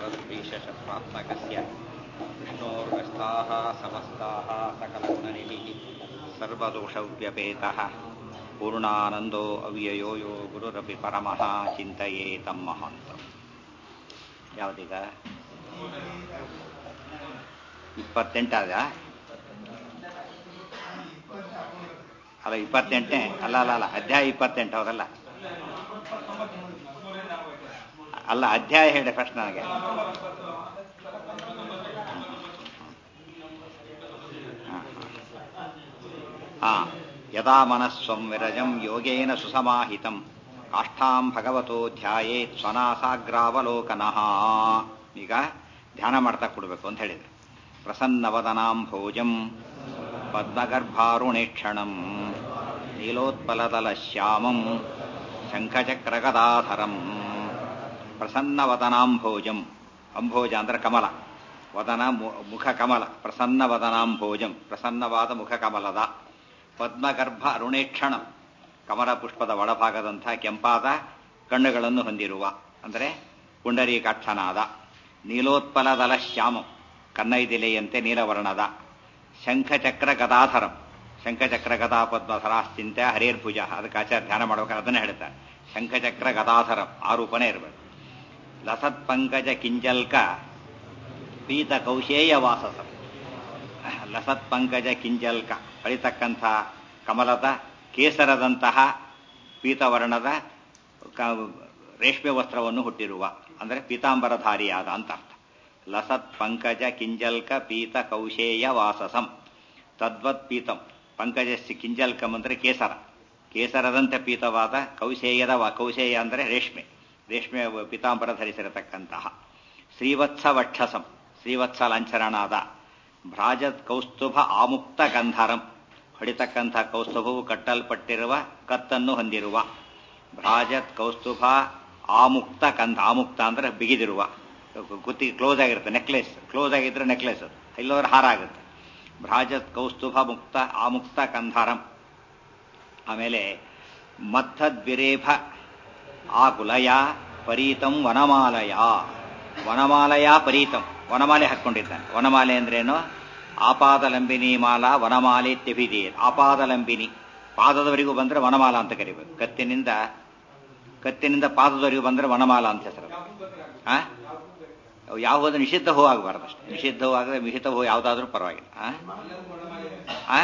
तद्विशेषप्रात्मकस्य विष्णोर्व्यस्ताः समस्ताः सकलगुणनिधिः सर्वदोषव्यपेतः पूर्णानन्दो ಅವ್ಯಯೋ ಯೋ ಗುರುರಪಿ ಪರಮಃ ಚಿಂತೆಯೇ ತಮ್ಮ ಮಹಾಂತ ಯಾವುದೀಗ ಇಪ್ಪತ್ತೆಂಟಾದ ಅಲ್ಲ ಇಪ್ಪತ್ತೆಂಟನೇ ಅಲ್ಲ ಅಲ್ಲ ಅಲ್ಲ ಅಧ್ಯಾಯ ಇಪ್ಪತ್ತೆಂಟು ಹೌದಲ್ಲ ಅಲ್ಲ ಅಧ್ಯಾಯ ಹೇಳಿ ಫಸ್ಟ್ ನನಗೆ ಹಾ ಯದಾ ಮನಸ್ಸಂ ವಿರಜಂ ಯೋಗೇನ ಸುಸಮಾಹಿತಂ ಕಾಷ್ಠಾಂ ಭಗವತೋ ಧ್ಯಾಯೇತ್ ಸ್ವನಾಸಾಗ್ರಾವಲೋಕನಃ ಈಗ ಧ್ಯಾನ ಮಾಡ್ತಾ ಕೊಡಬೇಕು ಅಂತ ಹೇಳಿದ್ರು ಪ್ರಸನ್ನವದನಾಂ ಭೋಜಂ ಪದ್ಮಗರ್ಭಾರುಣೇಕ್ಷಣಂ ನೀಲೋತ್ಪಲದಲ ಶ್ಯಾಮಂ ಶಂಖಚಕ್ರಗದಾಧರಂ ಪ್ರಸನ್ನವದನಾಂಭೋಜಂ ಅಂಭೋಜ ಅಂದ್ರೆ ಕಮಲ ವದನ ಮುಖ ಕಮಲ ಪ್ರಸನ್ನವದನಾಂಭೋಜಂ ಪ್ರಸನ್ನವಾದ ಮುಖ ಕಮಲದ ಪದ್ಮಗರ್ಭ ಅರುಣೇಕ್ಷಣ ಕಮಲ ಪುಷ್ಪದ ಒಳಭಾಗದಂಥ ಕೆಂಪಾದ ಕಣ್ಣುಗಳನ್ನು ಹೊಂದಿರುವ ಅಂದರೆ ಪುಂಡರೀಕಾಕ್ಷನಾದ ನೀಲೋತ್ಪಲದಲ ಶ್ಯಾಮಂ ಕನ್ನೈದಿಲೆಯಂತೆ ನೀಲವರ್ಣದ ಶಂಖಚಕ್ರ ಗದಾಧರಂ ಶಂಖಚಕ್ರ ಗದಾ ಪದ್ಮಧರಾಶ್ಚಿಂತೆ ಹರೇರ್ಭುಜ ಅದಕ್ಕೆ ಆಚಾರ ಧ್ಯಾನ ಮಾಡ್ಬೇಕಾದ್ರೆ ಅದನ್ನೇ ಹೇಳ್ತಾರೆ ಶಂಖಚಕ್ರ ಗದಾಧರಂ ಆ ರೂಪನೇ ಇರಬೇಕು ಲಸತ್ ಪಂಕಜ ಕಿಂಜಲ್ಕ ಪೀತ ಕೌಶೇಯ ವಾಸಸ ಲಸತ್ ಪಂಕಜ ಕಿಂಜಲ್ಕ ಹೊಳಿತಕ್ಕಂಥ ಕಮಲದ ಕೇಸರದಂತಹ ಪೀತವರ್ಣದ ರೇಷ್ಮೆ ವಸ್ತ್ರವನ್ನು ಹುಟ್ಟಿರುವ ಅಂದರೆ ಪೀತಾಂಬರಧಾರಿಯಾದ ಅಂತ ಅರ್ಥ ಲಸತ್ ಪಂಕಜ ಕಿಂಜಲ್ಕ ಪೀತ ಕೌಶೇಯ ವಾಸಸಂ ತದ್ವತ್ ಪೀತಂ ಪಂಕಜಸ್ಸಿ ಕಿಂಜಲ್ಕಂ ಅಂದರೆ ಕೇಸರ ಕೇಸರದಂತೆ ಪೀತವಾದ ಕೌಶೇಯದ ಕೌಶೇಯ ಅಂದರೆ ರೇಷ್ಮೆ ರೇಷ್ಮೆ ಪೀತಾಂಬರ ಧರಿಸಿರತಕ್ಕಂತಹ ಶ್ರೀವತ್ಸ ವಕ್ಷಸಂ ಶ್ರೀವತ್ಸ ಲಾಂಛರಣಾದ ಭ್ರಾಜತ್ ಕೌಸ್ತುಭ ಆಮುಕ್ತ ಗಂಧರಂ ಹೊಡಿತಕ್ಕಂಥ ಕೌಸ್ತುಭವು ಕಟ್ಟಲ್ಪಟ್ಟಿರುವ ಕತ್ತನ್ನು ಹೊಂದಿರುವ ಭ್ರಾಜತ್ ಕೌಸ್ತುಭ ಆಮುಕ್ತ ಕಂಧ ಆಮುಕ್ತ ಅಂದ್ರೆ ಬಿಗಿದಿರುವ ಕುತ್ತಿ ಕ್ಲೋಸ್ ಆಗಿರುತ್ತೆ ನೆಕ್ಲೆಸ್ ಕ್ಲೋಸ್ ಆಗಿದ್ರೆ ನೆಕ್ಲೆಸ್ ಅದು ಇಲ್ಲೋದ್ರೆ ಹಾರ ಆಗುತ್ತೆ ಭ್ರಾಜತ್ ಕೌಸ್ತುಭ ಮುಕ್ತ ಆಮುಕ್ತ ಕಂಧಾರಂ ಆಮೇಲೆ ಮತ್ತದ್ವಿರೇಫ ಆಕುಲಯ ಪರೀತಂ ವನಮಾಲಯ ವನಮಾಲಯ ಪರೀತಂ ವನಮಾಲೆ ಹಾಕ್ಕೊಂಡಿದ್ದಾನೆ ವನಮಾಲೆ ಅಂದ್ರೇನು ಆಪಾದಲಂಬಿನಿ ಮಾಲಾ ವನಮಾಲೆ ತೆಭಿದೀರ್ ಆಪಾದಲಂಬಿನಿ ಪಾದದವರೆಗೂ ಬಂದ್ರೆ ವನಮಾಲ ಅಂತ ಕರಿಬೇಕು ಕತ್ತಿನಿಂದ ಕತ್ತಿನಿಂದ ಪಾದದವರೆಗೂ ಬಂದ್ರೆ ವನಮಾಲ ಅಂತ ಹೆಸರು ಆ ಯಾವ ಹೋದ್ರೆ ನಿಷಿದ್ಧ ಹೂ ಆಗಬಾರ್ದು ಅಷ್ಟೇ ನಿಷಿದ್ಧ ಹೂ ಆಗದೆ ಮಿಹಿತ ಹೂ ಯಾವುದಾದ್ರೂ ಪರವಾಗಿಲ್ಲ ಆ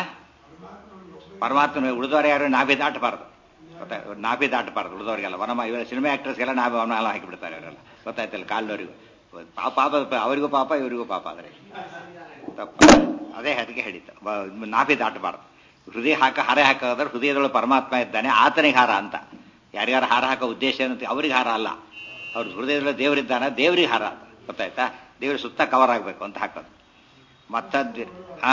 ಪರಮಾತ್ಮ ಉಳಿದವರು ಯಾರು ನಾಭಿ ದಾಟಬಾರ್ದು ಗೊತ್ತಾ ನಾಭಿ ದಾಟಬಾರ್ದು ಉಳಿದವರಿಗೆಲ್ಲ ವನಮ ಇವೆಲ್ಲ ಸಿನಿಮಾ ಆಕ್ಟರ್ಸ್ಗೆಲ್ಲ ನಾಭಿ ವನಮಾಲ ಹಾಕಿಬಿಡ್ತಾರೆ ಅವರೆಲ್ಲ ಗೊತ್ತಾಯ್ತಲ್ಲ ಕಾಲ್ನವರಿಗೂ ಪಾಪ ಅವರಿಗೂ ಪಾಪ ಇವರಿಗೂ ಪಾಪ ಆದರೆ ತಪ್ಪು ಅದೇ ಅದಕ್ಕೆ ಹೇಳಿತ್ತು ನಾಭಿ ದಾಟಬಾರ್ದು ಹೃದಯ ಹಾಕ ಹಾರ ಹಾಕೋದ್ರೆ ಹೃದಯದೊಳಗೆ ಪರಮಾತ್ಮ ಇದ್ದಾನೆ ಆತನಿಗೆ ಹಾರ ಅಂತ ಯಾರ್ಯಾರು ಹಾರ ಹಾಕೋ ಉದ್ದೇಶ ಏನಂತ ಅವ್ರಿಗೆ ಹಾರ ಅಲ್ಲ ಅವ್ರ ಹೃದಯದೊಳಗೆ ದೇವರಿದ್ದಾನೆ ದೇವ್ರಿಗೆ ಹಾರ ಅಂತ ಗೊತ್ತಾಯ್ತಾ ದೇವ್ರ ಸುತ್ತ ಕವರ್ ಆಗಬೇಕು ಅಂತ ಹಾಕೋದು ಮತ್ತದ್ ಆ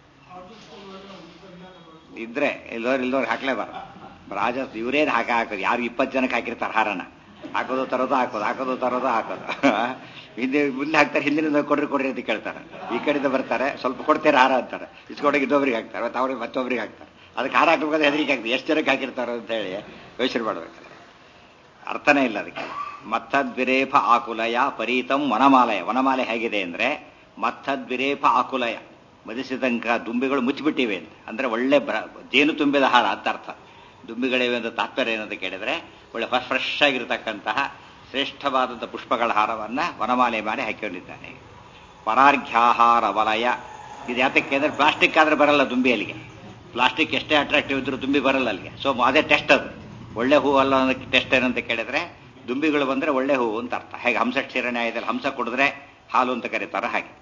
ಇದ್ರೆ ಇಲ್ಲೋರು ಇಲ್ಲೋರು ಹಾಕ್ಲೇಬಾರ್ದು ರಾಜ ಇವರೇನು ಹಾಕ ಹಾಕೋದು ಯಾರು ಇಪ್ಪತ್ತು ಜನಕ್ಕೆ ಹಾಕಿರ್ತಾರೆ ಹಾರನ ಹಾಕೋದು ತರೋದು ಹಾಕೋದು ಹಾಕೋದು ತರೋದು ಹಾಕೋದು ಹಿಂದೆ ಮುಂದೆ ಹಾಕ್ತಾರೆ ಹಿಂದಿನಿಂದ ಕೊಡ್ರಿ ಕೊಡ್ರಿ ಅಂತ ಕೇಳ್ತಾರೆ ಈ ಕಡೆಯಿಂದ ಬರ್ತಾರೆ ಸ್ವಲ್ಪ ಕೊಡ್ತೀರ ಹಾರ ಅಂತಾರೆ ಇಸ್ಕೊಡೋಕೆ ಇನ್ನೊಬ್ರಿಗೆ ಹಾಕ್ತಾರೆ ಮತ್ತೆ ಅವ್ರಿಗೆ ಮತ್ತೊಬ್ರಿಗೆ ಹಾಕ್ತಾರೆ ಅದಕ್ಕೆ ಹಾರ ಹಾಕ್ಬೇಕಾದ್ರೆ ಹೆದರಿಕೆ ಆಗ್ತದೆ ಎಷ್ಟು ಜನಕ್ಕೆ ಹಾಕಿರ್ತಾರೋ ಅಂತ ಹೇಳಿ ಯೋಚನೆ ಮಾಡ್ಬೇಕಾದ್ರೆ ಅರ್ಥನೇ ಇಲ್ಲ ಅದಕ್ಕೆ ಮತ್ತದ್ವಿರೇಫ ಆಕುಲಯ ಪರೀತಂ ವನಮಾಲಯ ವನಮಾಲೆ ಹೇಗಿದೆ ಅಂದ್ರೆ ಮತ್ತದ್ವಿರೇಫ ಆಕುಲಯ ಮದಿಸಿದಂಕ ದುಂಬಿಗಳು ಮುಚ್ಚಿಬಿಟ್ಟಿವೆ ಅಂತ ಅಂದ್ರೆ ಒಳ್ಳೆ ಜೇನು ತುಂಬಿದ ಹಾರ ಅಂತ ಅರ್ಥ ದುಂಬಿಗಳಿವೆ ಅಂತ ತಾತ್ಪರ್ಯ ಏನಂತ ಕೇಳಿದ್ರೆ ಒಳ್ಳೆ ಫ್ರೆಶ್ ಆಗಿರತಕ್ಕಂತಹ ಶ್ರೇಷ್ಠವಾದಂಥ ಪುಷ್ಪಗಳ ಹಾರವನ್ನ ವನಮಾಲೆ ಮಾಡಿ ಹಾಕಿಕೊಂಡಿದ್ದಾನೆ ಪರಾರ್ಘ್ಯಾಹಾರ ವಲಯ ಇದು ಯಾತಕ್ಕೆ ಅಂದ್ರೆ ಪ್ಲಾಸ್ಟಿಕ್ ಆದ್ರೆ ಬರಲ್ಲ ದುಂಬಿ ಅಲ್ಲಿಗೆ ಪ್ಲಾಸ್ಟಿಕ್ ಎಷ್ಟೇ ಅಟ್ರಾಕ್ಟಿವ್ ಇದ್ರೂ ದುಂಬಿ ಬರಲ್ಲ ಅಲ್ಲಿಗೆ ಸೊ ಅದೇ ಟೆಸ್ಟ್ ಅದು ಒಳ್ಳೆ ಹೂ ಅಲ್ಲ ಅನ್ನೋದಕ್ಕೆ ಟೆಸ್ಟ್ ಏನಂತ ಕೇಳಿದ್ರೆ ದುಂಬಿಗಳು ಬಂದ್ರೆ ಒಳ್ಳೆ ಹೂವು ಅಂತ ಅರ್ಥ ಹೇಗೆ ಹಂಸ ಕ್ಷೀರಣೆ ಆಯ್ತಲ್ಲ ಹಂಸ ಕುಡಿದ್ರೆ ಹಾಲು ಅಂತ ಕರೀತಾರ ಹಾಗೆ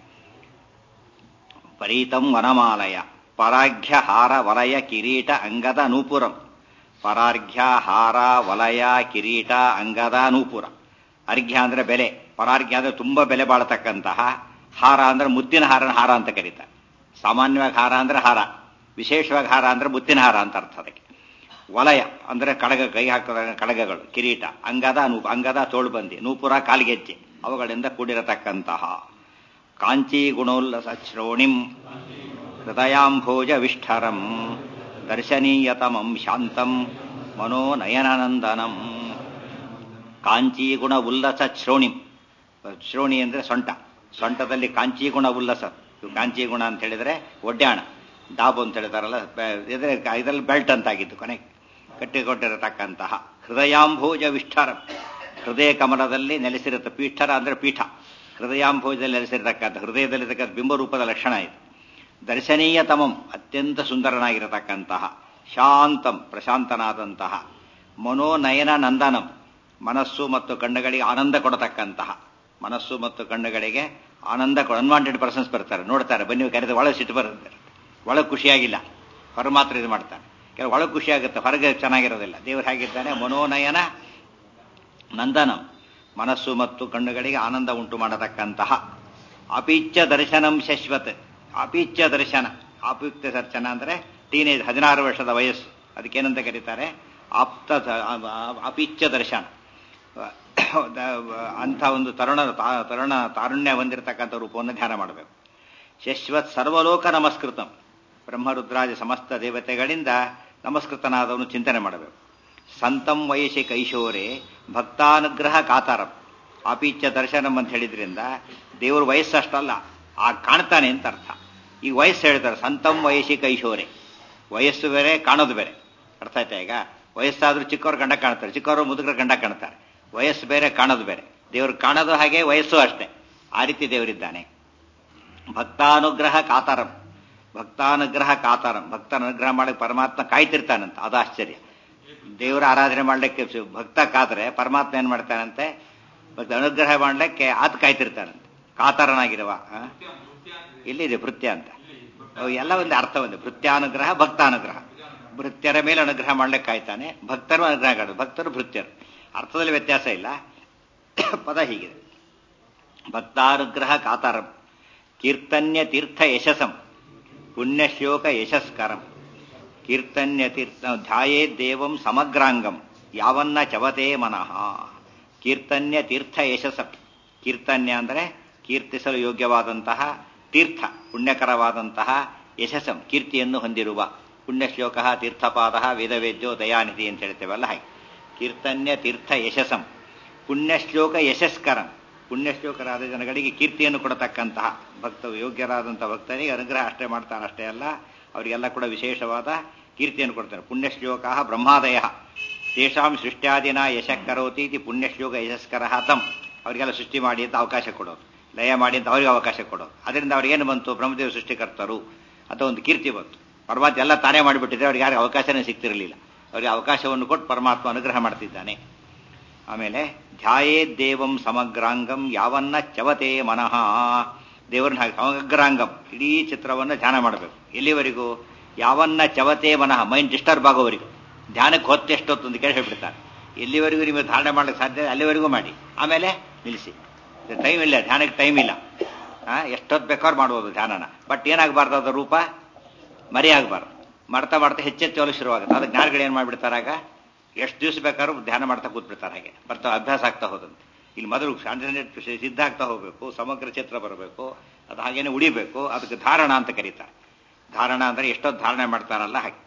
ಪರೀತಂ ವನಮಾಲಯ ಪರಾಘ್ಯ ಹಾರ ವಲಯ ಕಿರೀಟ ಅಂಗದ ನೂಪುರಂ ಪರಾರ್ಘ್ಯ ಹಾರ ವಲಯ ಕಿರೀಟ ಅಂಗದ ನೂಪುರ ಅರ್ಘ್ಯ ಅಂದ್ರೆ ಬೆಲೆ ಪರಾರ್ಘ್ಯ ಅಂದ್ರೆ ತುಂಬಾ ಬೆಲೆ ಬಾಳತಕ್ಕಂತಹ ಹಾರ ಅಂದ್ರೆ ಮುತ್ತಿನ ಹಾರನ ಹಾರ ಅಂತ ಕರೀತಾರೆ ಸಾಮಾನ್ಯವಾಗಿ ಹಾರ ಅಂದ್ರೆ ಹಾರ ವಿಶೇಷವಾಗಿ ಹಾರ ಅಂದ್ರೆ ಮುತ್ತಿನ ಹಾರ ಅಂತ ಅರ್ಥ ಅದಕ್ಕೆ ವಲಯ ಅಂದ್ರೆ ಕಡಗ ಕೈ ಹಾಕದ ಕಡಗಗಳು ಕಿರೀಟ ಅಂಗದ ನೂಪ ಅಂಗದ ತೋಳ್ಬಂದಿ ನೂಪುರ ಕಾಲ್ಗೆಜ್ಜೆ ಅವುಗಳಿಂದ ಕೂಡಿರತಕ್ಕಂತಹ ಕಾಂಚಿ ಗುಣೋಲ್ಲಸ ಶ್ರೋಣಿಂ ಹೃದಯಾಂಭೋಜ ವಿಷ್ಠರಂ ದರ್ಶನೀಯತಮಂ ಶಾಂತಂ ಮನೋನಯನನಂದನಂ ಕಾಂಚಿ ಗುಣ ಉಲ್ಲಸ ಶ್ರೋಣಿಂ ಶ್ರೋಣಿ ಅಂದರೆ ಸೊಂಟ ಸೊಂಟದಲ್ಲಿ ಕಾಂಚಿ ಗುಣ ಉಲ್ಲಸ ಇವು ಕಾಂಚಿ ಗುಣ ಅಂತ ಹೇಳಿದ್ರೆ ಒಡ್ಯಾಣ ಡಾಬು ಅಂತ ಹೇಳ್ತಾರಲ್ಲ ಇದ್ರೆ ಇದರಲ್ಲಿ ಬೆಲ್ಟ್ ಅಂತಾಗಿದ್ದು ಕೊನೆಗೆ ಕಟ್ಟಿಕೊಟ್ಟಿರತಕ್ಕಂತಹ ಹೃದಯಾಂಭೋಜ ವಿಷ್ಠರ ಹೃದಯ ಕಮಲದಲ್ಲಿ ನೆಲೆಸಿರುತ್ತೆ ಪೀಠರ ಅಂದ್ರೆ ಪೀಠ ಹೃದಯಾಂಭೋಜದಲ್ಲಿ ನೆಲೆಸಿರತಕ್ಕಂಥ ಹೃದಯದಲ್ಲಿರ್ತಕ್ಕಂಥ ಬಿಂಬರೂಪದ ಲಕ್ಷಣ ಇದು ದರ್ಶನೀಯತಮಂ ಅತ್ಯಂತ ಸುಂದರನಾಗಿರತಕ್ಕಂತಹ ಶಾಂತಂ ಪ್ರಶಾಂತನಾದಂತಹ ಮನೋನಯನ ನಂದನಂ ಮನಸ್ಸು ಮತ್ತು ಕಣ್ಣುಗಳಿಗೆ ಆನಂದ ಕೊಡತಕ್ಕಂತಹ ಮನಸ್ಸು ಮತ್ತು ಕಣ್ಣುಗಳಿಗೆ ಆನಂದ ಕೊಡ ಅನ್ವಾಂಟೆಡ್ ಪರ್ಸನ್ಸ್ ಬರ್ತಾರೆ ನೋಡ್ತಾರೆ ಬನ್ನಿ ಕರೆದು ಒಳಗೆ ಸಿಟ್ಟು ಬರುತ್ತೆ ಒಳಗೆ ಖುಷಿಯಾಗಿಲ್ಲ ಹೊರ ಮಾತ್ರ ಇದು ಮಾಡ್ತಾರೆ ಕೆಲವು ಒಳಗೆ ಖುಷಿಯಾಗುತ್ತೆ ಹೊರಗೆ ಚೆನ್ನಾಗಿರೋದಿಲ್ಲ ದೇವರು ಹೇಗಿದ್ದಾನೆ ಮನೋನಯನ ನಂದನಂ ಮನಸ್ಸು ಮತ್ತು ಕಣ್ಣುಗಳಿಗೆ ಆನಂದ ಉಂಟು ಮಾಡತಕ್ಕಂತಹ ಅಪಿಚ್ಯ ದರ್ಶನಂ ಶಶ್ವತ್ ಅಪಿಚ್ಯ ದರ್ಶನ ಆಪಯುಕ್ತ ದರ್ಶನ ಅಂದ್ರೆ ಟೀನೇಜ್ ಹದಿನಾರು ವರ್ಷದ ವಯಸ್ಸು ಅದಕ್ಕೇನಂತ ಕರೀತಾರೆ ಆಪ್ತ ಅಪಿಚ್ಯ ದರ್ಶನ ಅಂಥ ಒಂದು ತರುಣ ತರುಣ ತಾರುಣ್ಯ ಹೊಂದಿರತಕ್ಕಂಥ ರೂಪವನ್ನು ಧ್ಯಾನ ಮಾಡಬೇಕು ಶಶ್ವತ್ ಸರ್ವಲೋಕ ನಮಸ್ಕೃತಂ ಬ್ರಹ್ಮರುದ್ರಾಜ ಸಮಸ್ತ ದೇವತೆಗಳಿಂದ ನಮಸ್ಕೃತನಾದವನು ಚಿಂತನೆ ಮಾಡಬೇಕು ಸಂತಂ ವಯಸ್ಸಿ ಕೈಶೋರೆ ಭಕ್ತಾನುಗ್ರಹ ಕಾತಾರಂ ಆಪೀಚ್ಯ ದರ್ಶನಂ ಅಂತ ಹೇಳಿದ್ರಿಂದ ದೇವರು ವಯಸ್ಸಷ್ಟಲ್ಲ ಆ ಕಾಣ್ತಾನೆ ಅಂತ ಅರ್ಥ ಈ ವಯಸ್ಸು ಹೇಳ್ತಾರೆ ಸಂತಂ ವಯಸ್ಸಿ ಕೈಶೋರೆ ವಯಸ್ಸು ಬೇರೆ ಕಾಣೋದು ಬೇರೆ ಅರ್ಥ ಆಯ್ತಾ ಈಗ ವಯಸ್ಸಾದ್ರೂ ಚಿಕ್ಕವ್ರು ಗಂಡ ಕಾಣ್ತಾರೆ ಚಿಕ್ಕವರು ಮುದುಕರ ಗಂಡ ಕಾಣ್ತಾರೆ ವಯಸ್ಸು ಬೇರೆ ಕಾಣೋದು ಬೇರೆ ದೇವರು ಕಾಣೋದು ಹಾಗೆ ವಯಸ್ಸು ಅಷ್ಟೇ ಆ ರೀತಿ ದೇವರಿದ್ದಾನೆ ಭಕ್ತಾನುಗ್ರಹ ಕಾತಾರಂ ಭಕ್ತಾನುಗ್ರಹ ಕಾತಾರಂ ಭಕ್ತರ ಅನುಗ್ರಹ ಮಾಡಕ್ಕೆ ಪರಮಾತ್ಮ ಕಾಯ್ತಿರ್ತಾನಂತ ಅದು ಆಶ್ಚರ್ಯ ದೇವರ ಆರಾಧನೆ ಮಾಡ್ಲಿಕ್ಕೆ ಭಕ್ತ ಕಾದ್ರೆ ಪರಮಾತ್ಮ ಏನ್ ಮಾಡ್ತಾನಂತೆ ಭಕ್ತ ಅನುಗ್ರಹ ಮಾಡ್ಲಿಕ್ಕೆ ಆತ ಕಾಯ್ತಿರ್ತಾನಂತೆ ಕಾತಾರನಾಗಿರುವ ಇಲ್ಲಿದೆ ಭೃತ್ಯ ಅಂತ ಎಲ್ಲ ಒಂದು ಅರ್ಥ ಒಂದು ಭೃತ್ಯಾನುಗ್ರಹ ಭಕ್ತಾನುಗ್ರಹ ಭೃತ್ಯರ ಮೇಲೆ ಅನುಗ್ರಹ ಮಾಡ್ಲಿಕ್ಕೆ ಕಾಯ್ತಾನೆ ಭಕ್ತರು ಅನುಗ್ರಹ ಕಾಡು ಭಕ್ತರು ಭೃತ್ಯರು ಅರ್ಥದಲ್ಲಿ ವ್ಯತ್ಯಾಸ ಇಲ್ಲ ಪದ ಹೀಗಿದೆ ಭಕ್ತಾನುಗ್ರಹ ಕಾತಾರಂ ಕೀರ್ತನ್ಯ ತೀರ್ಥ ಯಶಸಂ ಪುಣ್ಯಶ್ಲೋಕ ಯಶಸ್ಕರಂ ಕೀರ್ತನ್ಯ ತೀರ್ಥ ಧ್ಯಾಯೇ ದೇವಂ ಸಮಗ್ರಾಂಗಂ ಯಾವನ್ನ ಚವತೆ ಮನಃ ಕೀರ್ತನ್ಯ ತೀರ್ಥ ಯಶಸ ಕೀರ್ತನ್ಯ ಅಂದರೆ ಕೀರ್ತಿಸಲು ಯೋಗ್ಯವಾದಂತಹ ತೀರ್ಥ ಪುಣ್ಯಕರವಾದಂತಹ ಯಶಸ್ಸಂ ಕೀರ್ತಿಯನ್ನು ಹೊಂದಿರುವ ಪುಣ್ಯಶ್ಲೋಕ ತೀರ್ಥಪಾದ ವೇದವೇದ್ಯೋ ದಯಾನಿಧಿ ಅಂತ ಹೇಳ್ತೇವಲ್ಲ ಹಾಗೆ ಕೀರ್ತನ್ಯ ತೀರ್ಥ ಯಶಸ್ಸಂ ಪುಣ್ಯಶ್ಲೋಕ ಯಶಸ್ಕರಂ ಪುಣ್ಯಶ್ಲೋಕರಾದ ಜನಗಳಿಗೆ ಕೀರ್ತಿಯನ್ನು ಕೊಡತಕ್ಕಂತಹ ಭಕ್ತ ಯೋಗ್ಯರಾದಂತಹ ಭಕ್ತರಿಗೆ ಅನುಗ್ರಹ ಅಷ್ಟೇ ಮಾಡ್ತಾನೆ ಅಷ್ಟೇ ಅಲ್ಲ ಅವರಿಗೆಲ್ಲ ಕೂಡ ವಿಶೇಷವಾದ ಕೀರ್ತಿಯನ್ನು ಕೊಡ್ತಾರೆ ಪುಣ್ಯಶ್ಲೋಕ ಬ್ರಹ್ಮಾದಯ ತೇಷಾಂ ಸೃಷ್ಟ್ಯಾದಿನ ಯಶಃ ಕರೋತಿ ಇತಿ ಪುಣ್ಯಶ್ಲೋಕ ಯಶಸ್ಕರ ತಂ ಅವರಿಗೆಲ್ಲ ಸೃಷ್ಟಿ ಮಾಡಿ ಅಂತ ಅವಕಾಶ ಕೊಡೋದು ಲಯ ಮಾಡಿ ಅಂತ ಅವರಿಗೆ ಅವಕಾಶ ಕೊಡೋದು ಅದರಿಂದ ಅವ್ರಿಗೇನು ಬಂತು ಬ್ರಹ್ಮದೇವ ಸೃಷ್ಟಿಕರ್ತರು ಅಥವಾ ಒಂದು ಕೀರ್ತಿ ಬಂತು ಪರಮಾತ್ಮ ಎಲ್ಲ ತಾನೇ ಮಾಡಿಬಿಟ್ಟಿದ್ರೆ ಅವ್ರಿಗೆ ಯಾರಿಗೆ ಅವಕಾಶನೇ ಸಿಗ್ತಿರಲಿಲ್ಲ ಅವರಿಗೆ ಅವಕಾಶವನ್ನು ಕೊಟ್ಟು ಪರಮಾತ್ಮ ಅನುಗ್ರಹ ಮಾಡ್ತಿದ್ದಾನೆ ಆಮೇಲೆ ಧ್ಯಾಯೇ ದೇವಂ ಸಮಗ್ರಾಂಗಂ ಯಾವನ್ನ ಚವತೆ ಮನಃ ದೇವರನ್ನ ಹಾಗೆ ಸಮಗ್ರಾಂಗಂ ಇಡೀ ಚಿತ್ರವನ್ನು ಧ್ಯಾನ ಮಾಡಬೇಕು ಎಲ್ಲಿವರೆಗೂ ಯಾವನ್ನ ಚವತೆ ಮನಃ ಮೈಂಡ್ ಡಿಸ್ಟರ್ಬ್ ಆಗೋವರೆಗೂ ಧ್ಯಾನಕ್ಕೆ ಹೊತ್ತು ಎಷ್ಟೊತ್ತು ಅಂತ ಕೇಳಿ ಹೇಳ್ಬಿಡ್ತಾರೆ ಎಲ್ಲಿವರೆಗೂ ನಿಮಗೆ ಧಾರಣೆ ಮಾಡಲಿಕ್ಕೆ ಸಾಧ್ಯ ಅಲ್ಲಿವರೆಗೂ ಮಾಡಿ ಆಮೇಲೆ ನಿಲ್ಲಿಸಿ ಟೈಮ್ ಇಲ್ಲ ಧ್ಯಾನಕ್ಕೆ ಟೈಮ್ ಇಲ್ಲ ಎಷ್ಟೊತ್ತು ಬೇಕಾದ್ರೂ ಮಾಡ್ಬೋದು ಧ್ಯಾನನ ಬಟ್ ಏನಾಗಬಾರ್ದು ಅದರ ರೂಪ ಮರಿ ಆಗಬಾರ್ದು ಮಾಡ್ತಾ ಮಾಡ್ತಾ ಹೆಚ್ಚೆಚ್ಚು ಒಲವು ಶುರುವಾಗುತ್ತೆ ಅದಕ್ಕೆ ಜ್ಞಾನಗಳು ಏನು ಮಾಡಿಬಿಡ್ತಾರಾಗ ಎಷ್ಟು ದಿವಸ ಬೇಕಾದ್ರೂ ಧ್ಯಾನ ಮಾಡ್ತಾ ಕೂತ್ಬಿಡ್ತಾರೆ ಹಾಗೆ ಬರ್ತಾ ಅಭ್ಯಾಸ ಆಗ್ತಾ ಹೋದಂತೆ ಇಲ್ಲಿ ಮೊದಲು ಕಾನ್ಸಂಟ್ರೇಟ್ ಸಿದ್ಧ ಆಗ್ತಾ ಹೋಗಬೇಕು ಸಮಗ್ರ ಚಿತ್ರ ಬರಬೇಕು ಅದು ಹಾಗೇನೆ ಉಳಿಬೇಕು ಅದಕ್ಕೆ ಧಾರಣ ಅಂತ ಕರೀತಾರೆ ಧಾರಣ ಅಂದರೆ ಎಷ್ಟೊತ್ತು ಧಾರಣೆ ಮಾಡ್ತಾರಲ್ಲ ಹಾಗೆ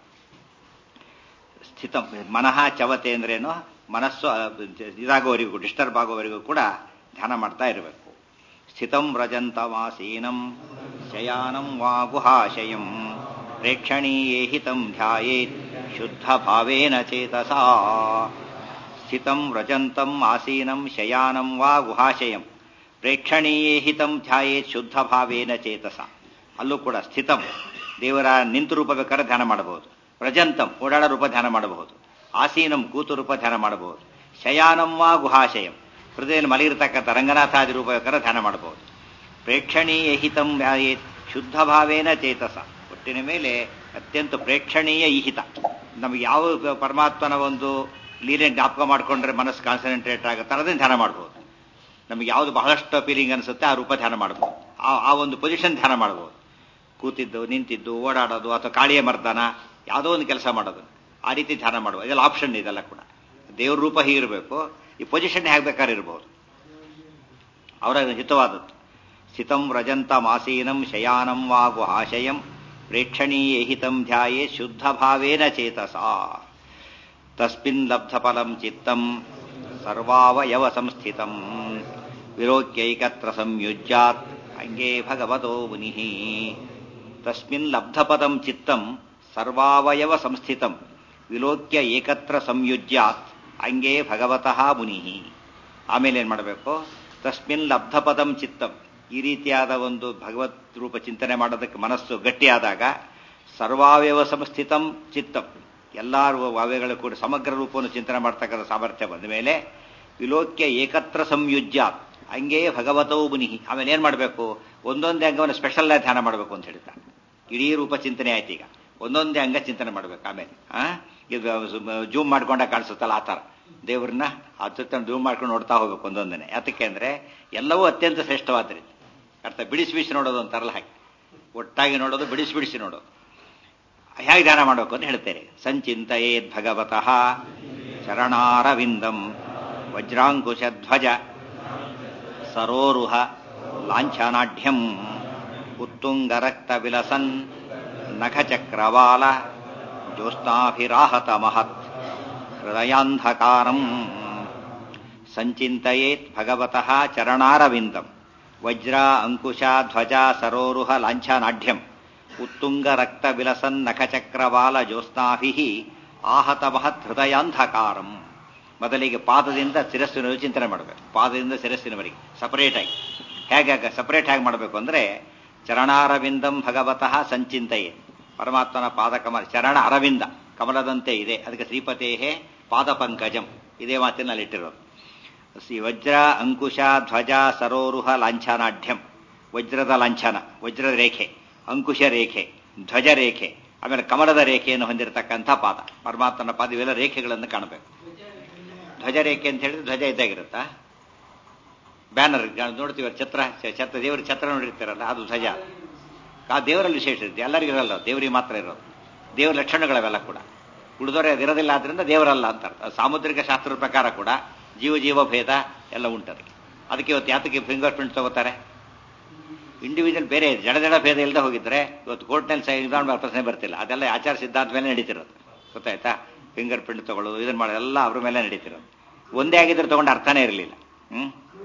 ಸ್ಥಿತ ಮನಃ ಚವತೆ ಅಂದ್ರೇನು ಮನಸ್ಸು ಇದಾಗೋವರೆಗೂ ಡಿಸ್ಟರ್ಬ್ ಆಗೋವರೆಗೂ ಕೂಡ ಧ್ಯಾನ ಮಾಡ್ತಾ ಇರಬೇಕು ಸ್ಥಿತಂ ವ್ರಜಂತಮಾಸೀನಂ ಶಯಾನಂ ವಾ ಗುಹಾಶಯಂ ಪ್ರೇಕ್ಷಣೀಯೇ ಹಿತಂ ಧ್ಯಾಯೇತ್ ಶುದ್ಧ ಭಾವೇನ ಚೇತಸಾ ಸ್ಥಿತಂ ವ್ರಜಂತಂ ಆಸೀನಂ ಶಯಾನಂ ವಾ ಗುಹಾಶಯಂ ಪ್ರೇಕ್ಷಣೀಯೇ ಹಿತಂ ಧ್ಯಾಯೇತ್ ಶುದ್ಧ ಭಾವೇನ ಚೇತಸ ಅಲ್ಲೂ ಕೂಡ ಸ್ಥಿತಂ ದೇವರ ನಿಂತು ರೂಪ ಬೇಕಾದ್ರೆ ಧ್ಯಾನ ಮಾಡಬಹುದು ವ್ರಜಂತಂ ಓಡಾಡ ರೂಪ ಧ್ಯಾನ ಮಾಡಬಹುದು ಆಸೀನಂ ಕೂತು ರೂಪ ಧ್ಯಾನ ಮಾಡಬಹುದು ಶಯಾನಂ ವಾ ಗುಹಾಶಯಂ ಹೃದಯ ಮಲಗಿರತಕ್ಕಂಥ ರಂಗನಾಥಾದಿ ರೂಪ ಬೇಕಾದ್ರೆ ಧ್ಯಾನ ಮಾಡಬಹುದು ಪ್ರೇಕ್ಷಣೀಯ ಹಿತಂ ಧ್ಯಾಯೇತ್ ಶುದ್ಧ ಭಾವೇನ ಚೇತಸ ಒಟ್ಟಿನ ಮೇಲೆ ಅತ್ಯಂತ ಪ್ರೇಕ್ಷಣೀಯ ಈಹಿತ ನಮಗೆ ಯಾವ ಪರಮಾತ್ಮನ ಒಂದು ಲೀಲೆ ಜ್ಞಾಪಕ ಮಾಡಿಕೊಂಡ್ರೆ ಮನಸ್ಸು ಕಾನ್ಸಂಟ್ರೇಟ್ ಆಗುತ್ತೆ ಅದನ್ನ ಧ್ಯಾನ ಮಾಡ್ಬೋದು ನಮಗೆ ಯಾವುದು ಬಹಳಷ್ಟು ಫೀಲಿಂಗ್ ಅನಿಸುತ್ತೆ ಆ ರೂಪ ಧ್ಯಾನ ಮಾಡ್ಬೋದು ಆ ಒಂದು ಪೊಸಿಷನ್ ಧ್ಯಾನ ಮಾಡ್ಬೋದು ಕೂತಿದ್ದು ನಿಂತಿದ್ದು ಓಡಾಡೋದು ಅಥವಾ ಕಾಳಿಯ ಮರ್ದನ ಯಾವುದೋ ಒಂದು ಕೆಲಸ ಮಾಡೋದು ಆ ರೀತಿ ಧ್ಯಾನ ಮಾಡುವ ಇದೆಲ್ಲ ಆಪ್ಷನ್ ಇದೆಲ್ಲ ಕೂಡ ದೇವ್ರ ರೂಪ ಹೀಗಿರಬೇಕು ಈ ಪೊಸಿಷನ್ ಹೇಗೆ ಬೇಕಾದ್ರೆ ಇರ್ಬೋದು ಅವರ ಹಿತವಾದದ್ದು ಸ್ಥಿತಂ ವ್ರಜಂತ ಮಾಸೀನಂ ಶಯಾನಂ ವಾ ಗುಹಾಶಯಂ ಪ್ರೇಕ್ಷಣೀಯ ಹಿತಂ ಧ್ಯಾಯೇ ಶುದ್ಧ ಭಾವೇನ ಚೇತಸ ತಸ್ಮಿನ್ ಲಬ್ಧ ಫಲಂ ಚಿತ್ತಂ ಸರ್ವಾವಯವ ಸಂಸ್ಥಿತಂ ವಿರೋಕ್ಯೈಕತ್ರ ಸಂಯುಜ್ಯಾತ್ ಅಂಗೇ ಭಗವತೋ ಮುನಿ ತಸ್ಮಿನ್ ಲಬ್ಧಪದಂ ಚಿತ್ತಂ ಸರ್ವಾವಯವ ಸಂಸ್ಥಿತಂ ವಿಲೋಕ್ಯ ಏಕತ್ರ ಸಂಯುಜ್ಯಾತ್ ಅಂಗೇ ಭಗವತಃ ಮುನಿ ಆಮೇಲೆ ಏನ್ ಮಾಡಬೇಕು ತಸ್ಮಿನ್ ಲಬ್ಧಪದಂ ಚಿತ್ತಂ ಈ ರೀತಿಯಾದ ಒಂದು ಭಗವತ್ ರೂಪ ಚಿಂತನೆ ಮಾಡೋದಕ್ಕೆ ಮನಸ್ಸು ಗಟ್ಟಿಯಾದಾಗ ಸರ್ವಾವಯವ ಸಂಸ್ಥಿತಂ ಚಿತ್ತಂ ಎಲ್ಲಾ ವಾವ್ಯಗಳು ಕೂಡ ಸಮಗ್ರ ರೂಪವನ್ನು ಚಿಂತನೆ ಮಾಡ್ತಕ್ಕಂಥ ಸಾಮರ್ಥ್ಯ ಬಂದ ಮೇಲೆ ವಿಲೋಕ್ಯ ಏಕತ್ರ ಸಂಯುಜ್ಯಾತ್ ಹಂಗೆ ಭಗವತವು ಮುನಿ ಆಮೇಲೆ ಏನ್ ಮಾಡಬೇಕು ಒಂದೊಂದೇ ಅಂಗವನ್ನು ಸ್ಪೆಷಲ್ ಆಗಿ ಧ್ಯಾನ ಮಾಡಬೇಕು ಅಂತ ಹೇಳ್ತಾರೆ ಇಡೀ ರೂಪ ಚಿಂತನೆ ಆಯ್ತು ಈಗ ಒಂದೊಂದೇ ಅಂಗ ಚಿಂತನೆ ಮಾಡ್ಬೇಕು ಆಮೇಲೆ ಆ ಇದು ಜೂಮ್ ಮಾಡ್ಕೊಂಡ ಕಾಣಿಸುತ್ತಲ್ಲ ಆ ಥರ ದೇವ್ರನ್ನ ಆ ಜೂಮ್ ಮಾಡ್ಕೊಂಡು ನೋಡ್ತಾ ಹೋಗ್ಬೇಕು ಒಂದೊಂದನೆ ಯಾತಕ್ಕೆ ಅಂದ್ರೆ ಎಲ್ಲವೂ ಅತ್ಯಂತ ಶ್ರೇಷ್ಠವಾದ್ರಿಂದ ಅರ್ಥ ಬಿಡಿಸಿ ಬಿಡಿಸಿ ನೋಡೋದು ಅಂತಾರಲ್ಲ ಹಾಗೆ ಒಟ್ಟಾಗಿ ನೋಡೋದು ಬಿಡಿಸಿ ಬಿಡಿಸಿ ನೋಡೋದು ಹೇಗೆ ಧ್ಯಾನ ಮಾಡಬೇಕು ಅಂತ ಹೇಳ್ತೇನೆ ಸಂಚಿಂತಯೇದ್ ಭಗವತಃ ಚರಣಾರವಿಂದಂ ವಜ್ರಾಂಕುಶಧ್ವಜ ಸರೋರುಹ ಲಾಂಛನಾಢ್ಯಂ ಉತ್ತುಂಗರಕ್ತ ವಿಲಸನ್ ನಖಚಕ್ರವಾಲ ಜ್ಯೋತ್ಸ್ನಾಭಿರಾಹತ ಮಹತ್ ಹೃದಯಾಂಧಕಾರಂ ಸಂಚಿಂತಯೇತ್ ಭಗವತಃ ಚರಣಾರವಿಂದಂ ವಜ್ರ ಅಂಕುಶ ಧ್ವಜ ಸರೋರುಹ ಲಾಂಛನಾಢ್ಯಂ ಉತ್ತುಂಗ ರಕ್ತ ವಿಲಸನ್ ನಖಚಕ್ರವಾಲ ಜ್ಯೋತ್ಸ್ನಾಭಿ ಆಹತ ಮಹತ್ ಹೃದಯಾಂಧಕಾರಂ ಮೊದಲಿಗೆ ಪಾದದಿಂದ ಶಿರಸ್ಸಿನ ಚಿಂತನೆ ಮಾಡಬೇಕು ಪಾದದಿಂದ ಶಿರಸ್ಸಿನವರೆಗೆ ಸಪರೇಟ್ ಆಗಿ ಹೇಗೆ ಸಪರೇಟ್ ಹೇಗೆ ಮಾಡಬೇಕು ಅಂದ್ರೆ ಚರಣಾರವಿಂದಂ ಭಗವತಃ ಸಂಚಿಂತೆಯೇ ಪರಮಾತ್ಮನ ಪಾದ ಕಮಲ ಚರಣ ಅರವಿಂದ ಕಮಲದಂತೆ ಇದೆ ಅದಕ್ಕೆ ಶ್ರೀಪತೇಹೇ ಪಾದ ಪಂಕಜಂ ಇದೇ ಮಾತಿನಲ್ಲಿ ಇಟ್ಟಿರೋದು ಶ್ರೀ ವಜ್ರ ಅಂಕುಶ ಧ್ವಜ ಸರೋರುಹ ಲಾಂಛನಾಢ್ಯಂ ವಜ್ರದ ಲಾಂಛನ ವಜ್ರದ ರೇಖೆ ಅಂಕುಶ ರೇಖೆ ಧ್ವಜ ರೇಖೆ ಆಮೇಲೆ ಕಮಲದ ರೇಖೆಯನ್ನು ಹೊಂದಿರತಕ್ಕಂಥ ಪಾದ ಪರಮಾತ್ಮನ ಪಾದ ಇವೆಲ್ಲ ರೇಖೆಗಳನ್ನು ಕಾಣಬೇಕು ಧ್ವಜ ರೇಖೆ ಅಂತ ಹೇಳಿದ್ರೆ ಧ್ವಜ ಇದ್ದಾಗಿರುತ್ತಾ ಬ್ಯಾನರ್ ನೋಡ್ತೀವಿ ಛತ್ರ ಛತ್ರ ದೇವರ ಛತ್ರ ನೋಡಿರ್ತಾರಲ್ಲ ಅದು ಧ್ವಜ ಆ ದೇವರಲ್ಲಿ ವಿಶೇಷ ಇರುತ್ತೆ ಎಲ್ಲರಿಗೂ ಇರಲ್ಲ ದೇವರಿಗೆ ಮಾತ್ರ ಇರೋದು ದೇವರ ಲಕ್ಷಣಗಳವೆಲ್ಲ ಕೂಡ ಉಳಿದವರೇ ಅದಿರೋದಿಲ್ಲ ಆದ್ರಿಂದ ದೇವರಲ್ಲ ಅಂತ ಅರ್ಥ ಸಾಮುದ್ರಿಕ ಶಾಸ್ತ್ರದ ಪ್ರಕಾರ ಕೂಡ ಜೀವ ಜೀವ ಭೇದ ಎಲ್ಲ ಉಂಟದೆ ಅದಕ್ಕೆ ಇವತ್ತು ಯಾತಕ್ಕೆ ಫಿಂಗರ್ ಪ್ರಿಂಟ್ ತಗೋತಾರೆ ಇಂಡಿವಿಜುವಲ್ ಬೇರೆ ಜಡ ಜಡ ಭೇದ ಇಲ್ಲದೆ ಹೋಗಿದ್ರೆ ಇವತ್ತು ಕೋರ್ಟ್ನಲ್ಲಿ ಸಂವಿಧಾನ ಪ್ರಶ್ನೆ ಬರ್ತಿಲ್ಲ ಅದೆಲ್ಲ ಆಚಾರ ಸಿದ್ಧಾಂತ ಮೇಲೆ ನಡೀತಿರೋದು ಗೊತ್ತಾಯ್ತಾ ಫಿಂಗರ್ ಪ್ರಿಂಟ್ ತಗೊಳ್ಳೋದು ಇದನ್ನ ಮಾಡೋದು ಎಲ್ಲ ಅವ್ರ ಮೇಲೆ ನಡೀತಿರೋದು ಒಂದೇ ಆಗಿದ್ರೆ ತಗೊಂಡು ಅರ್ಥನೇ ಇರಲಿಲ್ಲ ಹ್ಮ್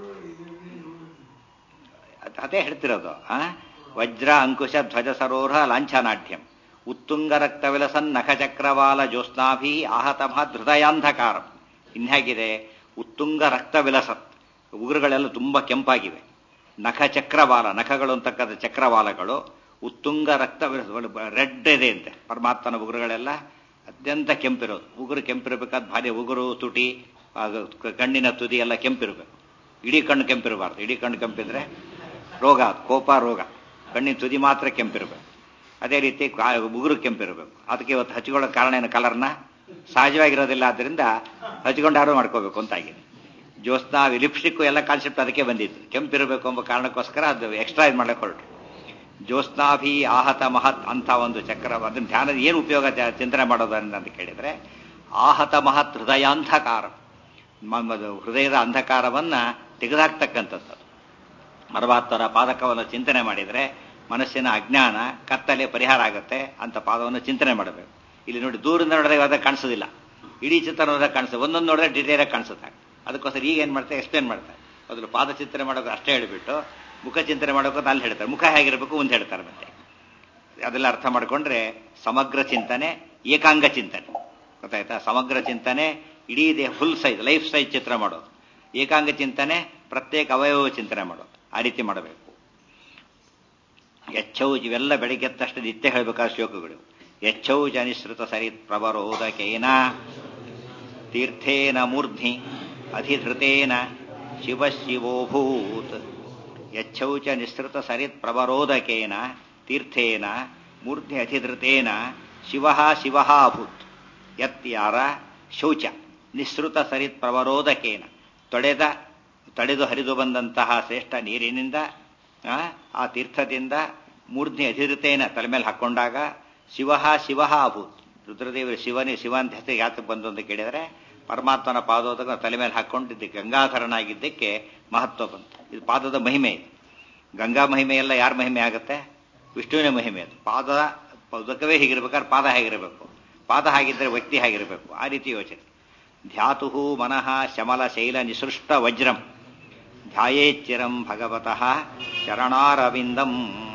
ಅದೇ ಹೇಳ್ತಿರೋದು ಆ ವಜ್ರ ಅಂಕುಶ ಧ್ವಜ ಸರೋಹ ಲಾಂಛನಾಢ್ಯಂ ಉತ್ತುಂಗ ರಕ್ತ ವಿಲಸನ್ ನಖಚಕ್ರವಾಲ ಜ್ಯೋತ್ಸ್ನಾಭಿ ಆಹತ ಮಹದ್ ಹೃದಯಾಂಧಕಾರ ಇನ್ಹೇಗಿದೆ ಉತ್ತುಂಗ ರಕ್ತ ವಿಲಸತ್ ಉಗುರುಗಳೆಲ್ಲ ತುಂಬಾ ಕೆಂಪಾಗಿವೆ ನಖ ಚಕ್ರವಾಲ ನಖಗಳು ಅಂತಕ್ಕಂಥ ಚಕ್ರವಾಲಗಳು ಉತ್ತುಂಗ ರಕ್ತ ರೆಡ್ ಇದೆ ಅಂತೆ ಪರಮಾತ್ಮನ ಉಗುರುಗಳೆಲ್ಲ ಅತ್ಯಂತ ಕೆಂಪಿರೋದು ಉಗುರು ಕೆಂಪಿರಬೇಕಾದ ಭಾರಿ ಉಗುರು ತುಟಿ ಕಣ್ಣಿನ ತುದಿ ಎಲ್ಲ ಕೆಂಪಿರಬೇಕು ಇಡೀ ಕಣ್ಣು ಕೆಂಪಿರಬಾರ್ದು ಇಡೀ ಕಣ್ಣು ಕೆಂಪಿದ್ರೆ ರೋಗ ಕೋಪ ರೋಗ ಕಣ್ಣಿನ ತುದಿ ಮಾತ್ರ ಕೆಂಪಿರಬೇಕು ಅದೇ ರೀತಿ ಉಗುರು ಕೆಂಪಿರಬೇಕು ಅದಕ್ಕೆ ಇವತ್ತು ಹಚ್ಕೊಳ್ಳೋ ಕಾರಣ ಏನು ಕಲರ್ನ ಸಹಜವಾಗಿರೋದಿಲ್ಲ ಆದ್ರಿಂದ ಹಚ್ಕೊಂಡಾರು ಮಾಡ್ಕೋಬೇಕು ಅಂತಾಗಿದೆ ಜ್ಯೋತ್ಸ್ನಾ ಲಿಪ್ಸ್ಟಿಕ್ ಎಲ್ಲ ಕಾನ್ಸೆಪ್ಟ್ ಅದಕ್ಕೆ ಬಂದಿತ್ತು ಕೆಂಪಿರಬೇಕು ಎಂಬ ಕಾರಣಕ್ಕೋಸ್ಕರ ಅದು ಎಕ್ಸ್ಟ್ರಾ ಇದು ಮಾಡಕ್ಕೆ ಹೊರಟು ಜ್ಯೋತ್ಸ್ನಾಭಿ ಆಹತ ಮಹತ್ ಅಂತ ಒಂದು ಚಕ್ರ ಅದನ್ನ ಧ್ಯಾನದ ಏನು ಉಪಯೋಗ ಚಿಂತನೆ ಮಾಡೋದು ಅಂತ ಕೇಳಿದ್ರೆ ಆಹತ ಮಹತ್ ಹೃದಯಾಂಧಕಾರ ಹೃದಯದ ಅಂಧಕಾರವನ್ನ ತೆಗೆದುಹಾಕ್ತಕ್ಕಂಥದ್ದು ಪರಮಾತ್ಮರ ಪಾದಕವನ್ನು ಚಿಂತನೆ ಮಾಡಿದರೆ ಮನಸ್ಸಿನ ಅಜ್ಞಾನ ಕತ್ತಲೆ ಪರಿಹಾರ ಆಗುತ್ತೆ ಅಂತ ಪಾದವನ್ನು ಚಿಂತನೆ ಮಾಡಬೇಕು ಇಲ್ಲಿ ನೋಡಿ ದೂರದಿಂದ ನೋಡಿದ್ರೆ ಅದಾಗ ಕಾಣಿಸೋದಿಲ್ಲ ಇಡೀ ಚಿತ್ರ ನೋಡಿದಾಗ ಕಾಣಿಸ್ತದೆ ಒಂದೊಂದು ನೋಡಿದ್ರೆ ಡಿಟೇಲ್ ಆಗಿ ಕಾಣಿಸುತ್ತೆ ಅದಕ್ಕೋಸ್ಕರ ಈಗ ಏನು ಮಾಡ್ತಾರೆ ಎಕ್ಸ್ಪ್ಲೇನ್ ಮಾಡ್ತಾರೆ ಮೊದಲು ಪಾದ ಚಿಂತನೆ ಮಾಡೋಕೆ ಅಷ್ಟೇ ಹೇಳಿಬಿಟ್ಟು ಮುಖ ಚಿಂತನೆ ಮಾಡೋಕೆ ಅಲ್ಲಿ ಹೇಳ್ತಾರೆ ಮುಖ ಹೇಗಿರಬೇಕು ಒಂದು ಹೇಳ್ತಾರೆ ಮತ್ತೆ ಅದೆಲ್ಲ ಅರ್ಥ ಮಾಡಿಕೊಂಡ್ರೆ ಸಮಗ್ರ ಚಿಂತನೆ ಏಕಾಂಗ ಚಿಂತನೆ ಗೊತ್ತಾಯ್ತಾ ಸಮಗ್ರ ಚಿಂತನೆ ಇಡೀ ದೇಹ ಫುಲ್ ಸೈಜ್ ಲೈಫ್ ಸೈಜ್ ಚಿತ್ರ ಮಾಡೋದು ಏಕಾಂಗ ಚಿಂತನೆ ಪ್ರತ್ಯೇಕ ಅವಯವ ಚಿಂತನೆ ಮಾಡೋದು ಆ ರೀತಿ ಮಾಡಬೇಕು ಎಚ್ಚೌಜ್ ಇವೆಲ್ಲ ಬೆಳಿಗ್ಗೆ ಎತ್ತಷ್ಟು ನಿತ್ಯ ಹೇಳಬೇಕಾದ ಶ್ಲೋಕಗಳು ಎಚ್ಚೌಜ ಅನಿಸೃತ ಸರಿತ್ ಪ್ರವರೋದಕೇನ ತೀರ್ಥೇನ ಮೂರ್ಧ್ನಿ ಅಧಿಧೃತೇನ ಶಿವಶಿವೋಭೂತ್ ಯಚ್ಚೌಚ ನಿಸೃತ ಸರಿತ್ ಪ್ರವರೋದಕೇನ ತೀರ್ಥೇನ ಮೂರ್ಧ್ನಿ ಅಧಿಧೃತೇನ ಶಿವ ಶಿವ ಅಭೂತ್ ಯತ್ ಯಾರ ಶೌಚ ನಿಸೃತ ಸರಿತ್ ಪ್ರವರೋದಕೇನ ತೊಡೆದ ತಡೆದು ಹರಿದು ಬಂದಂತಹ ಶ್ರೇಷ್ಠ ನೀರಿನಿಂದ ಆ ತೀರ್ಥದಿಂದ ಮೂರ್ಧ್ನಿ ಅಧಿರತೇನ ತಲೆ ಮೇಲೆ ಹಾಕೊಂಡಾಗ ಶಿವ ಶಿವ ಅಭೂತ್ ರುದ್ರದೇವರು ಶಿವನೇ ಶಿವ ಅಂತ ಹೆಸರು ಯಾತಕ್ಕೆ ಬಂದು ಅಂತ ಕೇಳಿದರೆ ಪರಮಾತ್ಮನ ಪಾದೋದಕ ತಲೆ ಮೇಲೆ ಹಾಕೊಂಡಿದ್ದಕ್ಕೆ ಗಂಗಾಧರನಾಗಿದ್ದಕ್ಕೆ ಮಹತ್ವ ಬಂತು ಇದು ಪಾದದ ಮಹಿಮೆ ಇದು ಗಂಗಾ ಮಹಿಮೆ ಎಲ್ಲ ಯಾರ ಮಹಿಮೆ ಆಗುತ್ತೆ ವಿಷ್ಣುವಿನ ಮಹಿಮೆ ಅದು ಪಾದ ಉದಕವೇ ಹೀಗಿರ್ಬೇಕಾದ್ರೆ ಪಾದ ಹೇಗಿರಬೇಕು ಪಾದ ಹಾಗಿದ್ರೆ ವ್ಯಕ್ತಿ ಹೇಗಿರಬೇಕು ಆ ರೀತಿ ಯೋಚನೆ ಧ್ಯಾತು ಮನಃ ಶಮಲ ಶೈಲ ನಿಸೃಷ್ಟ ವಜ್ರಂ ಧ್ಯಾಯೇಚ್ಚಿರಂ ಭಗವತಃ ಚರಣಾರವಿಂದಂ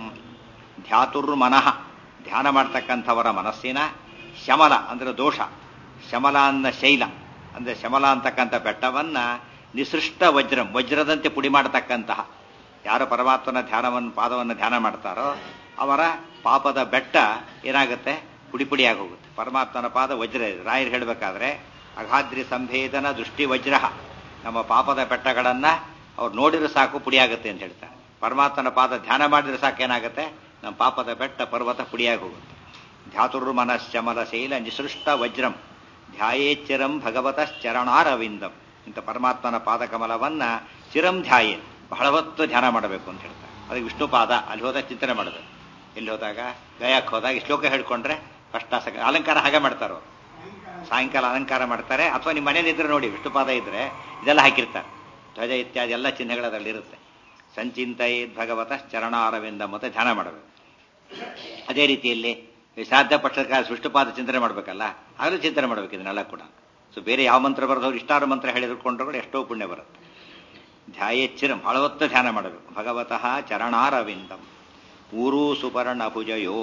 ಧ್ಯಾತುರ್ಮನಃ ಧ್ಯಾನ ಮಾಡ್ತಕ್ಕಂಥವರ ಮನಸ್ಸಿನ ಶಮಲ ಅಂದ್ರೆ ದೋಷ ಶಮಲ ಅನ್ನ ಶೈಲ ಅಂದ್ರೆ ಶಮಲ ಅಂತಕ್ಕಂಥ ಬೆಟ್ಟವನ್ನ ನಿಸೃಷ್ಟ ವಜ್ರಂ ವಜ್ರದಂತೆ ಪುಡಿ ಮಾಡತಕ್ಕಂತಹ ಯಾರು ಪರಮಾತ್ಮನ ಧ್ಯಾನವನ್ನು ಪಾದವನ್ನು ಧ್ಯಾನ ಮಾಡ್ತಾರೋ ಅವರ ಪಾಪದ ಬೆಟ್ಟ ಏನಾಗುತ್ತೆ ಪುಡಿ ಪುಡಿಯಾಗಿ ಹೋಗುತ್ತೆ ಪರಮಾತ್ಮನ ಪಾದ ವಜ್ರ ಇದೆ ರಾಯರು ಹೇಳಬೇಕಾದ್ರೆ ಅಗಾದ್ರಿ ಸಂಭೇದನ ದೃಷ್ಟಿ ವಜ್ರ ನಮ್ಮ ಪಾಪದ ಬೆಟ್ಟಗಳನ್ನ ಅವ್ರು ನೋಡಿದ್ರೆ ಸಾಕು ಪುಡಿಯಾಗುತ್ತೆ ಅಂತ ಹೇಳ್ತಾರೆ ಪರಮಾತ್ಮನ ಪಾದ ಧ್ಯಾನ ಮಾಡಿದ್ರೆ ಸಾಕು ಏನಾಗುತ್ತೆ ನಮ್ಮ ಪಾಪದ ಬೆಟ್ಟ ಪರ್ವತ ಪುಡಿಯಾಗಿ ಹೋಗುತ್ತೆ ಧ್ಯಾತುರ್ ಮನಶ್ಚಮಲ ಶೈಲ ನಿಸೃಷ್ಟ ವಜ್ರಂ ಧ್ಯಾಯೇಚ್ಚಿರಂ ಭಗವತ ಚರಣಾರವಿಂದಂ ಇಂಥ ಪರಮಾತ್ಮನ ಪಾದಕಮಲವನ್ನ ಚಿರಂ ಧ್ಯಾಯೇ ಬಹಳ ಹೊತ್ತು ಧ್ಯಾನ ಮಾಡಬೇಕು ಅಂತ ಹೇಳ್ತಾರೆ ಅದಕ್ಕೆ ವಿಷ್ಣು ಪಾದ ಅಲ್ಲಿ ಹೋದಾಗ ಚಿಂತನೆ ಮಾಡಬೇಕು ಎಲ್ಲಿ ಹೋದಾಗ ಗಯಾಕ್ಕೆ ಹೋದಾಗ ಈ ಶ್ಲೋಕ ಹೇಳ್ಕೊಂಡ್ರೆ ಫಸ್ಟ್ ಅಲಂಕಾರ ಹಾಗೆ ಮಾಡ್ತಾರೋ ಸಾಯಂಕಾಲ ಅಲಂಕಾರ ಮಾಡ್ತಾರೆ ಅಥವಾ ನಿಮ್ಮ ಮನೇಲಿ ಇದ್ರೆ ನೋಡಿ ವಿಷ್ಣು ಪಾದ ಇದ್ರೆ ಇದೆಲ್ಲ ಹಾಕಿರ್ತಾರೆ ಧ್ವಜ ಇತ್ಯಾದಿ ಎಲ್ಲ ಚಿಹ್ನೆಗಳು ಅದರಲ್ಲಿರುತ್ತೆ ಸಂಚಿಂತಯೇದ್ ಭಗವತ ಚರಣಾರವಿಂದ ಮತ್ತೆ ಧ್ಯಾನ ಮಾಡಬೇಕು ಅದೇ ರೀತಿಯಲ್ಲಿ ಈ ಶ್ರಾದ್ದ ಪಕ್ಷದ ಸೃಷ್ಟಪಾದ ಚಿಂತನೆ ಮಾಡಬೇಕಲ್ಲ ಆಗಲೂ ಚಿಂತನೆ ಮಾಡಬೇಕು ಇದನ್ನೆಲ್ಲ ಕೂಡ ಸೊ ಬೇರೆ ಯಾವ ಮಂತ್ರ ಬರೋದವ್ರು ಇಷ್ಟಾರು ಮಂತ್ರ ಹೇಳಿದ್ಕೊಂಡ್ರು ಕೂಡ ಎಷ್ಟೋ ಪುಣ್ಯ ಬರುತ್ತೆ ಧ್ಯಾಯೇಚ್ಚಿರಂ ಹಳವತ್ತ ಧ್ಯಾನ ಮಾಡಬೇಕು ಭಗವತಃ ಚರಣಾರವಿಂದಂ ಊರೂ ಸುಪರ್ಣ ಭುಜಯೋ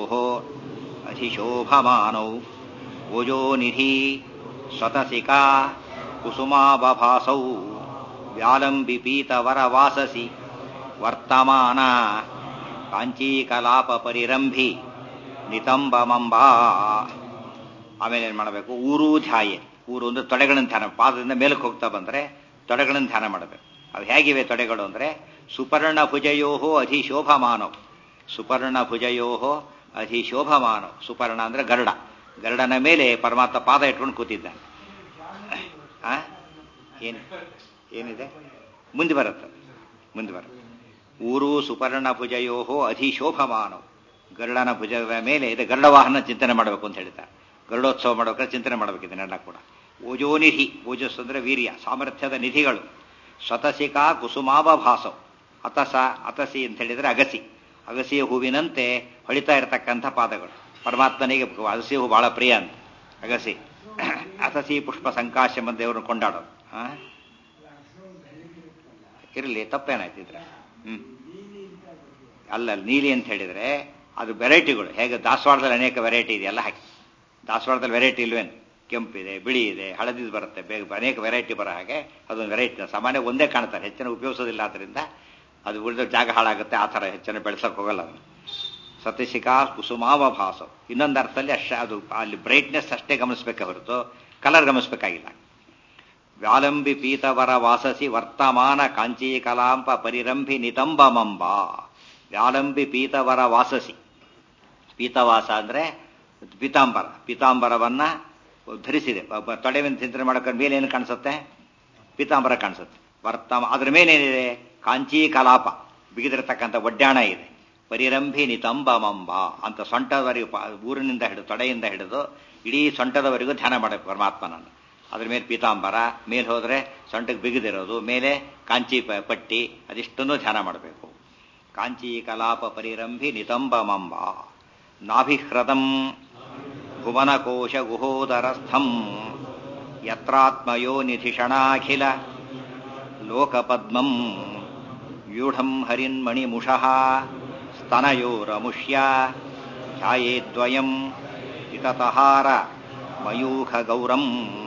ಅಧಿಶೋಭಮಾನೌ ಓಜೋನಿಧಿ ಸ್ವತಸಿಕಾ ಕುಸುಮಾಬಭಾಸೌ ವ್ಯಾಲಂಬಿ ಪೀತವರ ವಾಸಸಿ ವರ್ತಮಾನ ಕಾಂಚೀಕಲಾಪ ಪರಿರಂಭಿ ನಿತಂಬಮಂಬಾ ಆಮೇಲೆ ಏನ್ ಮಾಡಬೇಕು ಊರು ಧ್ಯಾಯ ಊರು ಅಂದ್ರೆ ತೊಡೆಗಳನ್ನು ಧ್ಯಾನ ಪಾದದಿಂದ ಮೇಲಕ್ಕೆ ಹೋಗ್ತಾ ಬಂದ್ರೆ ತೊಡೆಗಳನ್ನು ಧ್ಯಾನ ಮಾಡಬೇಕು ಅವು ಹೇಗಿವೆ ತೊಡೆಗಳು ಅಂದ್ರೆ ಸುಪರ್ಣ ಭುಜಯೋಹೋ ಅಧಿಶೋಭಮಾನವ್ ಸುಪರ್ಣ ಭುಜಯೋಹೋ ಅಧಿಶೋಭಮಾನವ್ ಸುಪರ್ಣ ಅಂದ್ರೆ ಗರುಡ ಗರುಡನ ಮೇಲೆ ಪರಮಾತ್ಮ ಪಾದ ಇಟ್ಕೊಂಡು ಕೂತಿದ್ದಾನೆ ಆ ಏನು ಏನಿದೆ ಮುಂದೆ ಬರುತ್ತೆ ಮುಂದೆ ಬರುತ್ತೆ ಊರು ಸುಪರ್ಣ ಭುಜಯೋಹೋ ಅಧಿಶೋಭಮಾನವ್ ಗರುಡನ ಭುಜದ ಮೇಲೆ ಇದೆ ಗರುಡ ವಾಹನ ಚಿಂತನೆ ಮಾಡಬೇಕು ಅಂತ ಹೇಳ್ತಾರೆ ಗರುಡೋತ್ಸವ ಮಾಡಬೇಕಾದ್ರೆ ಚಿಂತನೆ ಮಾಡಬೇಕು ಇದನ್ನೆಲ್ಲ ಕೂಡ ಓಜೋನಿಧಿ ಓಜಸ್ ಅಂದ್ರೆ ವೀರ್ಯ ಸಾಮರ್ಥ್ಯದ ನಿಧಿಗಳು ಸ್ವತಸಿಕಾ ಕುಸುಮಾಭಾಸವ್ ಅತಸ ಅತಸಿ ಅಂತ ಹೇಳಿದ್ರೆ ಅಗಸಿ ಅಗಸಿಯ ಹೂವಿನಂತೆ ಹೊಳಿತಾ ಇರತಕ್ಕಂಥ ಪಾದಗಳು ಪರಮಾತ್ಮನಿಗೆ ಅಗಸಿ ಹೂ ಬಹಳ ಪ್ರಿಯ ಅಂತ ಅಗಸಿ ಅತಸಿ ಪುಷ್ಪ ಸಂಕಾಶ ದೇವರನ್ನು ಕೊಂಡಾಡೋದು ಆ? ಇರಲಿ ತಪ್ಪೇನಾಯ್ತು ಇದ್ರೆ ಹ್ಮ್ ಅಲ್ಲ ನೀಲಿ ಅಂತ ಹೇಳಿದ್ರೆ ಅದು ವೆರೈಟಿಗಳು ಹೇಗೆ ದಾಸವಾಳದಲ್ಲಿ ಅನೇಕ ವೆರೈಟಿ ಇದೆಯಲ್ಲ ಹಾಕಿ ದಾಸವಾಳದಲ್ಲಿ ವೆರೈಟಿ ಇಲ್ವೇನು ಕೆಂಪಿದೆ ಬಿಳಿ ಇದೆ ಹಳದಿದು ಬರುತ್ತೆ ಬೇಗ ಅನೇಕ ವೆರೈಟಿ ಬರೋ ಹಾಗೆ ಅದೊಂದು ವೆರೈಟಿ ಸಾಮಾನ್ಯ ಒಂದೇ ಕಾಣ್ತಾರೆ ಹೆಚ್ಚಿನ ಉಪಯೋಗಿಸೋದಿಲ್ಲ ಆದ್ರಿಂದ ಅದು ಉಳಿದ ಜಾಗ ಹಾಳಾಗುತ್ತೆ ಆ ಥರ ಹೆಚ್ಚಿನ ಬೆಳೆಸೋಕೆ ಹೋಗಲ್ಲ ಅದನ್ನು ಸತಿಶಿಖಾ ಕುಸುಮಾವಭಾಸ ಇನ್ನೊಂದು ಅರ್ಥದಲ್ಲಿ ಅಷ್ಟ ಅದು ಅಲ್ಲಿ ಬ್ರೈಟ್ನೆಸ್ ಅಷ್ಟೇ ಗಮನಿಸಬೇಕೆ ಹೊರತು ಕಲರ್ ಗಮನಿಸಬೇಕಾಗಿಲ್ಲ ವ್ಯಾಲಂಬಿ ಪೀತವರ ವಾಸಸಿ ವರ್ತಮಾನ ಕಾಂಚೀ ಕಲಾಂಪ ಪರಿರಂಭಿ ನಿತಂಬಮಂಬ ವ್ಯಾಲಂಬಿ ಪೀತವರ ವಾಸಸಿ ಪೀತವಾಸ ಅಂದ್ರೆ ಪೀತಾಂಬರ ಪೀತಾಂಬರವನ್ನ ಧರಿಸಿದೆ ಒಬ್ಬ ತೊಡೆ ಮೇಲೆ ಚಿಂತನೆ ಮಾಡೋಕೆ ಮೇಲೆ ಏನು ಕಾಣಿಸುತ್ತೆ ಪೀತಾಂಬರ ಕಾಣಿಸುತ್ತೆ ವರ್ತಮ ಅದ್ರ ಮೇಲೆ ಏನಿದೆ ಕಾಂಚೀ ಕಲಾಪ ಬಿಗಿದಿರತಕ್ಕಂಥ ಒಡ್ಡಾಣ ಇದೆ ಪರಿರಂಭಿ ನಿತಂಬಮಂಬ ಅಂತ ಸೊಂಟದವರೆಗೂ ಪ- ಊರಿನಿಂದ ಹಿಡಿದು ತೊಡೆಯಿಂದ ಹಿಡಿದು ಇಡೀ ಸೊಂಟದವರೆಗೂ ಧ್ಯಾನ ಮಾಡಬೇಕು ಪರಮಾತ್ಮನನ್ನು ಅದ್ರ ಮೇಲೆ ಪೀತಾಂಬರ ಮೇಲೆ ಹೋದ್ರೆ ಸೊಂಟಕ್ಕೆ ಬಿಗಿದಿರೋದು ಮೇಲೆ ಕಾಂಚಿ ಪ- ಪಟ್ಟಿ ಅದಿಷ್ಟನ್ನು ಧ್ಯಾನ ಮಾಡಬೇಕು ಕಾಂಚಿ ಕಲಾಪ ಪರಿರಂಭಿ ನಿತಂಬಮಂಬ ನಾಭಿಹೃದಂ ಭುವನಕೋಶ ಗುಹೋದರಸ್ಥಂ ಯತ್ರಾತ್ಮಯೋ ನಿಧಿಷಣಾಖಿಲ ಲೋಕಪದ್ಮಂ ವ್ಯೂಢಂ ಹರಿನ್ಮಣಿಮುಷಃ ಸ್ತನಯೋರಮುಷ್ಯ ಧ್ಯಾಯೇದ್ವಯಂ ಇತತಹಾರ ಮಯೂಖ ಗೌರಂ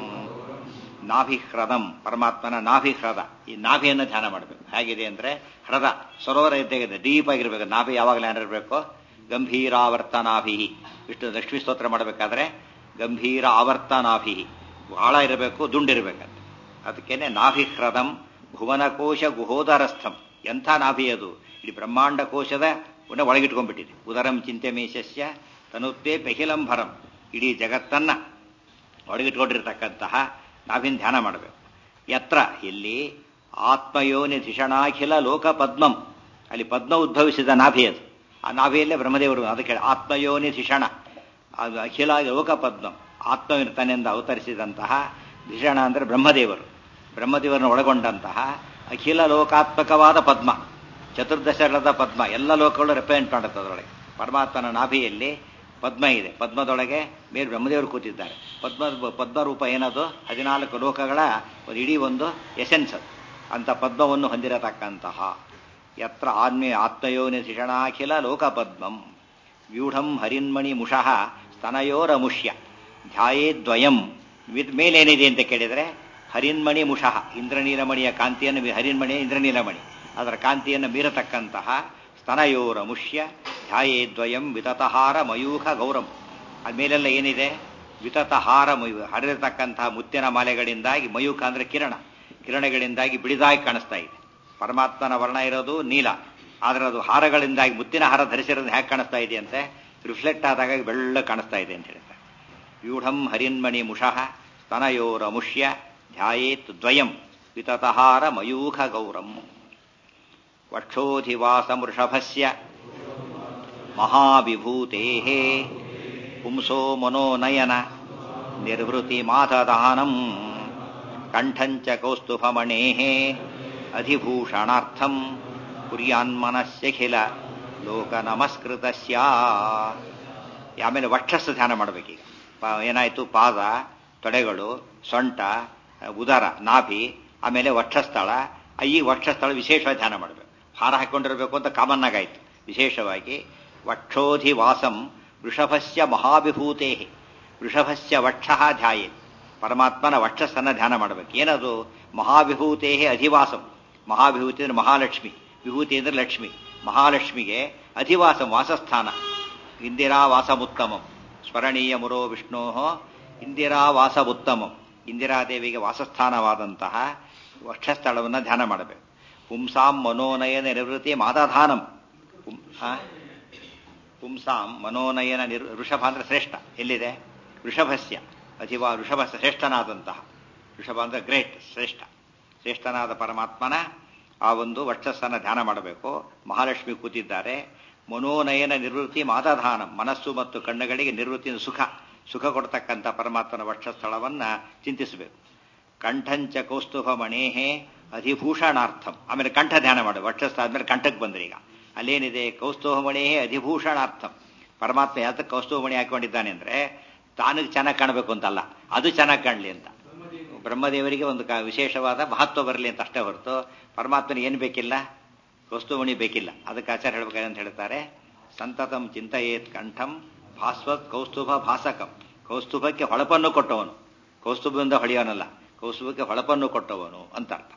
ನಾಭಿಹ್ರದಂ ಪರಮಾತ್ಮನ ನಾಭಿಹ್ರದ ಈ ನಾಭಿಯನ್ನು ಧ್ಯಾನ ಮಾಡಬೇಕು ಹೇಗಿದೆ ಅಂದ್ರೆ ಹೃದ ಸರೋವರ ಇದ್ದಾಗ ಡೀಪ್ ಆಗಿರ್ಬೇಕು ನಾಭಿ ಯಾವಾಗಲೂ ಏನಿರಬೇಕು ಗಂಭೀರಾವರ್ತ ನಾಭಿ ಇಷ್ಟು ಲಕ್ಷ್ಮೀ ಸ್ತೋತ್ರ ಮಾಡಬೇಕಾದ್ರೆ ಗಂಭೀರ ಆವರ್ತ ನಾಭಿ ಆಳ ಇರಬೇಕು ದುಂಡಿರ್ಬೇಕಂತ ಅದಕ್ಕೇನೆ ನಾಭಿಹ್ರದಂ ಭುವನಕೋಶ ಗುಹೋದರಸ್ಥಂ ಎಂಥ ನಾಭಿ ಅದು ಇಡೀ ಬ್ರಹ್ಮಾಂಡ ಕೋಶದ ಪುನಃ ಒಳಗಿಟ್ಕೊಂಡ್ಬಿಟ್ಟಿದೆ ಉದರಂ ಚಿಂತೆ ಮೇಷಸ್ಯ ತನುತ್ತೇ ಪೆಹಿಲಂಭರಂ ಇಡೀ ಜಗತ್ತನ್ನ ಒಳಗಿಟ್ಕೊಂಡಿರ್ತಕ್ಕಂತಹ ನಾವಿನ್ ಧ್ಯಾನ ಮಾಡಬೇಕು ಯತ್ರ ಇಲ್ಲಿ ಆತ್ಮಯೋನಿ ಧಿಷಣಾಖಿಲ ಲೋಕ ಪದ್ಮಂ ಅಲ್ಲಿ ಪದ್ಮ ಉದ್ಭವಿಸಿದ ನಾಭಿ ಅದು ಆ ನಾಭಿಯಲ್ಲೇ ಬ್ರಹ್ಮದೇವರು ಅದಕ್ಕೆ ಆತ್ಮಯೋನಿ ಧಿಷಣ ಅದು ಅಖಿಲ ಲೋಕ ಪದ್ಮಂ ಆತ್ಮವಿರ್ತನೆಂದು ಅವತರಿಸಿದಂತಹ ಧಿಷಣ ಅಂದರೆ ಬ್ರಹ್ಮದೇವರು ಬ್ರಹ್ಮದೇವರನ್ನು ಒಳಗೊಂಡಂತಹ ಅಖಿಲ ಲೋಕಾತ್ಮಕವಾದ ಪದ್ಮ ಚತುರ್ದಶರದ ಪದ್ಮ ಎಲ್ಲ ಲೋಕಗಳು ರೆಪ್ರೆಸೆಂಟ್ ಮಾಡುತ್ತೆ ಅದರೊಳಗೆ ಪರಮಾತ್ಮನ ನಾಭಿಯಲ್ಲಿ ಪದ್ಮ ಇದೆ ಪದ್ಮದೊಳಗೆ ಮೇಲೆ ಬ್ರಹ್ಮದೇವರು ಕೂತಿದ್ದಾರೆ ಪದ್ಮ ಪದ್ಮರೂಪ ಏನದು ಹದಿನಾಲ್ಕು ಲೋಕಗಳ ಒಂದು ಇಡೀ ಒಂದು ಎಸೆನ್ಸ್ ಅದು ಅಂತ ಪದ್ಮವನ್ನು ಹೊಂದಿರತಕ್ಕಂತಹ ಯತ್ರ ಆತ್ಮೀ ಆತ್ಮಯೋನಿ ಶಿಷಣಾಖಿಲ ಲೋಕಪದ್ಮಂ ವ್ಯೂಢಂ ಹರಿನ್ಮಣಿ ಮುಷಃ ಸ್ತನಯೋರಮುಷ್ಯ ಧ್ಯಾಯೇದ್ವಯಂ ವಿದ್ ಮೇಲೇನಿದೆ ಅಂತ ಕೇಳಿದರೆ ಹರಿನ್ಮಣಿ ಮುಷಃ ಇಂದ್ರನೀಲಮಣಿಯ ಕಾಂತಿಯನ್ನು ಮೀ- ಹರಿನ್ಮಣಿ ಇಂದ್ರನೀಲಮಣಿ ಅದರ ಕಾಂತಿಯನ್ನು ಮೀರತಕ್ಕಂತಹ ಸ್ತನಯೋರಮುಷ್ಯ ಧ್ಯಾಯೇದ್ವಯಂ ವಿತತಹಾರ ಮಯೂಖ ಗೌರಂ ಅದ್ಮೇಲೆಲ್ಲ ಏನಿದೆ ವಿತತಹಾರ ಮಯು ಹರಿರತಕ್ಕಂತಹ ಮುತ್ತಿನ ಮಾಲೆಗಳಿಂದಾಗಿ ಮಯೂಖ ಅಂದ್ರೆ ಕಿರಣ ಕಿರಣಗಳಿಂದಾಗಿ ಬಿಡಿದಾಗಿ ಕಾಣಿಸ್ತಾ ಇದೆ ಪರಮಾತ್ಮನ ವರ್ಣ ಇರೋದು ನೀಲ ಆದರೆ ಅದು ಹಾರಗಳಿಂದಾಗಿ ಮುತ್ತಿನ ಹಾರ ಧರಿಸಿರೋದು ಹೇಗೆ ಕಾಣಿಸ್ತಾ ಇದೆ ಅಂತೆ ರಿಫ್ಲೆಕ್ಟ್ ಆದಾಗ ಬೆಳ್ಳ ಕಾಣಿಸ್ತಾ ಇದೆ ಅಂತ ಹೇಳ್ತಾರೆ ವ್ಯೂಢಂ ಹರಿನ್ಮಣಿ ಮುಷಃ ಸ್ತನಯೋರಮುಷ್ಯ ಧ್ಯಾಯೇತ್ ದ್ವಯಂ ವಿತತಹಾರ ಮಯೂಖ ಗೌರಂ ವಕ್ಷೋಧಿವಾಸಮೃಷಭಸ್ಯ ಮಹಾವಿಭೂತೆ ಪುಂಸೋ ಮನೋನಯನ ನಿರ್ವೃತಿ ಮಾತದಾನಂ ಕಂಠಂಚ ಕೌಸ್ತುಭಮಣೇ ಅಧಿಭೂಷಣಾರ್ಥಂ ಕುರ್ಯಾನ್ಮನಸ್ಯಖಿಲ ಲೋಕ ನಮಸ್ಕೃತಸ್ಯ ಆಮೇಲೆ ವಕ್ಷಸ್ಸು ಧ್ಯಾನ ಮಾಡಬೇಕೀಗ ಪ- ಏನಾಯ್ತು ಪಾದ ತೊಡೆಗಳು ಸೊಂಟ ಉದರ ನಾಭಿ ಆಮೇಲೆ ವಕ್ಷಸ್ಥಳ ಈ ವಕ್ಷಸ್ಥಳ ವಿಶೇಷವಾಗಿ ಧ್ಯಾನ ಮಾಡಬೇಕು ಹಾರ ಹಾಕೊಂಡಿರಬೇಕು ಅಂತ ಕಾಮನ್ ಆಗಾಯ್ತು ವಿಶೇಷವಾಗಿ ವಕ್ಷೋಧಿವಾಸಂ ವೃಷಭಸ್ಯ ಮಹಾವಿಭೂತೇ ವೃಷಭಸ್ಯ ವಕ್ಷ ಧ್ಯಾಯೇತ್ ಪರಮಾತ್ಮನ ವಕ್ಷಸ್ಥನ ಧ್ಯಾನ ಮಾಡಬೇಕು ಏನದು ಮಹಾವಿಭೂತೇ ಅಧಿವಾಸಂ ಮಹಾವಿಭೂತಿ ಅಂದ್ರೆ ಮಹಾಲಕ್ಷ್ಮಿ ವಿಭೂತಿ ಅಂದ್ರೆ ಲಕ್ಷ್ಮಿ ಮಹಾಲಕ್ಷ್ಮಿಗೆ ಅಧಿವಾಸಂ ವಾಸಸ್ಥಾನ ಇಂದಿರಾವಾಸಮುತ್ತಮಂ ಸ್ಮರಣೀಯ ಮುರೋ ವಿಷ್ಣೋ ಇಂದಿರಾವಾಸವುತ್ತಮಂ ಇಂದಿರಾದೇವಿಗೆ ವಾಸಸ್ಥಾನವಾದಂತಹ ವಕ್ಷಸ್ಥಳವನ್ನು ಧ್ಯಾನ ಮಾಡಬೇಕು ಪುಂಸಾಂ ಮನೋನಯನ ನಿವೃತ್ತಿ ಮಾತಾಧಾನಂ ಪುಂ- ಆ? ಪುಂಸಾಂ ಮನೋನಯನ ನಿರ್ ಋಷಭ ಅಂದ್ರೆ ಶ್ರೇಷ್ಠ ಎಲ್ಲಿದೆ ಋಷಭಸ್ಯ ಅಥವಾ ಋಷಭ ಶ್ರೇಷ್ಠನಾದಂತಹ ಋಷಭ ಅಂದ್ರೆ ಗ್ರೇಟ್ ಶ್ರೇಷ್ಠ ಶ್ರೇಷ್ಠನಾದ ಪರಮಾತ್ಮನ ಆ ಒಂದು ವಕ್ಷಸ್ಥಾನ ಧ್ಯಾನ ಮಾಡಬೇಕು ಮಹಾಲಕ್ಷ್ಮಿ ಕೂತಿದ್ದಾರೆ ಮನೋನಯನ ನಿವೃತ್ತಿ ಮಾತಾಧಾನ ಮನಸ್ಸು ಮತ್ತು ಕಣ್ಣುಗಳಿಗೆ ನಿವೃತ್ತಿಯ ಸುಖ ಸುಖ ಕೊಡ್ತಕ್ಕಂಥ ಪರಮಾತ್ಮನ ವಕ್ಷಸ್ಥಳವನ್ನ ಚಿಂತಿಸಬೇಕು ಕಂಠಂಚ ಕೌಸ್ತುಭ ಮಣೇಹೇ ಅಧಿಭೂಷಣಾರ್ಥಂ ಆಮೇಲೆ ಕಂಠ ಧ್ಯಾನ ಮಾಡು ವಕ್ಷಸ್ಥ ಆದ್ಮೇಲೆ ಕಂಠಕ್ಕೆ ಬಂದ್ರಿ ಈಗ ಅಲ್ಲೇನಿದೆ ಕೌಸ್ತುಭ ಮಣೇಹೇ ಅಧಿಭೂಷಣಾರ್ಥಂ ಪರಮಾತ್ಮ ಯಾತಕ್ಕೆ ಕೌಸ್ತುಭ ಮಣಿ ಹಾಕೊಂಡಿದ್ದಾನೆ ಅಂದ್ರೆ ತಾನಿಗೆ ಚೆನ್ನಾಗಿ ಕಾಣಬೇಕು ಅಂತಲ್ಲ ಅದು ಚೆನ್ನಾಗಿ ಕಾಣಲಿ ಅಂತ ಬ್ರಹ್ಮದೇವರಿಗೆ ಒಂದು ಕ- ವಿಶೇಷವಾದ ಮಹತ್ವ ಬರಲಿ ಅಂತ ಅಷ್ಟೇ ಹೊರತು ಪರಮಾತ್ಮನಿಗೆ ಏನು ಬೇಕಿಲ್ಲ ಕೌಸ್ತುಮಣಿ ಬೇಕಿಲ್ಲ ಅದಕ್ಕೆ ಆಚಾರ್ಯ ಹೇಳ್ಬೇಕಾದ್ರೆ ಅಂತ ಹೇಳ್ತಾರೆ ಸಂತತಂ ಚಿಂತೆಯೇತ್ ಕಂಠಂ ಭಾಸ್ವತ್ ಕೌಸ್ತುಭ ಭಾಸಕಂ ಕೌಸ್ತುಭಕ್ಕೆ ಹೊಳಪನ್ನು ಕೊಟ್ಟವನು ಕೌಸ್ತುಭದಿಂದ ಹೊಳೆಯವನಲ್ಲ ಕೌಸ್ತುಭಕ್ಕೆ ಹೊಳಪನ್ನು ಕೊಟ್ಟವನು ಅಂತ ಅರ್ಥ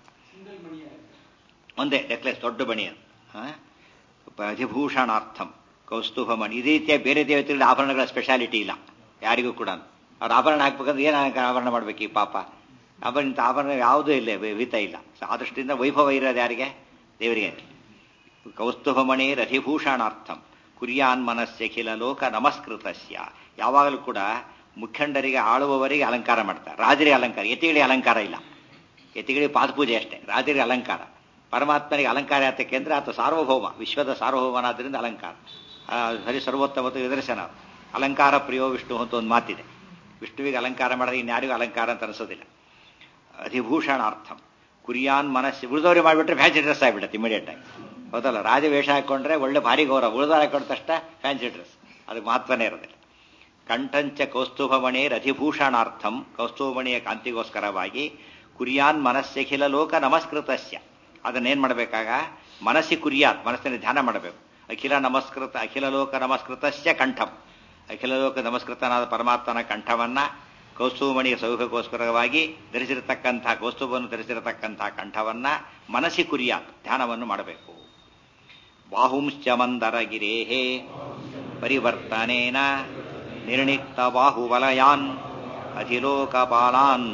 ಒಂದೇ ನೆಕ್ಲೆಸ್ ದೊಡ್ಡ ಬಣಿ ಅದು ಆ? ಅಧಿಭೂಷಣಾರ್ಥಂ ಕೌಸ್ತುಭ ಮಣಿ ಇದೇ ರೀತಿಯ ಬೇರೆ ದೇವತೆಗಳ ಆಭರಣಗಳ ಸ್ಪೆಷಾಲಿಟಿ ಇಲ್ಲ ಯಾರಿಗೂ ಕೂಡ ಅವ್ರು ಆಭರಣ ಹಾಕ್ಬೇಕಂದ್ರೆ ಏನು ಆಭರಣ ಮಾಡ್ಬೇಕು ಈ ಪಾಪ ಆಭರಣ ಇಂಥ ಆಭರಣ ಯಾವುದೂ ಇಲ್ಲ ವಿಹಿತ ಇಲ್ಲ ಸೊ ಆ ದೃಷ್ಟಿಯಿಂದ ವೈಭವ ಇರೋದು ಯಾರಿಗೆ ದೇವರಿಗೆ ಕೌಸ್ತುಭಮಣಿ ರಥಿಭೂಷಣಾರ್ಥಂ ಕುರ್ಯಾನ್ ಮನಸ್ಸಖಿಲ ಲೋಕ ನಮಸ್ಕೃತಸ್ಯ ಯಾವಾಗಲೂ ಕೂಡ ಮುಖಂಡರಿಗೆ ಆಳುವವರಿಗೆ ಅಲಂಕಾರ ಮಾಡ್ತಾರೆ ರಾಜರಿಗೆ ಅಲಂಕಾರ ಯತಿಗಳಿಗೆ ಅಲಂಕಾರ ಇಲ್ಲ ಯತಿಗಳಿಗೆ ಪಾದಪೂಜೆ ಅಷ್ಟೇ ರಾಜರಿಗೆ ಅಲಂಕಾರ ಪರಮಾತ್ಮನಿಗೆ ಅಲಂಕಾರ ಯಾತಕ್ಕೆ ಅಂದ್ರೆ ಆತ ಸಾರ್ವಭೌಮ ವಿಶ್ವದ ಸಾರ್ವಭೌಮನಾದ್ರಿಂದ ಅಲಂಕಾರ ಆ, ಹರಿ ಸರ್ವೋತ್ತಮತ್ತು ನಿದರ್ಶನ ಅಲಂಕಾರ ಪ್ರಿಯೋ ವಿಷ್ಣು ಅಂತ ಒಂದು ಮಾತಿದೆ ವಿಷ್ಣುವಿಗೆ ಅಲಂಕಾರ ಮಾಡಿದ್ರೆ ಇನ್ಯಾರಿಗೂ ಅಲಂಕಾರ ಅಂತ ಅನಿಸೋದಿಲ್ಲ ಅಧಿಭೂಷಣಾರ್ಥಂ ಕುರಿಯಾನ್ ಮನಸ್ಸು ಉಳಿದವ್ರಿಗೆ ಮಾಡಿಬಿಟ್ರೆ ಫ್ಯಾನ್ಸಿ ಡ್ರೆಸ್ ಆಗಿಬಿಡುತ್ತೆ ಇಮಿಡಿಯೇಟ್ ಆಗಿ ಹೌದಲ್ಲ ರಾಜ ವೇಷ ಹಾಕೊಂಡ್ರೆ ಒಳ್ಳೆ ಭಾರಿ ಗೌರವ ಉಳಿದವ್ರು ಹಾಕೊಂಡ ತಕ್ಷಣ ಫ್ಯಾನ್ಸಿ ಡ್ರೆಸ್ ಅದಕ್ಕೆ ಮಹತ್ವನೇ ಇರೋದಿಲ್ಲ ಕಂಠಂಚ ಕೌಸ್ತುಭಮಣಿ ರಥಿಭೂಷಣಾರ್ಥಂ ಕೌಸ್ತುಭಮಣಿಯ ಕಾಂತಿಗೋಸ್ಕರವಾಗಿ ಕುರಿಯಾನ್ ಮನಸ್ಸಖಿಲ ಲೋಕ ನಮಸ್ಕೃತಸ್ಯ ಅದನ್ನೇನ್ ಮಾಡಬೇಕಾಗ ಮನಸ್ಸಿ ಕುರಿಯಾತ್ ಮನಸ್ಸಿನ ಧ್ಯಾನ ಮಾಡಬೇಕು ಅಖಿಲ ನಮಸ್ಕೃತ ಅಖಿಲ ಲೋಕ ನಮಸ್ಕೃತಸ್ಯ ಕಂಠಂ ಅಖಿಲ ಲೋಕ ನಮಸ್ಕೃತನಾದ ಪರಮಾತ್ಮನ ಕಂಠವನ್ನ ಕೌಸ್ತುಭಮಣಿಯ ಸೌಖ್ಯಕ್ಕೋಸ್ಕರವಾಗಿ ಧರಿಸಿರತಕ್ಕಂತಹ ಕೌಸ್ತುಭವನ್ನು ಧರಿಸಿರತಕ್ಕಂತಹ ಕಂಠವನ್ನ ಮನಸ್ಸಿ ಕುರಿಯಾತ್ ಧ್ಯಾನವನ್ನು ಮಾಡಬೇಕು ಬಾಹುಂಶ್ಚ ಮಂದರಗಿರೇಹೇ ಪರಿವರ್ತನೇನ ನಿರ್ಣಿಕ್ತ ಬಾಹುವಲಯಾನ್ ಅಧಿಲೋಕಪಾಲಾನ್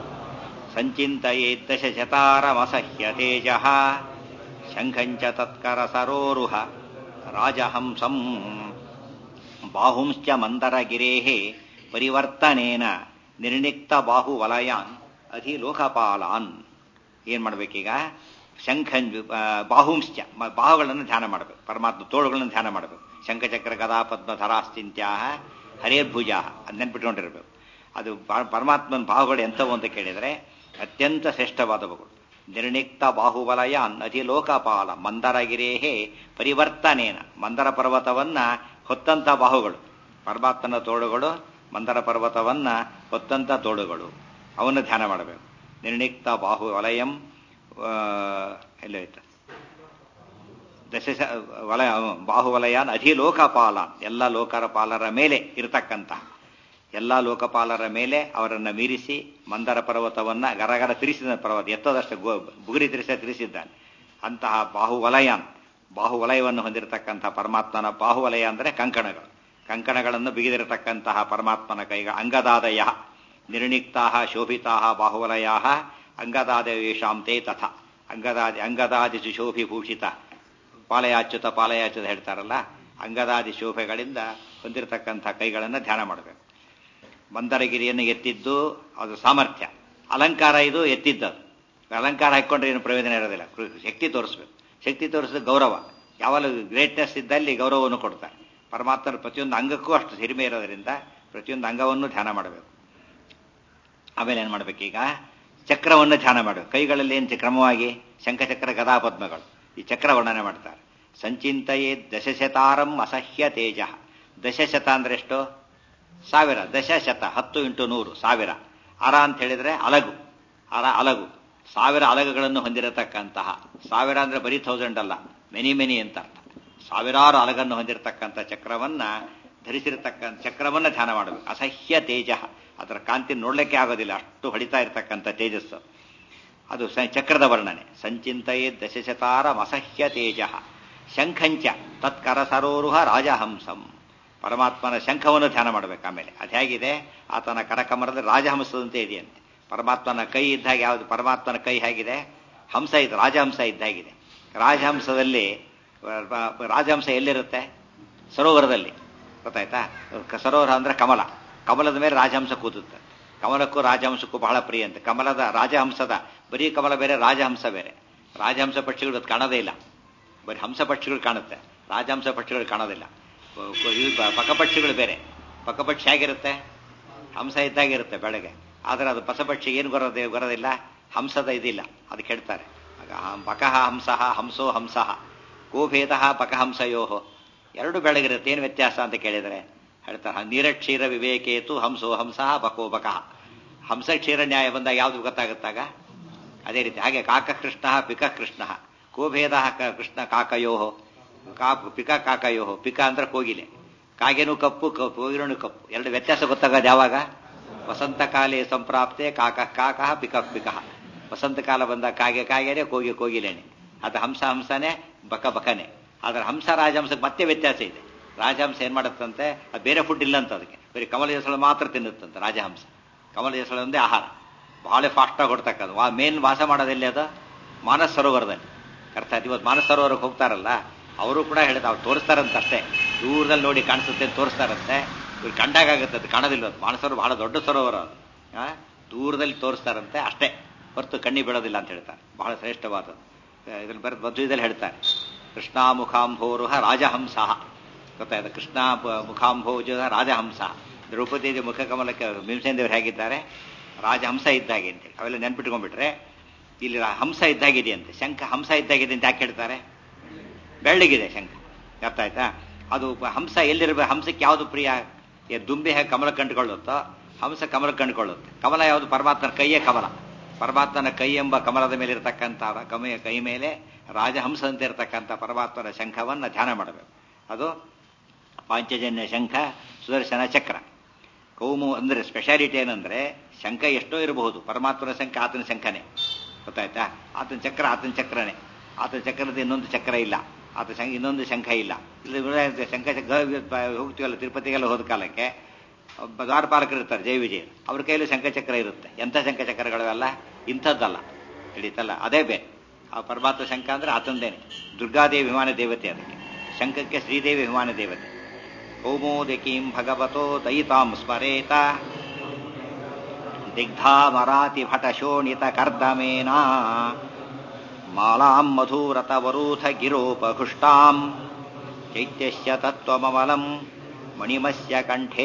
ಸಂಚಿಂತಯೇದ್ದಶ ಶತಾರಮಸಹ್ಯ ತೇಜ ಶಂಖಂಚ ತತ್ಕರ ಸರೋರುಹ ರಾಜಹಂಸಂ ಬಾಹುಂಶ್ಚ ಮಂದರಗಿರೇಃ ಪರಿವರ್ತನೇನ ನಿರ್ಣಿಕ್ತ ಬಾಹುವಲಯಾನ್ ಅಧಿಲೋಕಪಾಲಾನ್ ಏನ್ ಮಾಡ್ಬೇಕೀಗ ಶಂಖನ್ ಆ, ಬಾಹುಂಶ್ಚ ಮ- ಬಾಹುಗಳನ್ನು ಧ್ಯಾನ ಮಾಡಬೇಕು ಪರಮಾತ್ಮ ತೋಳುಗಳನ್ನು ಧ್ಯಾನ ಮಾಡಬೇಕು ಶಂಖಚಕ್ರ ಗದಾ ಪದ್ಮ ಧರಾಸ್ತಿಂತ್ಯಾ ಹರೇರ್ಭುಜ ಅದು ನೆನ್ಪಿಟ್ಕೊಂಡಿರ್ಬೇಕು ಅದು ಪ- ಪರಮಾತ್ಮನ ಬಾಹುಗಳು ಎಂಥವು ಅಂತ ಕೇಳಿದರೆ ಅತ್ಯಂತ ಶ್ರೇಷ್ಠವಾದವುಗಳು ನಿರ್ಣಿಕ್ತ ಬಾಹುವಲಯಾನ್ ಅಧಿಲೋಕಪಾಲ ಮಂದರಗಿರೇಹೇ ಪರಿವರ್ತನೇನ ಮಂದರ ಪರ್ವತವನ್ನ ಹೊತ್ತಂತ ಬಾಹುಗಳು ಪರಮಾತ್ಮನ ತೋಳುಗಳು ಮಂದರ ಪರ್ವತವನ್ನ ಹೊತ್ತಂತ ತೋಳುಗಳು ಅವನ್ನು ಧ್ಯಾನ ಮಾಡಬೇಕು ನಿರ್ಣಿಕ್ತ ಬಾಹು ವಲಯಂ ಎಲ್ಲೋಯ್ತು ದಶ ವಲಯ ಬಾಹುವಲಯಾನ್ ಅಧಿಲೋಕಪಾಲಾನ್ ಎಲ್ಲ ಲೋಕರ ಪಾಲರ ಮೇಲೆ ಇರತಕ್ಕಂತಹ ಎಲ್ಲ ಲೋಕಪಾಲರ ಮೇಲೆ ಅವರನ್ನು ಮೀರಿಸಿ ಮಂದರ ಪರ್ವತವನ್ನ ಗರಗರ ತಿರಿಸಿದ ಪರ್ವತ ಎತ್ತದಷ್ಟು ಗೋ ಬುಗುರಿ ತಿರಿಸ ತಿರಿಸಿದ್ದಾನೆ ಅಂತಹ ಬಾಹುವಲಯಾನ್ ಬಾಹುವಲಯವನ್ನು ಹೊಂದಿರತಕ್ಕಂತಹ ಪರಮಾತ್ಮನ ಬಾಹುವಲಯ ಅಂದರೆ ಕಂಕಣಗಳು ಕಂಕಣಗಳನ್ನು ಬಿಗಿದಿರತಕ್ಕಂತಹ ಪರಮಾತ್ಮನ ಕೈಗ ಅಂಗದಾದಯ ನಿರ್ಣಿಕ್ತಾ ಶೋಭಿತಾ ಬಾಹುವಲಯಾ ಅಂಗದಾದಯೇಷಾಂತೆ ತಥ ಅಂಗದಾದಿ ಅಂಗದಾದಿ ಸುಶೋಭಿಭೂಷಿತ ಪಾಲಯಾಚ್ಯುತ ಪಾಲಯಾಚ್ಯುತ ಹೇಳ್ತಾರಲ್ಲ ಅಂಗದಾದಿ ಶೋಭೆಗಳಿಂದ ಹೊಂದಿರತಕ್ಕಂಥ ಕೈಗಳನ್ನು ಧ್ಯಾನ ಮಾಡಬೇಕು ಮಂದರಗಿರಿಯನ್ನು ಎತ್ತಿದ್ದು ಅದು ಸಾಮರ್ಥ್ಯ ಅಲಂಕಾರ ಇದು ಎತ್ತಿದ್ದದು ಅಲಂಕಾರ ಹಾಕ್ಕೊಂಡ್ರೆ ಏನು ಪ್ರಯೋಜನ ಇರೋದಿಲ್ಲ ಶಕ್ತಿ ತೋರಿಸ್ಬೇಕು ಶಕ್ತಿ ತೋರಿಸಿದ ಗೌರವ ಯಾವಾಗಲೂ ಗ್ರೇಟ್ನೆಸ್ ಇದ್ದಲ್ಲಿ ಗೌರವವನ್ನು ಕೊಡ್ತಾರೆ ಪರಮಾತ್ಮನ ಪ್ರತಿಯೊಂದು ಅಂಗಕ್ಕೂ ಅಷ್ಟು ಹಿರಿಮೆ ಇರೋದರಿಂದ ಪ್ರತಿಯೊಂದು ಅಂಗವನ್ನು ಧ್ಯಾನ ಮಾಡಬೇಕು ಆಮೇಲೆ ಏನು ಮಾಡಬೇಕೀಗ ಚಕ್ರವನ್ನು ಧ್ಯಾನ ಮಾಡಬೇಕು ಕೈಗಳಲ್ಲಿ ಏನು ಕ್ರಮವಾಗಿ ಶಂಖಚಕ್ರ ಗದಾಪದ್ಮಗಳು ಈ ಚಕ್ರ ವರ್ಣನೆ ಮಾಡ್ತಾರೆ ಸಂಚಿಂತೆಯೇ ದಶಶತಾರಂ ಅಸಹ್ಯ ತೇಜ ದಶಶತ ಅಂದ್ರೆ ಎಷ್ಟು ಸಾವಿರ ದಶಶತ ಹತ್ತು ಇಂಟು ನೂರು ಸಾವಿರ ಅರ ಅಂತ ಹೇಳಿದ್ರೆ ಅಲಗು ಅರ ಅಲಗು ಸಾವಿರ ಅಲಗುಗಳನ್ನು ಹೊಂದಿರತಕ್ಕಂತಹ ಸಾವಿರ ಅಂದ್ರೆ ಬರೀ ಥೌಸಂಡ್ ಅಲ್ಲ ಮೆನಿ ಮೆನಿ ಅಂತ ಅರ್ಥ ಸಾವಿರಾರು ಅಲಗನ್ನು ಹೊಂದಿರತಕ್ಕಂಥ ಚಕ್ರವನ್ನ ಧರಿಸಿರತಕ್ಕಂಥ ಚಕ್ರವನ್ನ ಧ್ಯಾನ ಮಾಡಬೇಕು ಅಸಹ್ಯ ತೇಜ ಅದರ ಕಾಂತಿ ನೋಡ್ಲಿಕ್ಕೆ ಆಗೋದಿಲ್ಲ ಅಷ್ಟು ಹೊಡಿತಾ ಇರತಕ್ಕಂಥ ತೇಜಸ್ಸು ಅದು ಚಕ್ರದ ವರ್ಣನೆ ಸಂಚಿಂತೆಯೇ ದಶಶತಾರಂ ಅಸಹ್ಯ ತೇಜ ಶಂಖಂಚ ತತ್ಕರ ಸರೋರುಹ ರಾಜಹಂಸಂ ಪರಮಾತ್ಮನ ಶಂಖವನ್ನು ಧ್ಯಾನ ಮಾಡಬೇಕು ಆಮೇಲೆ ಅದು ಹೇಗಿದೆ ಆತನ ಕರಕಮರದ ರಾಜಹಂಸದಂತೆ ಇದೆಯಂತೆ ಪರಮಾತ್ಮನ ಕೈ ಇದ್ದಾಗ ಯಾವುದು ಪರಮಾತ್ಮನ ಕೈ ಹೇಗಿದೆ ಹಂಸ ಇದು ರಾಜಹಂಸ ಇದ್ದಾಗಿದೆ ರಾಜಹಂಸದಲ್ಲಿ ರಾಜಹಂಸ ಎಲ್ಲಿರುತ್ತೆ ಸರೋವರದಲ್ಲಿ ಗೊತ್ತಾಯ್ತಾ ಸರೋವರ ಅಂದ್ರೆ ಕಮಲ ಕಮಲದ ಮೇಲೆ ರಾಜಹಂಸ ಕೂತುತ್ತೆ ಕಮಲಕ್ಕೂ ರಾಜಹಂಸಕ್ಕೂ ಬಹಳ ಪ್ರಿಯ ಅಂತ ಕಮಲದ ರಾಜಹಂಸದ ಬರೀ ಕಮಲ ಬೇರೆ ರಾಜಹಂಸ ಬೇರೆ ರಾಜಹಂಸ ಪಕ್ಷಿಗಳು ಅದು ಕಾಣೋದೇ ಇಲ್ಲ ಬರೀ ಹಂಸ ಪಕ್ಷಿಗಳು ಕಾಣುತ್ತೆ ರಾಜಹಂಸ ಪಕ್ಷಿಗಳು ಕಾಣೋದಿಲ್ಲ ಪಕ್ಷಿಗಳು ಬೇರೆ ಪಕ್ಷಿ ಹೇಗಿರುತ್ತೆ ಹಂಸ ಇದ್ದಾಗಿರುತ್ತೆ ಬೆಳಗ್ಗೆ ಆದರೆ ಅದು ಪಕ್ಷಿ ಏನು ಬರೋದೇ ಬರೋದಿಲ್ಲ ಹಂಸದ ಇದಿಲ್ಲ ಅದು ಕೆಡ್ತಾರೆ ಪಕಃ ಹಂಸಃ ಹಂಸೋ ಹಂಸಃ ಗೋಭೇದ ಪಕಹಂಸಯೋ ಎರಡು ಬೆಳಗಿರುತ್ತೆ ಏನು ವ್ಯತ್ಯಾಸ ಅಂತ ಕೇಳಿದರೆ ಹೇಳ್ತಾರೆ ನೀರಕ್ಷೀರ ವಿವೇಕೇತು ಹಂಸೋ ಹಂಸಃ ಬಕೋ ಬಕಃ ಹಂಸ ಕ್ಷೀರ ನ್ಯಾಯ ಬಂದಾಗ ಯಾವುದು ಗೊತ್ತಾಗುತ್ತಾಗ ಅದೇ ರೀತಿ ಹಾಗೆ ಕಾಕ ಕೃಷ್ಣ ಪಿಕ ಕೃಷ್ಣ ಕೋಭೇದ ಕೃಷ್ಣ ಕಾಕಯೋ ಕಾ ಪಿಕ ಕಾಕಯೋ ಪಿಕ ಅಂದ್ರೆ ಕೋಗಿಲೆ ಕಾಗೆನೂ ಕಪ್ಪು ಕೋಗಿಲೂ ಕಪ್ಪು ಎರಡು ವ್ಯತ್ಯಾಸ ಗೊತ್ತಾಗೋದು ಯಾವಾಗ ವಸಂತ ಕಾಲೇ ಸಂಪ್ರಾಪ್ತೆ ಕಾಕ ಕಾಕ ಪಿಕ ಪಿಕ ವಸಂತ ಕಾಲ ಬಂದ ಕಾಗೆ ಕಾಗೆನೆ ಕೋಗಿ ಕೋಗಿಲೇನೆ ಅದು ಹಂಸ ಹಂಸನೇ ಬಕ ಬಕನೆ ಆದ್ರೆ ಹಂಸ ರಾಜಹಂಸಕ್ಕೆ ಮತ್ತೆ ವ್ಯತ್ಯಾಸ ಇದೆ ರಾಜಹಂಸ ಏನ್ ಮಾಡುತ್ತಂತೆ ಅದು ಬೇರೆ ಫುಡ್ ಇಲ್ಲ ಅಂತ ಅದಕ್ಕೆ ಬರೀ ಕಮಲ ಜಸಳ ಮಾತ್ರ ತಿನ್ನುತ್ತಂತೆ ರಾಜಹಂಸ ಕಮಲ ಜಸಳ ಒಂದೇ ಆಹಾರ ಬಹಳ ಫಾಸ್ಟಾಗಿ ಹೊಡ್ತಕ್ಕದು ಮೇನ್ ವಾಸ ಮಾಡೋದೆಲ್ಲಿ ಅದು ಮಾನಸ ಸರೋವರದಲ್ಲಿ ಅರ್ಥ ಆಯ್ತು ಇವತ್ತು ಮಾನಸ ಸರೋವರಕ್ಕೆ ಹೋಗ್ತಾರಲ್ಲ ಅವರು ಕೂಡ ಹೇಳಿದ ಅವ್ರು ತೋರಿಸ್ತಾರಂತ ಅಷ್ಟೇ ದೂರದಲ್ಲಿ ನೋಡಿ ಕಾಣಿಸುತ್ತೆ ಅಂತ ತೋರಿಸ್ತಾರಂತೆ ಇವ್ರು ಕಂಡಾಗುತ್ತೆ ಅದು ಕಾಣೋದಿಲ್ಲ ಅದು ಮಾನಸರು ಬಹಳ ದೊಡ್ಡ ಸರೋವರ ಅದು ದೂರದಲ್ಲಿ ತೋರಿಸ್ತಾರಂತೆ ಅಷ್ಟೇ ಹೊರತು ಕಣ್ಣಿ ಬೀಳೋದಿಲ್ಲ ಅಂತ ಹೇಳ್ತಾರೆ ಬಹಳ ಶ್ರೇಷ್ಠವಾದದ್ದು ಇದ್ರಲ್ಲಿ ಬರೆದ ಮಧ್ವದಲ್ಲಿ ಹೇಳ್ತಾರೆ ಕೃಷ್ಣಾ ಮುಖಾಂಭೋರುಹ ರಾಜಹಂಸ ಗೊತ್ತಾಯ್ತು ಕೃಷ್ಣ ಮುಖಾಂಭೋಜ ರಾಜಹಂಸ ದ್ರೌಪದಿ ಮುಖಕಮಲಕ್ಕೆ ಭೀಮಸೇನದೇವರು ಹೇಗಿದ್ದಾರೆ ರಾಜಹಂಸ ಇದ್ದಾಗೆ ಅಂತೇಳಿ ಅವೆಲ್ಲ ನೆನ್ಪಿಟ್ಕೊಂಡ್ಬಿಟ್ರೆ ಇಲ್ಲಿ ಹಂಸ ಇದ್ದಾಗಿದೆಯಂತೆ ಶಂಖ ಹಂಸ ಇದ್ದಾಗಿದೆ ಅಂತ ಯಾಕೆ ಹೇಳ್ತಾರೆ ಬೆಳ್ಳಗಿದೆ ಶಂಖ ಅರ್ಥ ಆಯ್ತಾ ಅದು ಹಂಸ ಎಲ್ಲಿರ್ಬೇಕು ಹಂಸಕ್ಕೆ ಯಾವುದು ಪ್ರಿಯ ದುಂಬಿ ಹೇಗೆ ಕಮಲ ಕಂಡುಕೊಳ್ಳುತ್ತೋ ಹಂಸ ಕಮಲ ಕಂಡುಕೊಳ್ಳುತ್ತೆ ಕಮಲ ಯಾವುದು ಪರಮಾತ್ಮನ ಕೈಯೇ ಕಮಲ ಪರಮಾತ್ಮನ ಕೈ ಎಂಬ ಕಮಲದ ಮೇಲೆ ಇರತಕ್ಕಂಥ ಕಮೆಯ ಕೈ ಮೇಲೆ ರಾಜಹಂಸದಂತೆ ಇರತಕ್ಕಂಥ ಪರಮಾತ್ಮನ ಶಂಖವನ್ನು ಧ್ಯಾನ ಮಾಡಬೇಕು ಅದು ಪಾಂಚಜನ್ಯ ಶಂಖ ಸುದರ್ಶನ ಚಕ್ರ ಕೌಮು ಅಂದ್ರೆ ಸ್ಪೆಷಾಲಿಟಿ ಏನಂದ್ರೆ ಶಂಖ ಎಷ್ಟೋ ಇರಬಹುದು ಪರಮಾತ್ಮನ ಶಂಖ ಆತನ ಶಂಖನೇ ಗೊತ್ತಾಯ್ತಾ ಆತನ ಚಕ್ರ ಆತನ ಚಕ್ರನೇ ಆತನ ಚಕ್ರದ ಇನ್ನೊಂದು ಚಕ್ರ ಇಲ್ಲ ಆತ ಶಂಖ ಇನ್ನೊಂದು ಶಂಖ ಇಲ್ಲ ಇಲ್ಲಿ ಶಂಖ ಹೋಗ್ತೀವಲ್ಲ ತಿರುಪತಿಗೆಲ್ಲ ಹೋದ ಕಾಲಕ್ಕೆ ದ್ವಾರಪಾಲಕರು ಇರ್ತಾರೆ ಜೈ ವಿಜಯ ಅವ್ರ ಕೈಯಲ್ಲಿ ಶಂಖಚಕ್ರ ಇರುತ್ತೆ ಎಂಥ ಶಂಖಚಕ್ರಗಳವೆಲ್ಲ ಇಂಥದ್ದಲ್ಲ ಹಿಡಿತಲ್ಲ ಅದೇ ಬೇರೆ ಆ ಪರಮಾತ್ಮ ಶಂಖ ಅಂದ್ರೆ ಆತಂದೇನೆ ದುರ್ಗಾದೇವಿ ವಿಮಾನ ದೇವತೆ ಅದಕ್ಕೆ ಶಂಖಕ್ಕೆ ಶ್ರೀದೇವಿ ವಿಮಾನ ದೇವತೆ ಕೌಮೋದಿಕೀಂ ಭಗವತೋ ದಯಿತಾಂ ಸ್ಮರೇತ ದಿಗ್ಧಾಮರಾತಿ ಭಟ ಶೋಣಿತ ಕರ್ದಮೇನ ಮಾಲಾಂ ಮಧುರತವರೂಥ ಗಿರೋಪಹುಷ್ಟಾಂ ಚೈತ್ಯಸ್ಯ ತತ್ವಮಮಲಂ ಮಣಿಮಸ್ಯ ಕಂಠೇ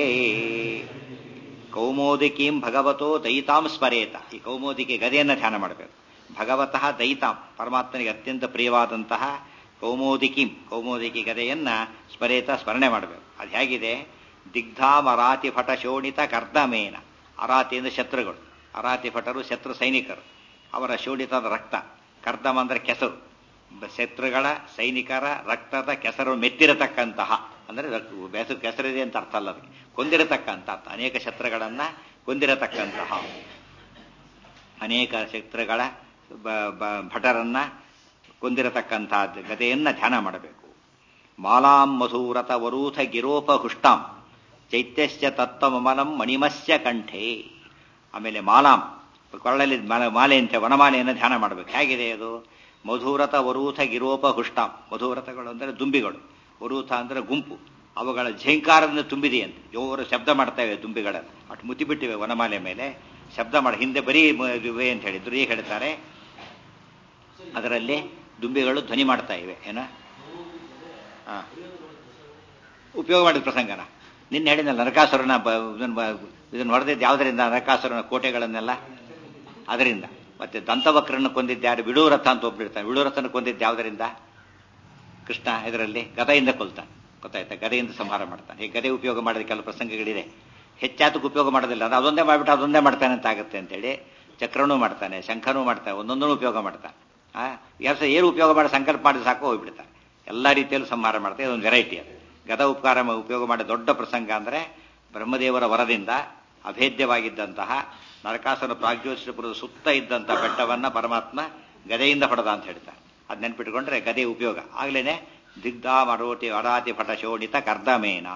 ಕೌಮೋದಿಕೀಂ ಭಗವತೋ ದಯಿತಾಂ ಸ್ಮರೇತ ಈ ಕೌಮೋದಿಕೆ ಗದೆಯನ್ನು ಧ್ಯಾನ ಮಾಡಬೇಕು ಭಗವತಃ ದಯಿತಾಂ ಪರಮಾತ್ಮನಿಗೆ ಅತ್ಯಂತ ಪ್ರಿಯವಾದಂತಹ ಕೌಮೋದಿಕೀಂ ಕೌಮೋದಿಕಿ ಗದೆಯನ್ನ ಸ್ಮರೇತ ಸ್ಮರಣೆ ಮಾಡಬೇಕು ಅದು ಹೇಗಿದೆ ದಿಗ್ಧಾಂ ಅರಾತಿ ಭಟ ಶೋಣಿತ ಕರ್ದಮೇನ ಅರಾತಿ ಅಂದ್ರೆ ಶತ್ರುಗಳು ಅರಾತಿ ಭಟರು ಶತ್ರು ಸೈನಿಕರು ಅವರ ಶೋಣಿತದ ರಕ್ತ ಕರ್ದಮ ಅಂದ್ರೆ ಕೆಸರು ಬ- ಶತ್ರುಗಳ ಸೈನಿಕರ ರಕ್ತದ ಕೆಸರು ಮೆತ್ತಿರತಕ್ಕಂತಹ ಅಂದ್ರೆ ರಕ್- ಬೆಸರು ಕೆಸರಿದೆ ಅಂತ ಅರ್ಥ ಅಲ್ಲ ಅದಕ್ಕೆ ಕೊಂದಿರತಕ್ಕಂಥ ಅರ್ಥ. ಅನೇಕ ಶತ್ರುಗಳನ್ನ ಕೊಂದಿರತಕ್ಕಂತಹ ಅನೇಕ ಶತ್ರುಗಳ ಬ- ಬ- ಭಟರನ್ನ ಕೊಂದಿರತಕ್ಕಂತಹ ಗದೆಯನ್ನ ಧ್ಯಾನ ಮಾಡಬೇಕು ಮಾಲಾಂ ಮಧುರತ ವರೂಥ ಗಿರೋಪ ಹುಷ್ಟಾಂ ಚೈತ್ಯಶ್ಚ ತತ್ವಮಲಂ ಮಣಿಮಸ್ಯ ಕಂಠೆ ಆಮೇಲೆ ಮಾಲಾಂ ಕೊರಳಲ್ಲಿ ಮಾಲೆ- ಮಾಲೆ ಅಂತ ವನಮಾಲೆಯನ್ನು ಧ್ಯಾನ ಮಾಡಬೇಕು ಹೇಗಿದೆ ಅದು ಮಧುರತ ವರೂಥ ಗಿರೋಪ ಹುಷ್ಟಾಂ ಮಧುರಥಗಳು ಅಂದರೆ ದುಂಬಿಗಳು ವರೂಥ ಅಂದರೆ ಗುಂಪು ಅವುಗಳ ಝೇಂಕಾರದಿಂದ ತುಂಬಿದೆಯಂತೆ ಜೋರು ಶಬ್ದ ಮಾಡ್ತಾ ಇವೆ ದುಂಬಿಗಳೆಲ್ಲ ಅಷ್ಟು ಮುತ್ತಿಬಿಟ್ಟಿವೆ ವನಮಾಲೆ ಮೇಲೆ ಶಬ್ದ ಮಾಡಿ ಹಿಂದೆ ಬರೀ ಮ- ಇವೆ ಅಂತ ಹೇಳಿದ್ರು ಈಗ ಹೇಳ್ತಾರೆ ಅದರಲ್ಲಿ ದುಂಬಿಗಳು ಧ್ವನಿ ಮಾಡ್ತಾ ಇವೆ ಏನ ಹಾ ಉಪಯೋಗ ಮಾಡಿದ ಪ್ರಸಂಗನ ನಿನ್ನೆ ಹೇಳಿದ್ನಲ್ಲ ನರಕಾಸುರನ ಬ- ಇದನ್ನ ಬ- ಇದನ್ನ ಹೊಡೆದಿದ್ದು ಯಾವುದರಿಂದ ನರಕಾಸುರನ ಕೋಟೆಗಳನ್ನೆಲ್ಲ ಅದರಿಂದ ಮತ್ತೆ ದಂತವಕ್ರನ್ನು ಕೊಂದಿದ್ದು ಯಾರು ವಿಡೂರಥ ಅಂತ ಒಬ್ಬರಿರ್ತಾನೆ ವಿಡೂರಥನ ಕೊಂದಿದ್ದು ಯಾವುದರಿಂದ ಕೃಷ್ಣ ಇದರಲ್ಲಿ ಗದೆಯಿಂದ ಕೊಲ್ತಾನೆ ಗೊತ್ತಾಯ್ತಾ ಗದೆಯಿಂದ ಸಂಹಾರ ಮಾಡ್ತಾನೆ ಈ ಗದೆ ಉಪಯೋಗ ಮಾಡಿದ ಕೆಲವು ಪ್ರಸಂಗಗಳಿದೆ ಹೆಚ್ಚಾತಕ್ಕೆ ಉಪಯೋಗ ಮಾಡೋದಿಲ್ಲ ಅದು ಅದೊಂದೇ ಮಾಡಿಬಿಟ್ಟು ಅದೊಂದೇ ಮಾಡ್ತಾನೆ ಅಂತ ಆಗುತ್ತೆ ಅಂತೇಳಿ ಚಕ್ರನೂ ಮಾಡ್ತಾನೆ ಶಂಖನೂ ಮಾಡ್ತಾನೆ ಒಂದೊಂದೂ ಉಪಯೋಗ ಮಾಡ್ತಾನೆ ಆ ಯಾರು ಸಹ ಏನು ಉಪಯೋಗ ಮಾಡಿ ಸಂಕಲ್ಪ ಮಾಡಿ ಸಾಕು ಹೋಗ್ಬಿಡ್ತಾನೆ ಎಲ್ಲ ರೀತಿಯಲ್ಲೂ ಸಂಹಾರ ಮಾಡ್ತಾರೆ ಇದೊಂದು ವೆರೈಟಿ ಅದು ಗದ ಉಪಕಾರ ಮ- ಉಪಯೋಗ ಮಾಡಿದ ದೊಡ್ಡ ಪ್ರಸಂಗ ಅಂದರೆ ಬ್ರಹ್ಮದೇವರ ವರದಿಂದ ಅಭೇದ್ಯವಾಗಿದ್ದಂತಹ ನರಕಾಸುರ ಪ್ರಾಗ್ಜ್ಯೋತಿಷಪುರದ ಸುತ್ತ ಇದ್ದಂಥ ಬೆಟ್ಟವನ್ನ ಪರಮಾತ್ಮ ಗದೆಯಿಂದ ಹೊಡೆದ ಅಂತ ಹೇಳ್ತಾರೆ ಅದು ನೆನ್ಪಿಟ್ಕೊಂಡ್ರೆ ಗದೆ ಉಪಯೋಗ ಆಗ್ಲೇನೆ ದಿಗ್ಧ ಮರೋಟಿ ವರಾತಿ ಪಟ ಶೋಣಿತ ಕರ್ದಮೇನ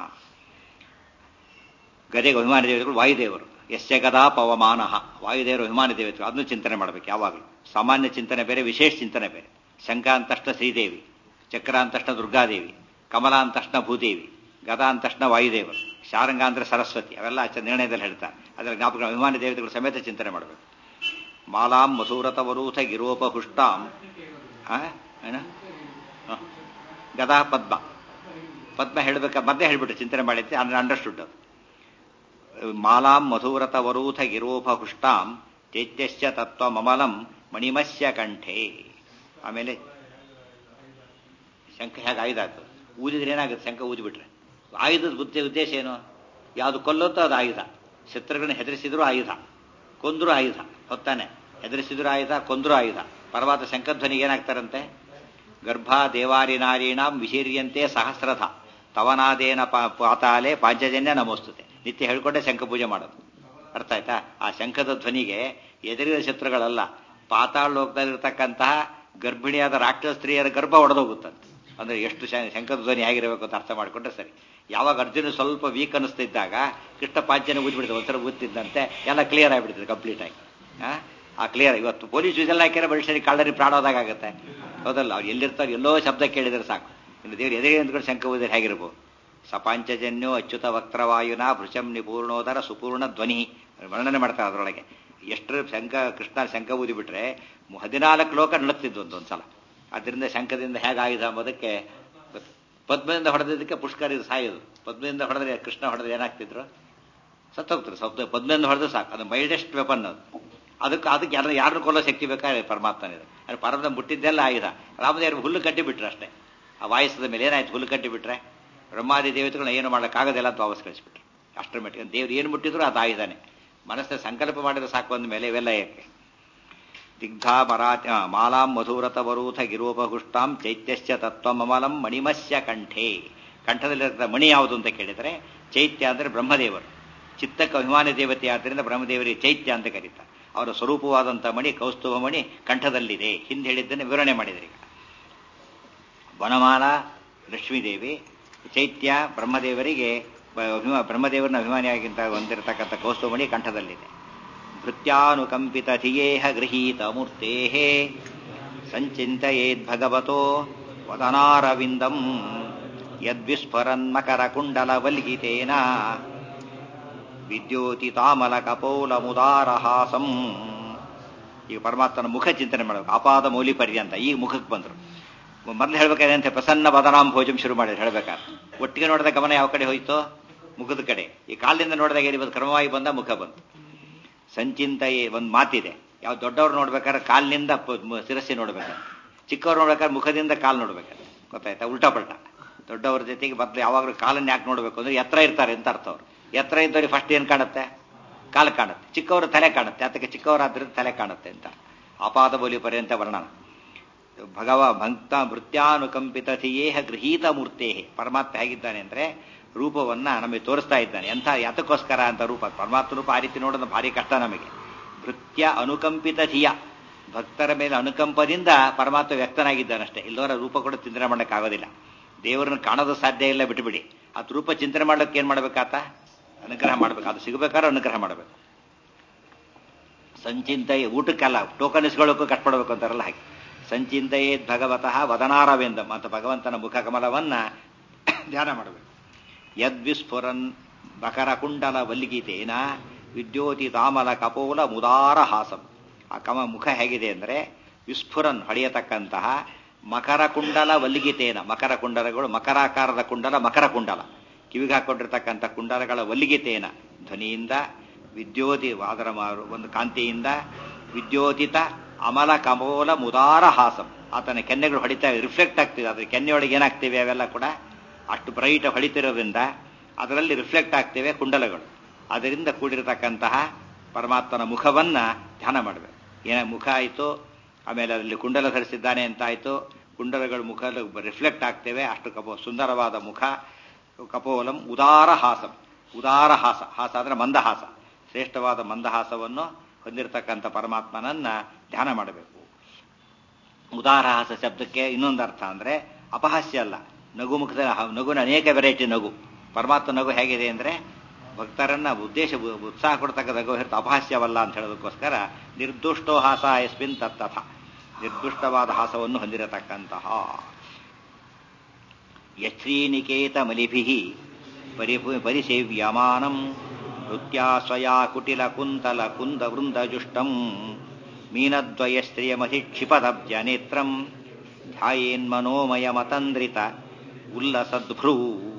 ಗದೆಗೆ ಅಭಿಮಾನಿ ದೇವತೆಗಳು ವಾಯುದೇವರು ಯಶ್ಯ ಗದಾ ಪವಮಾನ ವಾಯುದೇವರು ಅಭಿಮಾನಿ ದೇವತೆಗಳು ಅದನ್ನು ಚಿಂತನೆ ಮಾಡಬೇಕು ಯಾವಾಗಲೂ ಸಾಮಾನ್ಯ ಚಿಂತನೆ ಬೇರೆ ವಿಶೇಷ ಚಿಂತನೆ ಬೇರೆ ಶಂಕ ಅಂದ ತಕ್ಷಣ ಶ್ರೀದೇವಿ ಚಕ್ರ ಅಂದ ತಕ್ಷಣ ದುರ್ಗಾದೇವಿ ಕಮಲ ಅಂದ ತಕ್ಷಣ ಭೂದೇವಿ ಗದಾ ಅಂದ ತಕ್ಷಣ ವಾಯುದೇವರು ಶಾರಂಗ ಅಂದ್ರೆ ಸರಸ್ವತಿ ಅವೆಲ್ಲ ಆಚೆ ನಿರ್ಣಯದಲ್ಲಿ ಹೇಳ್ತಾರೆ ಅದರ ಜ್ಞಾಪಕ ಅಭಿಮಾನಿ ದೇವತೆಗಳು ಸಮೇತ ಚಿಂತನೆ ಮಾಡಬೇಕು ಮಾಲಾಂ ಮಸೂರತ ವರೂಥ ಗಿರೋಪ ಹುಷ್ಟಾಂ ಆ? ಏನ ಹ. ಗದಾ ಪದ್ಮ ಪದ್ಮ ಹೇಳ್ಬೇಕ ಮದ್ದೆ ಹೇಳ್ಬಿಟ್ಟು ಚಿಂತನೆ ಮಾಡಿದ್ದೆ ಅಂದ್ರೆ ಅಂಡರ್ಸ್ಟುಡ್ ಅದು ಮಾಲಾಂ ಮಧುರತ ವರೂಥ ಗಿರೋಪ ಹುಷ್ಟಾಂ ಚೈತ್ಯಶ್ಚ ತತ್ವ ಮಮಲಂ ಮಣಿಮಸ್ಯ ಕಂಠೆ ಆಮೇಲೆ ಶಂಖ ಹೇಗೆ ಆಯುಧ ಆಗ್ತದೆ ಊದಿದ್ರೆ ಏನಾಗುತ್ತೆ ಶಂಖ ಊದಿಬಿಟ್ರೆ ಆಯುಧದ ಬುದ್ಧಿ ಉದ್ದೇಶ ಏನು ಯಾವುದು ಕೊಲ್ಲುತ್ತೋ ಅದು ಆಯುಧ ಶತ್ರುಗಳನ್ನ ಹೆದರಿಸಿದ್ರು ಆಯುಧ ಕೊಂದ್ರು ಆಯುಧ ಹೊತ್ತಾನೆ ಹೆದರಿಸಿದ್ರು ಆಯುಧ ಕೊಂದ್ರು ಆಯುಧ ಪರವಾದ ಶಂಖಧ್ವನಿಗೆ ಏನಾಗ್ತಾರಂತೆ ಗರ್ಭ ದೇವಾರಿ ನಾರೀಣಾಂ ವಿಶೀರ್ಯಂತೆ ಸಹಸ್ರಥ ತವನಾದೇನ ಪಾ- ಪಾತಾಲೆ ಪಾಂಚಜನ್ಯ ನಮೋಸ್ತುತೆ ನಿತ್ಯ ಹೇಳ್ಕೊಂಡೆ ಶಂಖ ಪೂಜೆ ಮಾಡೋದು ಅರ್ಥ ಆಯ್ತಾ ಆ ಶಂಖದ ಧ್ವನಿಗೆ ಎದುರಿದ ಶತ್ರುಗಳಲ್ಲ ಪಾತಾಳ ಲೋಕದಲ್ಲಿರ್ತಕ್ಕಂತಹ ಗರ್ಭಿಣಿಯಾದ ರಾಕ್ಷಸ ಸ್ತ್ರೀಯರ ಗರ್ಭ ಒಡೆದೋಗುತ್ತಂತೆ ಅಂದ್ರೆ ಎಷ್ಟು ಶ- ಶಂಖದ ಧ್ವನಿ ಆಗಿರಬೇಕು ಅಂತ ಅರ್ಥ ಮಾಡಿಕೊಂಡ್ರೆ ಸರಿ ಯಾವಾಗ ಅರ್ಜುನ ಸ್ವಲ್ಪ ವೀಕ್ ಅನಿಸ್ತಿದ್ದಾಗ ಕೃಷ್ಣ ಪಾಂಚನ ಊದ್ಬಿಡ್ತದೆ ಒಂಥರ ಊದ್ತಿದ್ದಂತೆ ಎಲ್ಲ ಕ್ಲಿಯರ್ ಆಗಿಬಿಡ್ತದೆ ಕಂಪ್ಲೀಟ್ ಆಗಿ ಆ? ಆ ಕ್ಲಿಯರ್ ಇವತ್ತು ಪೊಲೀಸ್ ವಿಸಲ್ ಹಾಕಿದ್ರೆ ಮನುಷ್ಯರಿಗೆ ಕಳ್ಳರಿ ಪ್ರಾಣೋದಾಗುತ್ತೆ ಹೌದಲ್ಲ ಅವ್ರು ಎಲ್ಲಿರ್ತಾರೆ ಎಲ್ಲೋ ಶಬ್ದ ಕೇಳಿದ್ರೆ ಸಾಕು ಇನ್ನು ದೇವ್ರು ಎದುರಿಗೆ ನಿಂತ್ಕೊಂಡು ಶಂಖ ಊದಿದ್ರೆ ಹೇಗಿರ್ಬೋದು ಸಪಾಂಚಜನ್ಯೋ ಅಚ್ಯುತ ವಕ್ರವಾಯುನ ಭೃಶಂ ನಿಪೂರ್ಣೋದರ ಸುಪೂರ್ಣ ಧ್ವನಿ ವರ್ಣನೆ ಮಾಡ್ತಾರೆ ಅದರೊಳಗೆ ಎಷ್ಟು ಶಂಖ ಕೃಷ್ಣ ಶಂಖ ಊದಿಬಿಟ್ರೆ ಹದಿನಾಲ್ಕು ಲೋಕ ನಡುತ್ತಿದ್ದು ಒಂದೊಂದ್ಸಲ ಅದರಿಂದ ಶಂಖದಿಂದ ಹೇಗಾಗಿದೆ ಎಂಬುದಕ್ಕೆ ಗೊತ್ತು. ಪದ್ಮದಿಂದ ಹೊಡೆದಿದ್ದಕ್ಕೆ ಪುಷ್ಕರ ಇದು ಸಾಯೋದು ಪದ್ಮದಿಂದ ಹೊಡೆದ್ರೆ ಕೃಷ್ಣ ಹೊಡೆದ್ರೆ ಏನಾಗ್ತಿದ್ರು ಸತ್ತೋಗ್ತಾರೆ ಸತ್ತ ಪದ್ಮದಿಂದ ಹೊಡೆದು ಸಾಕು ಅದು ಮೈಲ್ಡೆಸ್ಟ್ ವೆಪನ್ ಅದು ಅದಕ್ಕೆ ಅದಕ್ಕೆ ಯಾರು ಯಾರನ್ನು ಕೊಲ್ಲೋ ಶಕ್ತಿ ಬೇಕಾದ್ರೆ ಪರಮಾತ್ಮನಿದೆ ಅದು ಪರಮ ಮುಟ್ಟಿದ್ದೆಲ್ಲ ಆಯುಧ ರಾಮದೇವರು ಹುಲ್ಲು ಕಟ್ಟಿ ಬಿಟ್ರೆ ಅಷ್ಟೇ ಆ ವಾಯಸದ ಮೇಲೆ ಏನಾಯ್ತು ಹುಲ್ಲು ಕಟ್ಟಿ ಬಿಟ್ರೆ ಬ್ರಹ್ಮಾದಿ ದೇವತೆಗಳನ್ನ ಏನು ಮಾಡೋಕ್ಕಾಗೋದಿಲ್ಲ ಅಂತ ವಾಪಸ್ ಕಳಿಸ್ಬಿಟ್ರು ಅಷ್ಟರ ಮಟ್ಟಿಗೆ ದೇವ್ರು ಏನು ಮುಟ್ಟಿದ್ರು ಅದು ಆಯುಧನೇ ಮನಸ್ಸಿನ ಸಂಕಲ್ಪ ಮಾಡಿದ್ರೆ ಸಾಕು ಅಂದ ಮೇಲೆ ಇವೆಲ್ಲ ಏಕೆ ದಿಗ್ಧಾ ಮರಾತಿ ಆ, ಮಾಲಾಂ ಮಧುರತ ವರೂಥ ಗಿರೋಪಹುಷ್ಟಾಂ ಚೈತ್ಯಶ್ಚ ತತ್ವಮಮಲಂ ಮಣಿಮಸ್ಯ ಕಂಠೆ ಕಂಠದಲ್ಲಿರ್ತಕ್ಕ ಮಣಿ ಯಾವುದು ಅಂತ ಕೇಳಿದರೆ ಚೈತ್ಯ ಅಂದರೆ ಬ್ರಹ್ಮದೇವರು ಚಿತ್ತಕ್ಕೆ ಅಭಿಮಾನಿ ದೇವತೆ ಆದ್ದರಿಂದ ಬ್ರಹ್ಮದೇವರಿಗೆ ಚೈತ್ಯ ಅಂತ ಕರೀತಾರೆ ಅವರ ಸ್ವರೂಪವಾದಂಥ ಮಣಿ ಕೌಸ್ತುಭ ಮಣಿ ಕಂಠದಲ್ಲಿದೆ ಹಿಂದೆ ಹೇಳಿದ್ದನ್ನು ವಿವರಣೆ ಮಾಡಿದರೆ ಈಗ ವನಮಾಲ ಲಕ್ಷ್ಮೀದೇವಿ ಚೈತ್ಯ ಬ್ರಹ್ಮದೇವರಿಗೆ ಬ- ಅಭಿಮಾ ಬ್ರಹ್ಮದೇವರನ್ನ ಅಭಿಮಾನಿಯಾಗಿಂತ ಹೊಂದಿರತಕ್ಕಂಥ ಕೌಸ್ತುಭಮಣಿ ಕಂಠದಲ್ಲಿದೆ ಭೃತ್ಯಾನುಕಂಪಿತ ಧಿಯೇಹ ಗೃಹೀತ ಮೂರ್ತೆ ಸಂಚಿಂತೆಯೇದ್ಭಗವತೋ ವದನಾರವಿಂದಂ ಯದ್ವಿಸ್ಫರನ್ಮಕರ ಕುಂಡಲ ವಲ್ಗಿತೇನ ವಿದ್ಯೋತಿತಾಮಲ ಕಪೋಲ ಮುದಾರಹಾಸಂ ಈಗ ಪರಮಾತ್ಮನ ಮುಖ ಚಿಂತನೆ ಮಾಡಬೇಕು ಅಪಾದ ಮೌಲಿ ಪರ್ಯಂತ ಈಗ ಮುಖಕ್ಕೆ ಬಂದರು ಮೊದಲು ಹೇಳ್ಬೇಕಾದ್ರೆ ಅಂತ ಪ್ರಸನ್ನ ಬದನಾಂ ಭೋಜಂ ಶುರು ಮಾಡಿದ್ರು ಹೇಳ್ಬೇಕಾದ್ರೆ ಒಟ್ಟಿಗೆ ನೋಡಿದ ಗಮನ ಯಾವ ಕಡೆ ಹೋಯ್ತು ಮುಖದ ಕಡೆ ಈ ಕಾಲಿನಿಂದ ನೋಡಿದಾಗ ಏನಿದೆ ಕ್ರಮವಾಗಿ ಬಂದ ಮುಖ ಬಂತು ಸಂಚಿಂತ ಒಂದು ಮಾತಿದೆ ಯಾವ ದೊಡ್ಡವ್ರು ನೋಡ್ಬೇಕಾದ್ರೆ ಕಾಲಿನಿಂದ ಪ- ಮ- ಶಿರಸ್ಸಿ ನೋಡ್ಬೇಕಾದ್ರೆ ಚಿಕ್ಕವ್ರು ನೋಡ್ಬೇಕಾದ್ರೆ ಮುಖದಿಂದ ಕಾಲು ನೋಡ್ಬೇಕಾದ್ರೆ ಗೊತ್ತಾಯ್ತಾ ಉಲ್ಟಾ ಪಲ್ಟಾ ದೊಡ್ಡವ್ರ ಜೊತೆಗೆ ಮೊದಲು ಯಾವಾಗಲೂ ಕಾಲನ್ನ ಯಾಕೆ ನೋಡಬೇಕು ಅಂದ್ರೆ ಎತ್ತರ ಇರ್ತಾರೆ ಅಂತ ಅರ್ಥ ಅವ್ರು ಎತ್ತರ ಇದ್ದವ್ರಿಗೆ ಫಸ್ಟ್ ಏನು ಕಾಣುತ್ತೆ ಕಾಲು ಕಾಣುತ್ತೆ ಚಿಕ್ಕವರು ತಲೆ ಕಾಣುತ್ತೆ ಅದಕ್ಕೆ ಚಿಕ್ಕವರಾದ್ರಿಂದ ತಲೆ ಕಾಣುತ್ತೆ ಅಂತ ಅಪಾದ ಬೋಲಿ ಪರ್ಯಂತ ವರ್ಣನ ಭಗವ ಭಕ್ತ ಭೃತ್ಯಾನುಕಂಪಿತ ಧಿಯೇಹ ಗೃಹೀತ ಮೂರ್ತೆ ಪರಮಾತ್ಮ ಹೇಗಿದ್ದಾನೆ ಅಂದ್ರೆ ರೂಪವನ್ನ ನಮಗೆ ತೋರಿಸ್ತಾ ಇದ್ದಾನೆ ಎಂಥ ಯಾತಕ್ಕೋಸ್ಕರ ಅಂತ ರೂಪ ಪರಮಾತ್ಮ ರೂಪ ಆ ರೀತಿ ನೋಡೋದು ಭಾರಿ ಕಷ್ಟ ನಮಗೆ ಭೃತ್ಯ ಅನುಕಂಪಿತ ಧಿಯ ಭಕ್ತರ ಮೇಲೆ ಅನುಕಂಪದಿಂದ ಪರಮಾತ್ಮ ವ್ಯಕ್ತನಾಗಿದ್ದಾನಷ್ಟೇ ಇಲ್ಲವರ ರೂಪ ಕೂಡ ಚಿಂತನೆ ಮಾಡೋಕ್ಕಾಗೋದಿಲ್ಲ ದೇವರನ್ನು ಕಾಣೋದು ಸಾಧ್ಯ ಇಲ್ಲ ಬಿಟ್ಟುಬಿಡಿ ಅದು ರೂಪ ಚಿಂತನೆ ಮಾಡೋಕೆ ಏನ್ ಮಾಡ್ಬೇಕಾತ ಅನುಗ್ರಹ ಮಾಡ್ಬೇಕು ಅದು ಸಿಗಬೇಕಾದ್ರೆ ಅನುಗ್ರಹ ಮಾಡಬೇಕು ಸಂಚಿಂತೆಯ ಊಟಕ್ಕಲ್ಲ ಟೋಕನ್ ಇಸ್ಕೊಳ್ಳೋಕ್ಕೂ ಕಷ್ಟಪಡಬೇಕು ಅಂತಾರಲ್ಲ ಹಾಗೆ ಸಂಚಿಂತೆಯೇ ಭಗವತಃ ವದನಾರವೆಂದ ಮತ್ತು ಭಗವಂತನ ಮುಖ ಕಮಲವನ್ನ ಧ್ಯಾನ ಮಾಡಬೇಕು ಯದ್ವಿಸ್ಫುರನ್ ಬಕರ ಕುಂಡಲ ವಲ್ಲಿಗೀತೇನ ವಿದ್ಯೋತಿ ತಾಮಲ ಕಪೋಲ ಮುದಾರ ಹಾಸಂ ಆ ಕಮ ಮುಖ ಹೇಗಿದೆ ಅಂದರೆ ವಿಸ್ಫುರನ್ ಹೊಡೆಯತಕ್ಕಂತಹ ಮಕರ ಕುಂಡಲ ವಲ್ಲಿಗಿತೇನ ಮಕರ ಕುಂಡಲಗಳು ಮಕರಾಕಾರದ ಕುಂಡಲ ಮಕರ ಕುಂಡಲ ಕಿವಿಗೆ ಹಾಕೊಂಡಿರ್ತಕ್ಕಂಥ ಕುಂಡಲಗಳ ವಲ್ಲಿಗಿತೇನ ಧ್ವನಿಯಿಂದ ವಿದ್ಯೋತಿ ಅದರ ಮಾರು ಒಂದು ಕಾಂತಿಯಿಂದ ವಿದ್ಯೋತಿತ ಅಮಲ ಕಮೋಲ ಮುದಾರ ಹಾಸಂ ಆತನ ಕೆನ್ನೆಗಳು ಹೊಡಿತಾ ರಿಫ್ಲೆಕ್ಟ್ ಆಗ್ತಿದೆ ಅದ್ರ ಕೆನ್ನೆಯೊಳಗೆ ಏನಾಗ್ತಿವೆ ಅವೆಲ್ಲ ಕೂಡ ಅಷ್ಟು ಬ್ರೈಟ್ ಹೊಡಿತಿರೋದ್ರಿಂದ ಅದರಲ್ಲಿ ರಿಫ್ಲೆಕ್ಟ್ ಆಗ್ತಿವೆ ಕುಂಡಲಗಳು ಅದರಿಂದ ಕೂಡಿರತಕ್ಕಂತಹ ಪರಮಾತ್ಮನ ಮುಖವನ್ನ ಧ್ಯಾನ ಮಾಡಬೇಕು ಏನ ಮುಖ ಆಯಿತು ಆಮೇಲೆ ಅದರಲ್ಲಿ ಕುಂಡಲ ಧರಿಸಿದ್ದಾನೆ ಅಂತ ಆಯಿತು ಕುಂಡಲಗಳು ಮುಖ ರಿಫ್ಲೆಕ್ಟ್ ಆಗ್ತೇವೆ ಅಷ್ಟು ಕಪೋ ಸುಂದರವಾದ ಮುಖ ಕಪೋಲಂ ಉದಾರ ಹಾಸಂ ಉದಾರ ಹಾಸ ಹಾಸ ಅಂದ್ರೆ ಮಂದಹಾಸ ಶ್ರೇಷ್ಠವಾದ ಮಂದಹಾಸವನ್ನು ಹೊಂದಿರತಕ್ಕಂಥ ಪರಮಾತ್ಮನನ್ನ ಧ್ಯಾನ ಮಾಡಬೇಕು ಉದಾರಹಾಸ ಶಬ್ದಕ್ಕೆ ಇನ್ನೊಂದು ಅರ್ಥ ಅಂದ್ರೆ ಅಪಹಾಸ್ಯ ಅಲ್ಲ ನಗು ಮುಖದ ನಗುನ ಅನೇಕ ವೆರೈಟಿ ನಗು ಪರಮಾತ್ಮ ನಗು ಹೇಗಿದೆ ಅಂದ್ರೆ ಭಕ್ತರನ್ನ ಉದ್ದೇಶ ಉತ್ಸಾಹ ಕೊಡ್ತಕ್ಕ ನಗು ಹೊರತು ಅಪಹಾಸ್ಯವಲ್ಲ ಅಂತ ಹೇಳೋದಕ್ಕೋಸ್ಕರ ನಿರ್ದುಷ್ಟೋ ಹಾಸ ಎಸ್ಮಿನ್ ತತ್ತಥ ನಿರ್ದುಷ್ಟವಾದ ಹಾಸವನ್ನು ಹೊಂದಿರತಕ್ಕಂತಹ ಯಶ್ರೀನಿಕೇತ ಮಲಿಭಿ ಪರಿ ಪರಿಸೇವ್ಯಮಾನಂ ನೃತ್ಯಾ ಸ್ವಯಾ ಕುಟಿಲ ಕುಂತಲ ಕುಂದ ವೃಂದಜುಷ್ಟಂ ಮೀನದ್ವಯಶ್ರಿಯಮಧಿಕ್ಷಿಪದಬ್ಜ ನೇತ್ರಂ ಧ್ಯಾಯೇನ್ಮನೋಮಯ ಮತಂದ್ರಿತ ಉಲ್ಲಸದ್ಭ್ರೂ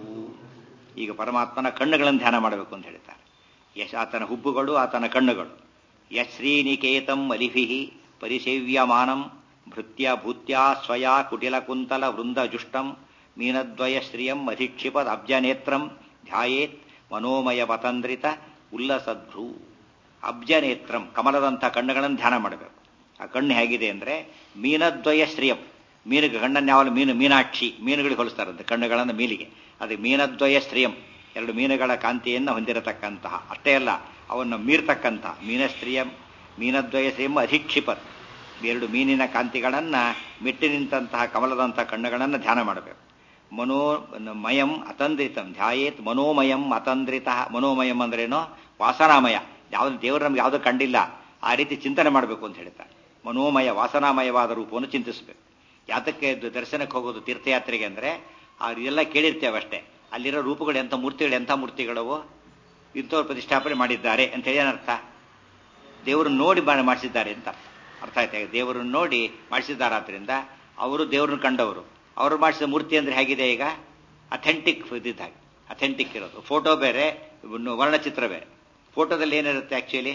ಈಗ ಪರಮಾತ್ಮನ ಕಣ್ಣುಗಳನ್ನು ಧ್ಯಾನ ಮಾಡಬೇಕು ಅಂತ ಹೇಳ್ತಾರೆ ಯಶ್ ಆತನ ಹುಬ್ಬುಗಳು ಆತನ ಕಣ್ಣುಗಳು ಯಶ್ರೀನಿಕೇತಂ ಅಲಿಭಿ ಪರಿಸೇವ್ಯಮಾನಂ ಭೃತ್ಯ ಭೂತ್ಯಾ ಸ್ವಯಾ ಕುಟಿಲ ಕುಂತಲ ವೃಂದಜುಷ್ಟಂ ಮೀನದ್ವಯ ಶ್ರಿಯಂ ಅಧಿಕ್ಷಿಪದ ಅಬ್ಜನೇತ್ರಂ ಧ್ಯಾಯೇತ್ ಮನೋಮಯ ಪತಂದ್ರಿತ ಉಲ್ಲಸದ್ಭ್ರೂ ಅಬ್ಜನೇತ್ರಂ ಕಮಲದಂಥ ಕಣ್ಣುಗಳನ್ನು ಧ್ಯಾನ ಮಾಡಬೇಕು ಆ ಕಣ್ಣು ಹೇಗಿದೆ ಅಂದ್ರೆ ಮೀನದ್ವಯ ಶ್ರಿಯಂ ಮೀನಿಗೆ ಕಣ್ಣನ್ನು ಯಾವಲು ಮೀನು ಮೀನಾಕ್ಷಿ ಮೀನುಗಳಿಗೆ ಹೋಲಿಸ್ತಾರಂತೆ ಕಣ್ಣುಗಳನ್ನು ಮೀಲಿಗೆ ಅದು ಮೀನದ್ವಯ ಶ್ರಿಯಂ ಎರಡು ಮೀನುಗಳ ಕಾಂತಿಯನ್ನು ಹೊಂದಿರತಕ್ಕಂತಹ ಅಷ್ಟೇ ಅಲ್ಲ ಅವನ್ನು ಮೀರ್ತಕ್ಕಂತಹ ಮೀನಸ್ತ್ರೀಯಂ ಮೀನದ್ವಯ ಶ್ರಿಯಂ ಅಧಿಕ್ಷಿಪತ್ ಎರಡು ಮೀನಿನ ಕಾಂತಿಗಳನ್ನ ಮೆಟ್ಟಿ ನಿಂತಹ ಕಮಲದಂತಹ ಕಣ್ಣುಗಳನ್ನು ಧ್ಯಾನ ಮಾಡಬೇಕು ಮನೋ ಮಯಂ ಅತಂದ್ರಿತಂ ಧ್ಯಾಯೇತ್ ಮನೋಮಯಂ ಅತಂದ್ರಿತ ಮನೋಮಯಂ ಅಂದ್ರೇನೋ ವಾಸನಾಮಯ ಯಾವ್ದು ದೇವರು ನಮ್ಗೆ ಯಾವುದು ಕಂಡಿಲ್ಲ ಆ ರೀತಿ ಚಿಂತನೆ ಮಾಡಬೇಕು ಅಂತ ಹೇಳ್ತಾರೆ ಮನೋಮಯ ವಾಸನಾಮಯವಾದ ರೂಪವನ್ನು ಚಿಂತಿಸಬೇಕು ಯಾತಕ್ಕೆ ದರ್ಶನಕ್ಕೆ ಹೋಗೋದು ತೀರ್ಥಯಾತ್ರೆಗೆ ಅಂದ್ರೆ ಎಲ್ಲ ಕೇಳಿರ್ತೇವೆ ಅಷ್ಟೇ ಅಲ್ಲಿರೋ ರೂಪಗಳು ಎಂಥ ಮೂರ್ತಿಗಳು ಎಂಥ ಮೂರ್ತಿಗಳವು ಇಂಥವ್ರು ಪ್ರತಿಷ್ಠಾಪನೆ ಮಾಡಿದ್ದಾರೆ ಅಂತ ಹೇಳಿ ಏನರ್ಥ ದೇವರನ್ನು ನೋಡಿ ಮಾಡಿಸಿದ್ದಾರೆ ಅಂತ ಅರ್ಥ ಆಯ್ತಾ ದೇವರನ್ನು ನೋಡಿ ಮಾಡಿಸಿದ್ದಾರಾದ್ರಿಂದ ಅವರು ದೇವರನ್ನು ಕಂಡವರು ಅವರು ಮಾಡಿಸಿದ ಮೂರ್ತಿ ಅಂದ್ರೆ ಹೇಗಿದೆ ಈಗ ಅಥೆಂಟಿಕ್ ಇದ್ದಿದ್ದ ಹಾಗೆ ಅಥೆಂಟಿಕ್ ಇರೋದು ಫೋಟೋ ಬೇರೆ ವರ್ಣಚಿತ್ರ ಬೇರೆ ಫೋಟೋದಲ್ಲಿ ಏನಿರುತ್ತೆ ಆಕ್ಚುಲಿ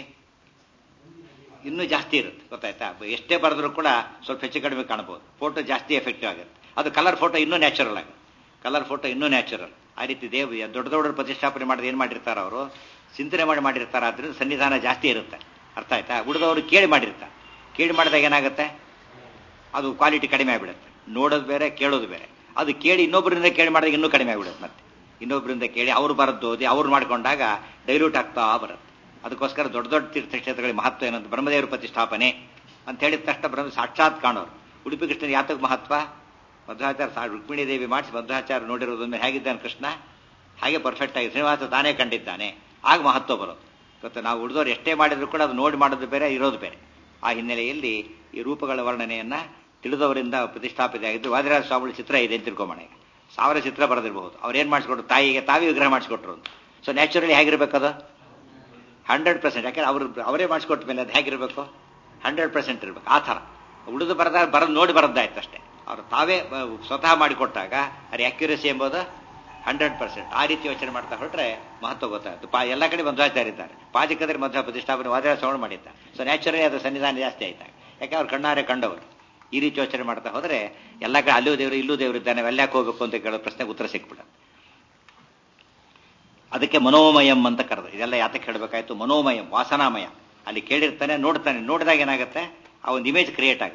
ಇನ್ನೂ ಜಾಸ್ತಿ ಇರುತ್ತೆ ಗೊತ್ತಾಯ್ತಾ ಎಷ್ಟೇ ಬರೆದ್ರೂ ಕೂಡ ಸ್ವಲ್ಪ ಹೆಚ್ಚು ಕಡಿಮೆ ಕಾಣಬಹುದು ಫೋಟೋ ಜಾಸ್ತಿ ಎಫೆಕ್ಟಿವ್ ಆಗುತ್ತೆ ಅದು ಕಲರ್ ಫೋಟೋ ಇನ್ನೂ ನ್ಯಾಚುರಲ್ ಆಗುತ್ತೆ ಕಲರ್ ಫೋಟೋ ಇನ್ನೂ ನ್ಯಾಚುರಲ್ ಆ ರೀತಿ ದೇವ್ ದೊಡ್ಡ ದೊಡ್ಡ ಪ್ರತಿಷ್ಠಾಪನೆ ಮಾಡಿದ ಏನು ಮಾಡಿರ್ತಾರೆ ಅವರು ಚಿಂತನೆ ಮಾಡಿ ಮಾಡಿರ್ತಾರೆ ಆದ್ರಿಂದ ಸನ್ನಿಧಾನ ಜಾಸ್ತಿ ಇರುತ್ತೆ ಅರ್ಥ ಆಯ್ತಾ ಉಳಿದವರು ಕೇಳಿ ಮಾಡಿರ್ತಾರೆ ಕೇಳಿ ಮಾಡಿದಾಗ ಏನಾಗುತ್ತೆ ಅದು ಕ್ವಾಲಿಟಿ ಕಡಿಮೆ ಆಗಿಬಿಡುತ್ತೆ ನೋಡೋದು ಬೇರೆ ಕೇಳೋದು ಬೇರೆ ಅದು ಕೇಳಿ ಇನ್ನೊಬ್ಬರಿಂದ ಕೇಳಿ ಮಾಡಿದಾಗ ಇನ್ನೂ ಕಡಿಮೆ ಆಗಿಬಿಡುತ್ತೆ ಮತ್ತೆ ಇನ್ನೊಬ್ಬರಿಂದ ಕೇಳಿ ಅವ್ರು ಬರದ್ದು ಓದಿ ಅವ್ರು ಮಾಡ್ಕೊಂಡಾಗ ಡೈಲ್ಯೂಟ್ ಆಗ್ತಾ ಬರುತ್ತೆ ಅದಕ್ಕೋಸ್ಕರ ದೊಡ್ಡ ದೊಡ್ಡ ತೀರ್ಥಕ್ಷೇತ್ರಗಳಿಗೆ ಮಹತ್ವ ಏನಂತ ಬ್ರಹ್ಮದೇವರ ಪ್ರತಿಷ್ಠಾಪನೆ ಅಂತ ಹೇಳಿದ ತಕ್ಷಣ ಬ್ರಹ್ಮ ಸಾಕ್ಷಾತ್ ಕಾಣೋರು ಉಡುಪಿ ಕೃಷ್ಣನ ಯಾತಕ್ಕೆ ಮಹತ್ವ ಮಧ್ವಾಚಾರ್ಯ ರುಕ್ಮಿಣಿ ದೇವಿ ಮಾಡಿಸಿ ಮಧ್ವಾಚಾರ್ಯ ನೋಡಿರೋದೊಮ್ಮೆ ಹೇಗಿದ್ದಾನೆ ಕೃಷ್ಣ ಹಾಗೆ ಪರ್ಫೆಕ್ಟ್ ಆಗಿ ಶ್ರೀನಿವಾಸ ತಾನೇ ಕಂಡಿದ್ದಾನೆ ಆಗ ಮಹತ್ವ ಬರೋದು ಗೊತ್ತಾ ನಾವು ಉಳಿದವ್ರು ಎಷ್ಟೇ ಮಾಡಿದ್ರು ಕೂಡ ಅದು ನೋಡಿ ಮಾಡೋದು ಬೇರೆ ಇರೋದು ಬೇರೆ ಆ ಹಿನ್ನೆಲೆಯಲ್ಲಿ ಈ ರೂಪಗಳ ವರ್ಣನೆಯನ್ನ ತಿಳಿದವರಿಂದ ಪ್ರತಿಷ್ಠಾಪಿತ ಆಗಿದ್ದು ವಾದಿರಾಜ ಸ್ವಾಮಿಗಳ ಚಿತ್ರ ಇದೆ ಅಂತ ತಿಳ್ಕೊಂಬೋಣ ಈಗ ಸಾವಿರ ಚಿತ್ರ ಬರೆದಿರಬಹುದು ಅವ್ರು ಏನ್ ಮಾಡಿಸ್ಕೊಟ್ರು ತಾಯಿಗೆ ತಾವೇ ವಿಗ್ರಹ ಮಾಡಿಸ್ಕೊಟ್ರು ಅಂತ ಸೊ ನ್ಯಾಚುರಲಿ ಹೇಗಿರ್ಬೇಕದು ಹಂಡ್ರೆಡ್ ಪರ್ಸೆಂಟ್ ಯಾಕಂದ್ರೆ ಅವರು ಅವರೇ ಮಾಡಿಸ್ಕೊಟ್ಟ ಮೇಲೆ ಅದು ಹೇಗಿರಬೇಕು ಹಂಡ್ರೆಡ್ ಪರ್ಸೆಂಟ್ ಇರಬೇಕು ಆ ಥರ ಉಳಿದು ಬರದ ಬರೋದು ನೋಡಿ ಬರದ್ದಾಯ್ತು ಅಷ್ಟೇ ಅವರು ತಾವೇ ಸ್ವತಃ ಮಾಡಿಕೊಟ್ಟಾಗ ಅದು ಅಕ್ಯುರಸಿ ಎಂಬುದು ಹಂಡ್ರೆಡ್ ಪರ್ಸೆಂಟ್ ಆ ರೀತಿ ಯೋಚನೆ ಮಾಡ್ತಾ ಹೊರಟ್ರೆ ಮಹತ್ವ ಗೊತ್ತಾಯ್ತು ಪಾ ಎಲ್ಲ ಕಡೆ ಮಧ್ವಾಚಾರ್ಯ ಇದ್ದಾರೆ ಪಾಜಕದಲ್ಲಿ ಮಧ್ವ ಪ್ರತಿಷ್ಠಾಪನೆ ವಾದ ಶ್ರವಣ ಮಾಡಿದ್ದಾರೆ ಸೊ ನ್ಯಾಚುರಲಿ ಅದು ಸನ್ನಿಧಾನ ಜಾಸ್ತಿ ಆಯ್ತಾಗ ಯಾಕೆ ಅವ್ರು ಕಣ್ಣಾರೆ ಕಂಡವರು ಈ ರೀತಿ ಯೋಚನೆ ಮಾಡ್ತಾ ಹೋದ್ರೆ ಎಲ್ಲ ಕಡೆ ಅಲ್ಲೂ ದೇವರು ಇಲ್ಲೂ ದೇವರು ಇದ್ದಾನೆ ಎಲ್ಲಾಕೆ ಹೋಗ್ಬೇಕು ಅಂತ ಕೇಳೋ ಪ್ರಶ್ನೆಗೆ ಉತ್ತರ ಸಿಕ್ಬಿಡುತ್ತೆ ಅದಕ್ಕೆ ಮನೋಮಯಂ ಅಂತ ಕರೆದು ಇದೆಲ್ಲ ಯಾತಕ್ಕೆ ಹೇಳಬೇಕಾಯ್ತು ಮನೋಮಯಂ ವಾಸನಾಮಯ ಅಲ್ಲಿ ಕೇಳಿರ್ತಾನೆ ನೋಡ್ತಾನೆ ನೋಡಿದಾಗ ಏನಾಗುತ್ತೆ ಆ ಒಂದು ಇಮೇಜ್ ಕ್ರಿಯೇಟ್ ಆಗುತ್ತೆ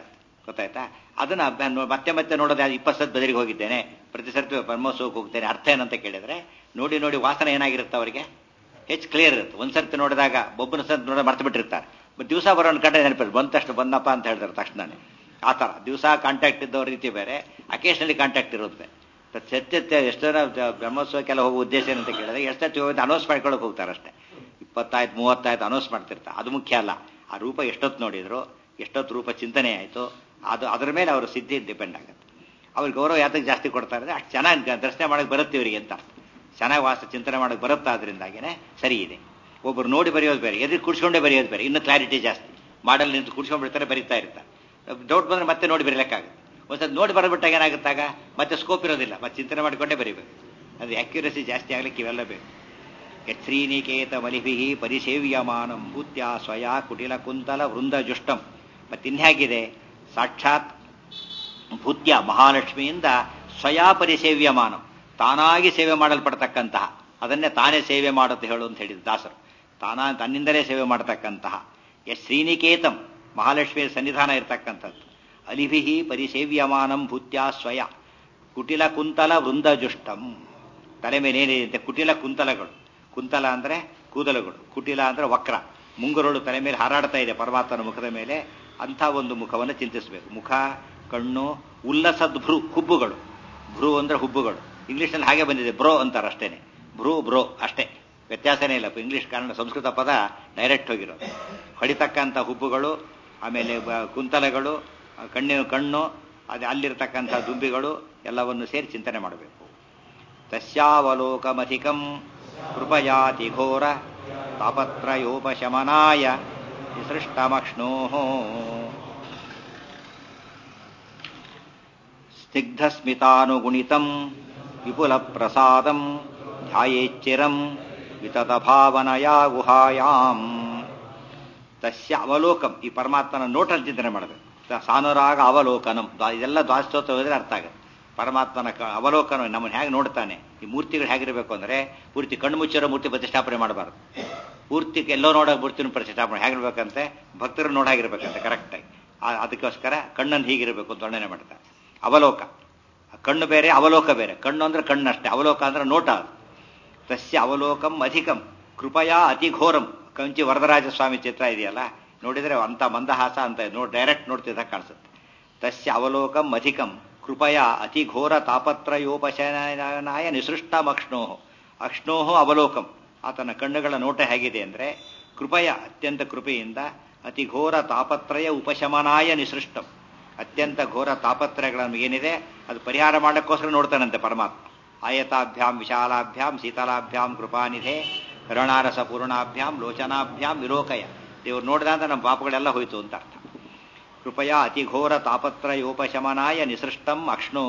ಗೊತ್ತಾಯ್ತಾ ಅದನ್ನ ಅಭ್ಯಾಸ ನೋ- ಮತ್ತೆ ಮತ್ತೆ ನೋಡೋದು ಇಪ್ಪತ್ತು ಸತ್ ಬದಲಿಗೆ ಹೋಗಿದ್ದೇನೆ ಪ್ರತಿ ಸರ್ತಿ ಬ್ರಹ್ಮೋತ್ಸವಕ್ಕೆ ಹೋಗ್ತೇನೆ ಅರ್ಥ ಏನಂತ ಕೇಳಿದ್ರೆ ನೋಡಿ ನೋಡಿ ವಾಸನೆ ಏನಾಗಿರುತ್ತೆ ಅವರಿಗೆ ಹೆಚ್ಚು ಕ್ಲಿಯರ್ ಇರುತ್ತೆ ಒಂದ್ ಸರ್ತಿ ನೋಡಿದಾಗ ಒಬ್ಬನ ಸರ್ತಿ ನೋಡ ಮರ್ತು ಬಿಟ್ಟಿರ್ತಾರೆ ದಿವಸ ಬರೋನ್ ಕಂಡ್ರೆ ನೆನಪಿಲ್ಲ ಬಂದ ತಕ್ಷಣ ಬಂದಪ್ಪ ಅಂತ ಹೇಳ್ತಾರೆ ತಕ್ಷಣನೇ ಆ ಥರ ದಿವಸ ಕಾಂಟ್ಯಾಕ್ಟ್ ಇದ್ದವ್ರ ರೀತಿ ಬೇರೆ ಅಕೇಶನಲಿ ಕಾಂಟ್ಯಾಕ್ಟ್ ಇರೋದು ಬೇರೆ ಮತ್ತ್ ಸತ್ಯತೆ ಎಷ್ಟು ಜನ ಜ- ಬ್ರಹ್ಮೋತ್ಸವಕ್ಕೆಲ್ಲ ಹೋಗೋ ಉದ್ದೇಶ ಏನಂತ ಕೇಳಿದ್ರೆ ಎಷ್ಟು ಹೋಗಿ ಅನೌನ್ಸ್ ಮಾಡ್ಕೊಳಕ್ ಹೋಗ್ತಾರೆ ಅಷ್ಟೇ ಇಪ್ಪತ್ತಾಯ್ತು ಮೂವತ್ತಾಯ್ತು ಅನೌನ್ಸ್ ಮಾಡ್ತಿರ್ತಾರೆ ಅದು ಮುಖ್ಯ ಅಲ್ಲ ಆ ರೂಪ ಎಷ್ಟೊತ್ತು ನೋಡಿದ್ರು ಎಷ್ಟೊತ್ತು ರೂಪ ಚಿಂತನೆ ಆಯಿತು ಅದು ಅದರ ಮೇಲೆ ಅವರ ಸಿದ್ಧಿ ಡಿಪೆಂಡ್ ಆಗುತ್ತೆ ಅವ್ರಿಗೆ ಗೌರವ ಯಾತಕ್ಕೆ ಜಾಸ್ತಿ ಕೊಡ್ತಾರೆ ಅಂದ್ರೆ ಅಷ್ಟು ಚೆನ್ನಾಗಿ ದರ್ಶನ ಮಾಡಕ್ಕೆ ಬರುತ್ತೆ ಇವರಿಗೆ ಅಂತ ಚೆನ್ನಾಗಿ ವಾಸ ಚಿಂತನೆ ಮಾಡಕ್ಕೆ ಬರುತ್ತಾ ಅದರಿಂದಾಗಿನೇ ಸರಿ ಇದೆ ಒಬ್ಬರು ನೋಡಿ ಬರೆಯೋದು ಬೇರೆ ಎದುರು ಕುಡ್ಸ್ಕೊಂಡೇ ಬರೆಯೋದು ಬೇರೆ ಇನ್ನೂ ಕ್ಲಾರಿಟಿ ಜಾಸ್ತಿ ಮಾಡಲ್ ನಿಂತು ಕುಡ್ಸ್ಕೊಂಡು ಬಿಡ್ತಾರೆ ಬರೀತಾ ಇರ್ತಾರೆ ಡೌಟ್ ಬಂದ್ರೆ ಮತ್ತೆ ನೋಡಿ ಬರೀಲಿಕ್ಕಾಗುತ್ತೆ ಒಂದ್ಸತಿ ನೋಡಿ ಬರಬಿಟ್ಟಾಗ ಏನಾಗುತ್ತಾಗ ಮತ್ತೆ ಸ್ಕೋಪ್ ಇರೋದಿಲ್ಲ ಮತ್ತೆ ಚಿಂತನೆ ಮಾಡಿಕೊಂಡೇ ಬರೀಬೇಕು ಅದು ಅಕ್ಯುರಸಿ ಜಾಸ್ತಿ ಆಗ್ಲಿಕ್ಕೆ ಇವೆಲ್ಲ ಬೇಕು ಯತ್ರೀನಿಕೇತ ಮಲಿಭಿ ಪರಿಸೇವ್ಯಮಾನಂ ಭೂತ್ಯ ಸ್ವಯ ಕುಟಿಲ ಕುಂತಲ ವೃಂದ ಜುಷ್ಟಂ ಮತ್ತಿನ್ಹ್ಯಾಗಿದೆ ಸಾಕ್ಷಾತ್ ಭೂತ್ಯ ಮಹಾಲಕ್ಷ್ಮಿಯಿಂದ ಸ್ವಯಾ ಪರಿಸೇವ್ಯಮಾನಂ ತಾನಾಗಿ ಸೇವೆ ಮಾಡಲ್ಪಡ್ತಕ್ಕಂತಹ ಅದನ್ನೇ ತಾನೇ ಸೇವೆ ಮಾಡುತ್ತೆ ಹೇಳು ಅಂತ ಹೇಳಿದ ದಾಸರು ತಾನಾ ತನ್ನಿಂದಲೇ ಸೇವೆ ಮಾಡತಕ್ಕಂತಹ ಎಸ್ ಶ್ರೀನಿಕೇತಂ ಮಹಾಲಕ್ಷ್ಮಿಯ ಸನ್ನಿಧಾನ ಇರತಕ್ಕಂಥದ್ದು ಅಲಿಭಿಹಿ ಪರಿಸೇವ್ಯಮಾನಂ ಭೂತ್ಯ ಸ್ವಯ ಕುಟಿಲ ಕುಂತಲ ವೃಂದ ಜುಷ್ಟಂ ತಲೆ ಮೇಲೆ ಏನಿದೆ ಕುಟಿಲ ಕುಂತಲಗಳು ಕುಂತಲ ಅಂದ್ರೆ ಕೂದಲುಗಳು ಕುಟಿಲ ಅಂದ್ರೆ ವಕ್ರ ಮುಂಗುರುಳು ತಲೆ ಮೇಲೆ ಹಾರಾಡ್ತಾ ಇದೆ ಪರಮಾತ್ಮನ ಮುಖದ ಮೇಲೆ ಅಂಥ ಒಂದು ಮುಖವನ್ನು ಚಿಂತಿಸಬೇಕು ಮುಖ ಕಣ್ಣು ಉಲ್ಲಸದ್ ಭ್ರೂ ಹುಬ್ಬುಗಳು ಭ್ರೂ ಅಂದ್ರೆ ಹುಬ್ಬುಗಳು ಇಂಗ್ಲಿಷ್ನಲ್ಲಿ ಹಾಗೆ ಬಂದಿದೆ ಬ್ರೋ ಅಂತಾರೆ ಅಷ್ಟೇನೆ ಭ್ರೂ ಬ್ರೋ ಅಷ್ಟೇ ವ್ಯತ್ಯಾಸನೇ ಇಲ್ಲ ಇಂಗ್ಲಿಷ್ ಕನ್ನಡ ಸಂಸ್ಕೃತ ಪದ ಡೈರೆಕ್ಟ್ ಹೋಗಿರೋದು ಹೊಡಿತಕ್ಕಂಥ ಹುಬ್ಬುಗಳು ಆಮೇಲೆ ಬ- ಕುಂತಲಗಳು ಆ ಕಣ್ಣಿನ ಕಣ್ಣು ಅದು ಅಲ್ಲಿರ್ತಕ್ಕಂಥ ದುಂಬಿಗಳು ಎಲ್ಲವನ್ನು ಸೇರಿ ಚಿಂತನೆ ಮಾಡಬೇಕು ತಸ್ಯಾವಲೋಕಮಧಿಕಂ ಕೃಪಯಾತಿ ಘೋರ ತಾಪತ್ರಯೋಪಶಮನಾಯ ವಿಸೃಷ್ಟಮಕ್ಷ್ಣೋ ಸ್ನಿಗ್ಧಸ್ಮಿತಾನುಗುಣಿತಂ ವಿಪುಲ ಪ್ರಸಾದಂ ಧ್ಯಾಯೇಚ್ಚಿರಂ ವಿತತ ಭಾವನಯಾ ಗುಹಾಯಾಂ ತಸ್ಯ ಅವಲೋಕಂ ಈ ಪರಮಾತ್ಮನ ನೋಟ ಚಿಂತನೆ ಮಾಡಬೇಕು ಸ- ಸಾನುರಾಗ ಅವಲೋಕನಂ ದ್ವಾ- ಇದೆಲ್ಲ ದ್ವಾಸ್ತೋತ್ರ ಹೋದ್ರೆ ಅರ್ಥ ಆಗುತ್ತೆ ಪರಮಾತ್ಮನ ಕ- ಅವಲೋಕನ ನಮ್ಮನ್ನು ಹೇಗೆ ನೋಡ್ತಾನೆ ಈ ಮೂರ್ತಿಗಳು ಹೇಗಿರಬೇಕು ಅಂದ್ರೆ ಪೂರ್ತಿ ಕಣ್ಣು ಮುಚ್ಚಿರೋ ಮೂರ್ತಿ ಪ್ರತಿಷ್ಠಾಪನೆ ಮಾಡಬಾರ್ದು ಪೂರ್ತಿ ಎಲ್ಲೋ ನೋಡೋ ಮೂರ್ತಿನ ಪ್ರತಿಷ್ಠಾಪನೆ ಹೇಗಿರ್ಬೇಕಂತೆ ಭಕ್ತರು ನೋಡಾಗಿರ್ಬೇಕಂತೆ ಕರೆಕ್ಟಾಗಿ ಅದಕ್ಕೋಸ್ಕರ ಕಣ್ಣನ್ನು ಹೀಗಿರಬೇಕು ಅಂತ ವರ್ಣನೆ ಮಾಡ್ತಾರೆ ಅವಲೋಕ ಕಣ್ಣು ಬೇರೆ ಅವಲೋಕ ಬೇರೆ ಕಣ್ಣು ಅಂದ್ರೆ ಕಣ್ಣಷ್ಟೇ ಅವಲೋಕ ಅಂದ್ರೆ ನೋಟ ಅದು ತಸ್ಯ ಅವಲೋಕಂ ಅಧಿಕಂ ಕೃಪಯಾ ಅತಿ ಘೋರಂ ಕಂಚಿ ವರದರಾಜ ಸ್ವಾಮಿ ಚಿತ್ರ ಇದೆಯಲ್ಲ ನೋಡಿದ್ರೆ ಅಂತ ಮಂದಹಾಸ ಅಂತ ನೋ ಡೈರೆಕ್ಟ್ ನೋಡ್ತಿದ್ದ ಕಾಣಿಸುತ್ತೆ ತಸ್ಯ ಅವಲೋಕಂ ಅಧಿಕಂ ಕೃಪಯಾ ಅತಿ ಘೋರ ತಾಪತ್ರಯೋಪಶಯನಾಯ ನಿಸೃಷ್ಟಂ ಅಕ್ಷ್ಣೋ ಅಕ್ಷ್ಣೋ ಅವಲೋಕಂ ಆತನ ಕಣ್ಣುಗಳ ನೋಟ ಹೇಗಿದೆ ಅಂದ್ರೆ ಕೃಪಯ ಅತ್ಯಂತ ಕೃಪೆಯಿಂದ ಅತಿ ಘೋರ ತಾಪತ್ರಯ ಉಪಶಮನಾಯ ನಿಸೃಷ್ಟಂ ಅತ್ಯಂತ ಘೋರ ತಾಪತ್ರಯಗಳನ್ನು ಏನಿದೆ ಅದು ಪರಿಹಾರ ಮಾಡಕ್ಕೋಸ್ಕರ ನೋಡ್ತಾನಂತೆ ಪರಮಾತ್ಮ ಆಯತಾಭ್ಯಾಂ ವಿಶಾಲಾಭ್ಯಾಂ ಶೀತಲಾಭ್ಯಾಂ ಕೃಪಾನಿಧೆ ಕರುಣಾರಸ ಪೂರ್ಣಾಭ್ಯಾಂ ಲೋಚನಾಭ್ಯಾಂ ವಿಲೋಕಯ ದೇವ್ರು ನೋಡಿದಾಗ ನಮ್ಮ ಪಾಪಗಳೆಲ್ಲ ಹೋಯ್ತು ಅಂತ ಅರ್ಥ ಕೃಪಯಾ ಅತಿಘೋರ ತಾಪತ್ರಯೋಪಶಮನಾಯ ನಿಸೃಷ್ಟಂ ಅಕ್ಷ್ಣೋ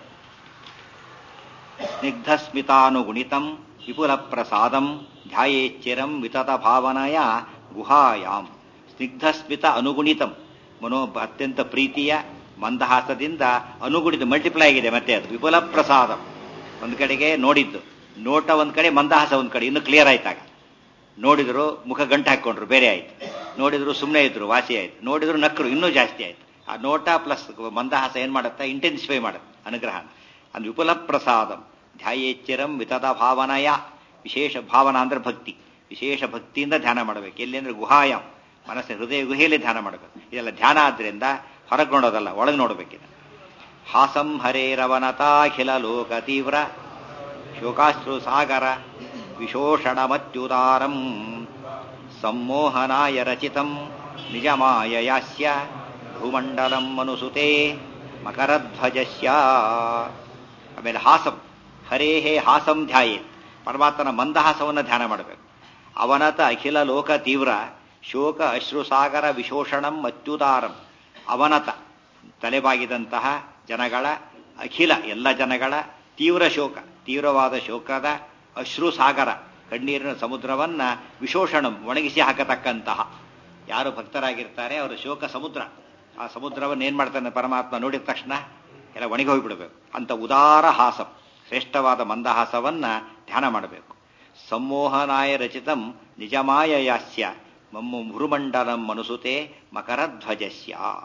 ಸ್ನಿಗ್ಧಸ್ಮಿತಾನುಗುಣಿತಂ ವಿಪುಲ ಪ್ರಸಾದಂ ಧ್ಯಾಯೇಚ್ಚಿರಂ ವಿತತ ಭಾವನಯ ಗುಹಾಯಾಂ ಸ್ನಿಗ್ಧಸ್ಮಿತ ಅನುಗುಣಿತಂ ಮನೋ ಅತ್ಯಂತ ಪ್ರೀತಿಯ ಮಂದಹಾಸದಿಂದ ಅನುಗುಣಿತ ಮಲ್ಟಿಪ್ಲೈ ಆಗಿದೆ ಮತ್ತೆ ಅದು ವಿಪುಲ ಪ್ರಸಾದ ಒಂದ್ ಕಡೆಗೆ ನೋಡಿದ್ದು ನೋಟ ಒಂದ್ ಕಡೆ ಮಂದಹಾಸ ಒಂದ್ ಕಡೆ ಇನ್ನು ಕ್ಲಿಯರ್ ಆಯ್ತಾಗ ನೋಡಿದ್ರು ಮುಖ ಗಂಟು ಹಾಕೊಂಡ್ರು ಬೇರೆ ಆಯ್ತು ನೋಡಿದ್ರು ಸುಮ್ಮನೆ ಇದ್ರು ವಾಸಿ ಆಯ್ತು ನೋಡಿದ್ರು ನಕ್ಕರು ಇನ್ನೂ ಜಾಸ್ತಿ ಆಯ್ತು ಆ ನೋಟ ಪ್ಲಸ್ ಮಂದಹಾಸ ಏನ್ ಮಾಡುತ್ತೆ ಇಂಟೆನ್ಸಿಫೈ ಮಾಡುತ್ತೆ ಅನುಗ್ರಹ ಅದು ವಿಪುಲ ಪ್ರಸಾದಂ ಧ್ಯಾಯೇಚ್ಚಿರಂ ವಿತದ ಭಾವನಯ ವಿಶೇಷ ಭಾವನಾ ಅಂದ್ರೆ ಭಕ್ತಿ ವಿಶೇಷ ಭಕ್ತಿಯಿಂದ ಧ್ಯಾನ ಮಾಡಬೇಕು ಎಲ್ಲಿ ಅಂದ್ರೆ ಗುಹಾಯಂ ಮನಸ್ಸಿನ ಹೃದಯ ಗುಹೆಯಲ್ಲಿ ಧ್ಯಾನ ಮಾಡಬೇಕು ಇದೆಲ್ಲ ಧ್ಯಾನ ಆದ್ರಿಂದ ಹೊರಗೆ ನೋಡೋದಲ್ಲ ಒಳಗೆ ನೋಡಬೇಕಿದೆ ಹಾಸಂ ಹರೇರವನತಾಖಿಲ ಲೋಕ ತೀವ್ರ ಶೋಕಾಶ್ರು ಸಾಗರ ವಿಶೋಷಣಮತ್ಯುದಾರಂ ಸಮ್ಮೋಹನಾಯ ರಚಿತಂ ನಿಜಮಾಯಯಾಸ್ಯ ಭೂಮಂಡಲಂ ಮನುಸುತೆ ಮಕರಧ್ವಜಸ್ಯ ಆಮೇಲೆ ಹಾಸಂ ಹರೇ ಹೇ ಹಾಸಂ ಧ್ಯಾಯೇ ಪರಮಾತ್ಮನ ಮಂದಹಾಸವನ್ನು ಧ್ಯಾನ ಮಾಡಬೇಕು ಅವನತ ಅಖಿಲ ಲೋಕ ತೀವ್ರ ಶೋಕ ಅಶ್ರುಸಾಗರ ವಿಶೋಷಣಂ ಅತ್ಯುದಾರಂ ಅವನತ ತಲೆಬಾಗಿದಂತಹ ಜನಗಳ ಅಖಿಲ ಎಲ್ಲ ಜನಗಳ ತೀವ್ರ ಶೋಕ ತೀವ್ರವಾದ ಶೋಕದ ಅಶ್ರುಸಾಗರ ಕಣ್ಣೀರಿನ ಸಮುದ್ರವನ್ನ ವಿಶೋಷಣಂ ಒಣಗಿಸಿ ಹಾಕತಕ್ಕಂತಹ ಯಾರು ಭಕ್ತರಾಗಿರ್ತಾರೆ ಅವರ ಶೋಕ ಸಮುದ್ರ ಆ ಸಮುದ್ರವನ್ನು ಏನ್ ಮಾಡ್ತಾನೆ ಪರಮಾತ್ಮ ನೋಡಿದ ತಕ್ಷಣ ಎಲ್ಲ ಒಣಗಿ ಹೋಗ್ಬಿಡ್ಬೇಕು ಅಂತ ಉದಾರ ಹಾಸಂ ಶ್ರೇಷ್ಠವಾದ ಮಂದಹಾಸವನ್ನ ಧ್ಯಾನ ಮಾಡಬೇಕು ಸಮ್ಮೋಹನಾಯ ರಚಿತಂ ನಿಜಮಾಯ ಯಾಸ್ಯ ಮಮ್ಮ ಭುರುಮಂಡಲಂ ಮನುಸುತೆ ಮಕರಧ್ವಜಸ್ಯ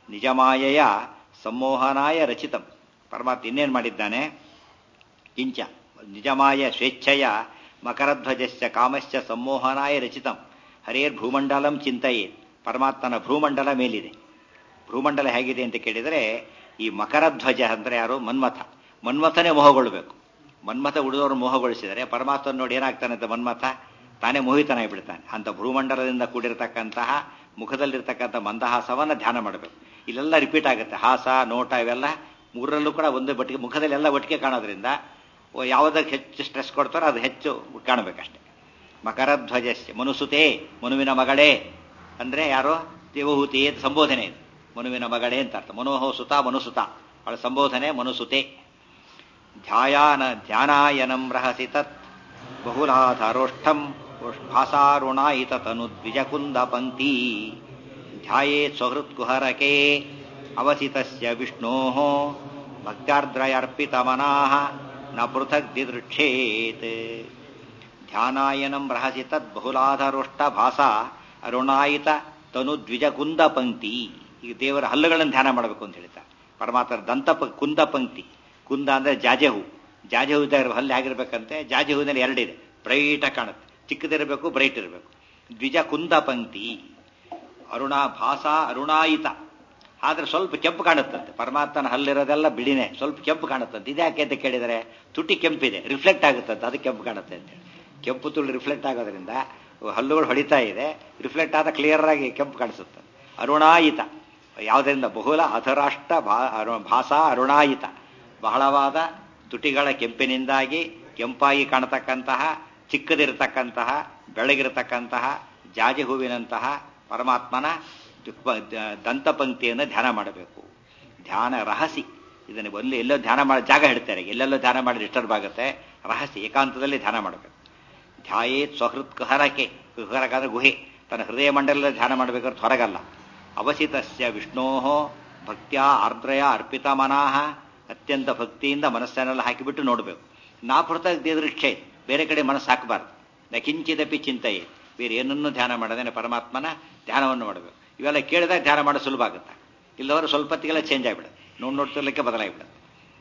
ನಿಜಮಾಯೆಯ ಸಂಮೋಹನಾಯ ರಚಿತಂ ಪರಮಾತ್ಮ ಇನ್ನೇನು ಮಾಡಿದ್ದಾನೆ ಕಿಂಚ ನಿಜಮಾಯ ಸ್ವೇಚ್ಛೆಯ ಮಕರಧ್ವಜಶ್ಚ ಕಾಮಶ್ಚ ಸಂಮೋಹನಾಯ ರಚಿತಂ ಹರೇರ್ ಭೂಮಂಡಲಂ ಚಿಂತೆಯೇ ಪರಮಾತ್ಮನ ಭೂಮಂಡಲ ಮೇಲಿದೆ ಭೂಮಂಡಲ ಹೇಗಿದೆ ಅಂತ ಕೇಳಿದರೆ ಈ ಮಕರಧ್ವಜ ಅಂದರೆ ಯಾರು ಮನ್ಮಥ ಮನ್ಮಥನೇ ಮೋಹಗೊಳ್ಳಬೇಕು ಮನ್ಮಥ ಉಳಿದವರು ಮೋಹಗೊಳಿಸಿದರೆ ಪರಮಾತ್ಮ ನೋಡಿ ಏನಾಗ್ತಾನೆ ಅಂತ ಮನ್ಮಥ ತಾನೇ ಮೋಹಿತನಾಗಿ ಬಿಡ್ತಾನೆ ಅಂತ ಭೂಮಂಡಲದಿಂದ ಕೂಡಿರತಕ್ಕಂತಹ ಮುಖದಲ್ಲಿರ್ತಕ್ಕಂಥ ಮಂದಹಾಸವನ್ನು ಧ್ಯಾನ ಮಾಡಬೇಕು ಇಲ್ಲೆಲ್ಲ ರಿಪೀಟ್ ಆಗುತ್ತೆ ಹಾಸ ನೋಟ ಇವೆಲ್ಲ ಮೂರರಲ್ಲೂ ಕೂಡ ಒಂದೇ ಬಟ್ಟಿಗೆ ಮುಖದಲ್ಲಿ ಎಲ್ಲ ಒಟ್ಟಿಗೆ ಕಾಣೋದ್ರಿಂದ ಯಾವುದಕ್ಕೆ ಹೆಚ್ಚು ಸ್ಟ್ರೆಸ್ ಕೊಡ್ತಾರೋ ಅದು ಹೆಚ್ಚು ಕಾಣಬೇಕಷ್ಟೆ ಮಕರಧ್ವಜಸ್ಯ ಮನುಸುತೆ ಮನುವಿನ ಮಗಳೇ ಅಂದರೆ ಯಾರೋ ದೇವಹೂತಿ ಅಂತ ಸಂಬೋಧನೆ ಇದೆ ಮನುವಿನ ಮಗಳೇ ಅಂತ ಅರ್ಥ ಮನೋಹೋ ಸುತ ಮನುಸುತ ಅವಳ ಸಂಬೋಧನೆ ಮನುಸುತೆ ಧ್ಯಾಯಾನ ಧ್ಯಾನಾಯನಂ ರಹಸಿ ತತ್ ಬಹುಲಾಧಾರೋಷ್ಠಂ ಭಾಸಾರುಣಾಯಿತ ತನು ದ್ವಿಜಕುಂದ ಪಂಕ್ತಿ ಧ್ಯಾಯೇತ್ ಸ್ವಹೃತ್ಕುಹರಕೆ ಅವಸಿತಸ್ಯ ವಿಷ್ಣೋ ಭಕ್ತ್ಯಾರ್ದ್ರಯರ್ಪಿತಮನಾಃ ನ ಪೃಥಕ್ ದಿದೃಕ್ಷೇತ್ ಧ್ಯಾನಾಯನಂ ರಹಸಿ ತದ್ ಬಹುಲಾಧಾರೋಷ್ಠ ಭಾಸ ಅರುಣಾಯಿತ ತನು ದ್ವಿಜಕುಂದ ಪಂಕ್ತಿ ಈಗ ದೇವರ ಹಲ್ಲುಗಳನ್ನು ಧ್ಯಾನ ಮಾಡಬೇಕು ಅಂತ ಹೇಳ್ತಾರೆ ಪರಮಾತ್ಮರ ದಂತ ಕುಂದ ಪಂಕ್ತಿ ಕುಂದ ಅಂದ್ರೆ ಜಾಜೆ ಹೂ ಜಾಜೆ ಹೂ ಇರೋ ಹಲ್ಲು ಹೇಗಿರ್ಬೇಕಂತೆ ಜಾಜೆ ಹೂವಿನಲ್ಲಿ ಎರಡಿದೆ ಬ್ರೈಟಾಗಿ ಕಾಣುತ್ತೆ ಚಿಕ್ಕದಿರಬೇಕು ಬ್ರೈಟ್ ಇರಬೇಕು ದ್ವಿಜ ಕುಂದ ಪಂಕ್ತಿ ಅರುಣ ಭಾಸ ಅರುಣಾಯಿತ ಆದ್ರೆ ಸ್ವಲ್ಪ ಕೆಂಪು ಕಾಣುತ್ತಂತೆ ಪರಮಾತ್ಮನ ಹಲ್ಲಿರೋದೆಲ್ಲ ಬಿಳಿನೇ ಸ್ವಲ್ಪ ಕೆಂಪು ಕಾಣುತ್ತಂತೆ ಇದ್ಯಾಕೆ ಅಂತ ಕೇಳಿದರೆ ತುಟಿ ಕೆಂಪಿದೆ ರಿಫ್ಲೆಕ್ಟ್ ಆಗುತ್ತಂತೆ ಅದು ಕೆಂಪು ಕಾಣುತ್ತೆ ಅಂತೇಳಿ ಕೆಂಪು ತುಳಿ ರಿಫ್ಲೆಕ್ಟ್ ಆಗೋದ್ರಿಂದ ಹಲ್ಲುಗಳು ಹೊಡಿತಾ ಇದೆ ರಿಫ್ಲೆಕ್ಟ್ ಆದ ಕ್ಲಿಯರ್ ಆಗಿ ಕೆಂಪು ಕಾಣಿಸುತ್ತೆ ಅರುಣಾಯಿತ ಯಾವುದರಿಂದ ಬಹುಲ ಅಧರಾಷ್ಟ ಭಾಸ ಅರುಣಾಯಿತ ಬಹಳವಾದ ತುಟಿಗಳ ಕೆಂಪಿನಿಂದಾಗಿ ಕೆಂಪಾಗಿ ಕಾಣತಕ್ಕಂತಹ ಚಿಕ್ಕದಿರತಕ್ಕಂತಹ ಬೆಳಗಿರತಕ್ಕಂತಹ ಜಾಜಿ ಹೂವಿನಂತಹ ಪರಮಾತ್ಮನ ದಂತಪಂಕ್ತಿಯನ್ನು ಧ್ಯಾನ ಮಾಡಬೇಕು ಧ್ಯಾನ ರಹಸಿ ಇದನ್ನು ಒಂದು ಎಲ್ಲೋ ಧ್ಯಾನ ಮಾಡಿ ಜಾಗ ಹೇಳ್ತಾರೆ ಎಲ್ಲೆಲ್ಲೋ ಧ್ಯಾನ ಮಾಡಿ ಡಿಸ್ಟರ್ಬ್ ಆಗುತ್ತೆ ರಹಸ್ಯ ಏಕಾಂತದಲ್ಲಿ ಧ್ಯಾನ ಮಾಡಬೇಕು ಧ್ಯಾಯೇತ್ ಸ್ವಹೃತ್ ಕುಹರಕೆ ಕುಹರಕ ಅಂದ್ರೆ ಗುಹೆ ತನ್ನ ಹೃದಯ ಮಂಡಲದಲ್ಲಿ ಧ್ಯಾನ ಮಾಡಬೇಕಾದ್ರೆ ಹೊರಗಲ್ಲ ಅವಸಿತಸ್ಯ ವಿಷ್ಣೋ ಭಕ್ತ್ಯ ಆರ್ದ್ರಯ ಅರ್ಪಿತ ಮನಾಹ ಅತ್ಯಂತ ಭಕ್ತಿಯಿಂದ ಮನಸ್ಸನ್ನೆಲ್ಲ ಹಾಕಿಬಿಟ್ಟು ನೋಡಬೇಕು ನಾ ಪೃಥಕ್ ದೇದೃಕ್ಷೆ ಬೇರೆ ಕಡೆ ಮನಸ್ಸು ಹಾಕಬಾರ್ದು ನ ಕಿಂಚಿದಪಿ ಚಿಂತೆಯೇ ಬೇರೆ ಏನನ್ನೂ ಧ್ಯಾನ ಮಾಡದೇನೆ ಪರಮಾತ್ಮನ ಧ್ಯಾನವನ್ನು ಮಾಡಬೇಕು ಇವೆಲ್ಲ ಕೇಳಿದಾಗ ಧ್ಯಾನ ಮಾಡೋದು ಸುಲಭ ಆಗುತ್ತೆ ಇಲ್ಲವರು ಸ್ವಲ್ಪ ಹೊತ್ತಿಗೆಲ್ಲ ಚೇಂಜ್ ಆಗಿಬಿಡುತ್ತೆ ನೋಡ್ ನೋಡ್ತಿರ್ಲಿಕ್ಕೆ ಬದಲಾಗಿಬಿಡುತ್ತೆ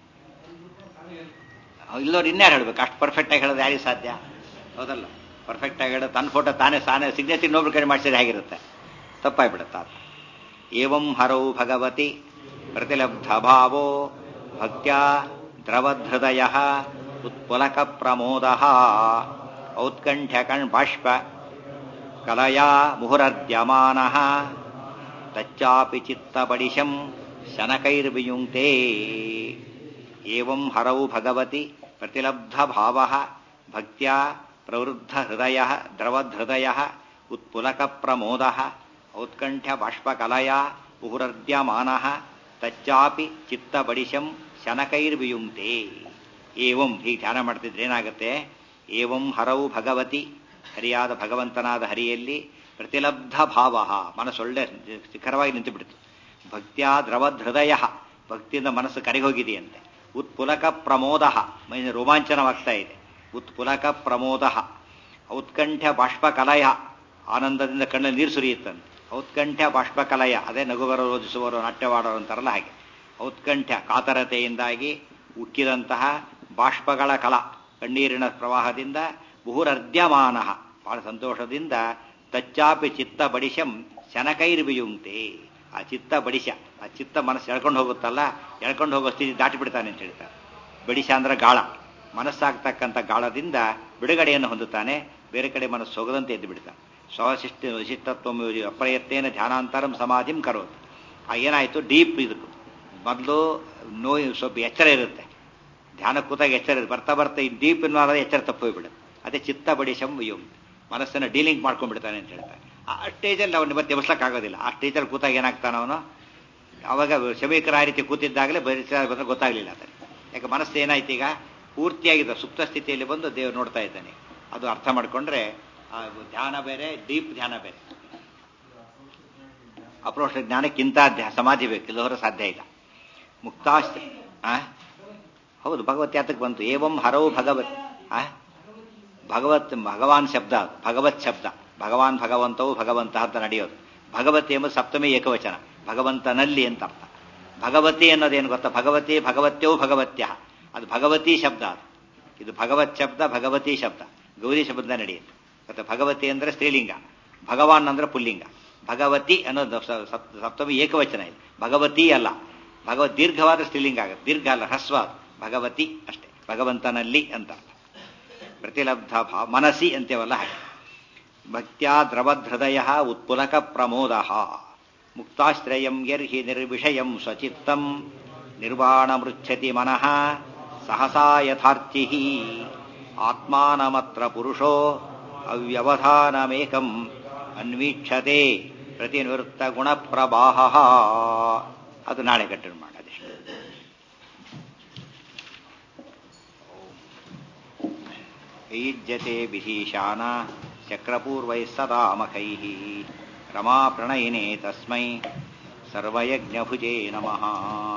ಇಲ್ಲವ್ರು ಇನ್ಯಾರು ಹೇಳ್ಬೇಕು ಅಷ್ಟು ಪರ್ಫೆಕ್ಟ್ ಆಗಿ ಹೇಳೋದು ಯಾರಿಗೆ ಸಾಧ್ಯ ಹೌದಲ್ಲ ಪರ್ಫೆಕ್ಟ್ ಆಗಿ ಹೇಳೋದು ತನ್ನ ಫೋಟೋ ತಾನೇ ತಾನೇ ಸಿಗ್ನೇಚರ್ ಇನ್ನೊಬ್ರು ಕಡೆ ಮಾಡಿಸಿದ್ರೆ ಹೇಗಿರುತ್ತೆ ತಪ್ಪಾಗ್ಬಿಡುತ್ತೆ ಅದು ಏವಂ ಹರೌ ಭಗವತಿ ಪ್ರತಿಲಬ್ಧ ಭಾವೋ ಭಕ್ತ್ಯ ದ್ರವಧೃದಯ ಉತ್ಪುಲಕ ಪ್ರಮೋದ ಔತ್ಕಂಠ್ಯ ಕಣ್ ಬಾಷ್ಪ ಕಲಯಾ ಮುಹುರದ್ಯಮಾನ ತಚ್ಚಾಪಿ ಚಿತ್ತಬಡಿಶಂ ಶನಕೈರ್ವಿಯುಂಕ್ತೆ ಏವಂ ಹರೌ ಭಗವತಿ ಪ್ರತಿಲಬ್ಧ ಭಾವ ಭಕ್ತ್ಯ ಪ್ರವೃದ್ಧ ಹೃದಯ ದ್ರವಧೃದಯ ಉತ್ಪುಲಕ ಪ್ರಮೋದ ಔತ್ಕಂಠ್ಯ ಬಾಷ್ಪಕಲಯ ಮುಹುರದ್ಯಮಾನ ತಚ್ಚಾಪಿ ಚಿತ್ತಬಡಿಶಂ ಶನಕೈರ್ವಿಯುಂಕ್ತೆ ಏವಂ ಹೀಗೆ ಧ್ಯಾನ ಮಾಡ್ತಿದ್ರೆ ಏನಾಗುತ್ತೆ ಏವಂ ಹರವು ಭಗವತಿ ಹರಿಯಾದ ಭಗವಂತನಾದ ಹರಿಯಲ್ಲಿ ಪ್ರತಿಲಬ್ಧ ಭಾವ ಮನಸ್ಸೊಳ್ಳೆ ಶಿಖರವಾಗಿ ನಿಂತು ಬಿಡ್ತು ಭಕ್ತ್ಯಾ ದ್ರವಧೃದಯ ಭಕ್ತಿಯಿಂದ ಮನಸ್ಸು ಕರಿಗೋಗಿದೆಯಂತೆ ಉತ್ಪುಲಕ ಪ್ರಮೋದ ಮೈ ರೋಮಾಂಚನವಾಗ್ತಾ ಇದೆ ಉತ್ಪುಲಕ ಪ್ರಮೋದ ಔತ್ಕಂಠ್ಯ ಬಾಷ್ಪಕಲಯ ಆನಂದದಿಂದ ಕಣ್ಣಲ್ಲಿ ನೀರು ಸುರಿಯುತ್ತಂತೆ ಔತ್ಕಂಠ್ಯ ಬಾಷ್ಪಕಲಯ ಅದೇ ನಗುವರು ರೋಧಿಸುವರು ನಾಟ್ಯವಾಡೋರು ಅಂತಾರಲ್ಲ ಹಾಗೆ ಔತ್ಕಂಠ್ಯ ಕಾತರತೆಯಿಂದಾಗಿ ಉಕ್ಕಿದಂತಹ ಬಾಷ್ಪಗಳ ಕಲ ಕಣ್ಣೀರಿನ ಪ್ರವಾಹದಿಂದ ಬಹುರರ್ಧ್ಯಮಾನ ಬಹಳ ಸಂತೋಷದಿಂದ ತಚ್ಚಾಪಿ ಚಿತ್ತ ಬಡಿಶಂ ಶನಕೈರ್ವಿಯುಂಕ್ತೆ ಆ ಚಿತ್ತ ಬಡಿಶ ಆ ಚಿತ್ತ ಮನಸ್ಸು ಎಳ್ಕೊಂಡು ಹೋಗುತ್ತಲ್ಲ ಎಳ್ಕೊಂಡು ಹೋಗೋ ಸ್ಥಿತಿ ದಾಟಿ ಬಿಡ್ತಾನೆ ಅಂತ ಹೇಳ್ತಾರೆ ಬಡಿಶ ಅಂದ್ರೆ ಗಾಳ ಮನಸ್ಸಾಗ್ತಕ್ಕಂಥ ಗಾಳದಿಂದ ಬಿಡುಗಡೆಯನ್ನು ಹೊಂದುತ್ತಾನೆ ಬೇರೆ ಕಡೆ ಮನಸ್ಸು ಹೋಗದಂತೆ ಎದ್ದು ಬಿಡ್ತಾನೆ ಸ್ವಶಿಷ್ಟ ವಿಶಿಷ್ಟತ್ವ ಅಪ್ರಯತ್ನೇನ ಧ್ಯಾನಾಂತರಂ ಸಮಾಧಿಂ ಕರೋದು ಆ ಏನಾಯಿತು ಡೀಪ್ ಇದಕ್ಕೆ ಮೊದಲು ನೋವು ಸ್ವಲ್ಪ ಎಚ್ಚರ ಇರುತ್ತೆ ಧ್ಯಾನ ಕೂತಾಗ ಎಚ್ಚರ ಇರುತ್ತೆ ಬರ್ತಾ ಬರ್ತಾ ಈ ಡೀಪ್ ಇನ್ವಾದ ಎಚ್ಚರ ತಪ್ಪು ಹೋಗ್ಬಿಡುತ್ತೆ ಅದೇ ಚಿತ್ತ ಬಡಿಶಂ ವಿಯೋಮ್ ಮನಸ್ಸನ್ನು ಡೀಲಿಂಗ್ ಮಾಡ್ಕೊಂಡ್ಬಿಡ್ತಾನೆ ಅಂತ ಹೇಳ್ತಾರೆ ಆ ಸ್ಟೇಜಲ್ಲಿ ಅವನು ಮತ್ತೆ ಎಬ್ಸಕ್ಕಾಗೋದಿಲ್ಲ ಆ ಸ್ಟೇಜಲ್ಲಿ ಕೂತಾಗ ಏನಾಗ್ತಾನೆ ಅವನು ಅವಾಗ ಶಮೀಕರ ಆ ರೀತಿ ಕೂತಿದ್ದಾಗಲೇ ಬಂದ್ರೆ ಗೊತ್ತಾಗಲಿಲ್ಲ ಅದನ್ನು ಯಾಕೆ ಮನಸ್ಸು ಏನಾಯ್ತು ಈಗ ಪೂರ್ತಿಯಾಗಿದೆ ಸುಪ್ತ ಸ್ಥಿತಿಯಲ್ಲಿ ಬಂದು ದೇವರು ನೋಡ್ತಾ ಇದ್ದಾನೆ ಅದು ಅರ್ಥ ಮಾಡಿಕೊಂಡ್ರೆ ಧ್ಯಾನ ಬೇರೆ ಡೀಪ್ ಧ್ಯಾನ ಬೇರೆ ಅಪ್ರೋಷ ಜ್ಞಾನಕ್ಕಿಂತ ಧ್ಯ ಸಮಾಧಿ ಬೇಕು ಇಲ್ಲವರ ಸಾಧ್ಯ ಇಲ್ಲ ಮುಕ್ತಾಶ್ಚ ಆ ಹೌದು ಭಗವತ್ ಯಾತಕ್ಕೆ ಬಂತು ಏವಂ ಹರವು ಭಗವತ್ ಆ ಭಗವತ್ ಭಗವಾನ್ ಶಬ್ದ ಭಗವತ್ ಶಬ್ದ ಭಗವಾನ್ ಭಗವಂತವು ಭಗವಂತ ಅಂತ ನಡೆಯೋದು ಭಗವತ್ ಎಂಬ ಸಪ್ತಮಿ ಏಕವಚನ ಭಗವಂತನಲ್ಲಿ ಅಂತ ಅರ್ಥ ಭಗವತಿ ಅನ್ನೋದೇನು ಗೊತ್ತಾ ಭಗವತಿ ಭಗವತ್ಯೋ ಭಗವತ್ಯ ಅದು ಭಗವತಿ ಶಬ್ದ ಅದು ಇದು ಭಗವತ್ ಶಬ್ದ ಭಗವತಿ ಶಬ್ದ ಗೌರಿ ಶಬ್ದ ನಡೆಯುತ್ತೆ ಮತ್ತೆ ಭಗವತಿ ಅಂದ್ರೆ ಸ್ತ್ರೀಲಿಂಗ ಭಗವಾನ್ ಅಂದ್ರೆ ಪುಲ್ಲಿಂಗ ಭಗವತಿ ಅನ್ನೋದು ಸ- ಸಪ್- ಸಪ್ತಮಿ ಏಕವಚನ ಇದೆ ಭಗವತಿ ಅಲ್ಲ ಭಗವತ್ ದೀರ್ಘವಾದ ಸ್ತ್ರೀಲಿಂಗ ಆಗುತ್ತೆ ದೀರ್ಘ ಅಲ್ಲ ಹ್ರಸ್ವ ಅದು. ಭಗವತಿ ಅಷ್ಟೇ ಭಗವಂತನಲ್ಲಿ ಅಂತ ಅರ್ಥ ಪ್ರತಿಲಬ್ಧ ಭಾ ಮನಸ್ಸಿ ಅಂತೇವಲ್ಲ ಹಾಗೆ ಭಕ್ತ್ಯಾ ದ್ರವಧೃದಯ ಉತ್ಪುಲಕ ಪ್ರಮೋದ ಮುಕ್ತಾಶ್ರಯಂ ಯರ್ಹಿ ನಿರ್ವಿಷಯಂ ಸ್ವಚಿತ್ತಂ ನಿರ್ವಾಣಮೃಚ್ಛತಿ ಮನಃ ಸಹಸಾ ಯಥಾರ್ಥಿ ಆತ್ಮಾನಮತ್ರ ಪುರುಷೋ ಅವ್ಯವಧಾನಮೇಕಂ ಅನ್ವೀಕ್ಷತೆ ಪ್ರತಿನಿವೃತ್ತ ಗುಣಪ್ರವಾಹ ಅದು ನಾಳೆ ಕಂಟಿನ್ಯೂ ಮಾಡೋದಿಷ್ಟು ಐಜ್ಯತೆ ವಿಧೀಶಾನ ಚಕ್ರಪೂರ್ವೈः ಸದಾ ಮಖೈः ರಮಾಪ್ರಣಯಿನೇ ತಸ್ಮೈ ಸರ್ವಯಜ್ಞಭುಜೇ ನಮಃ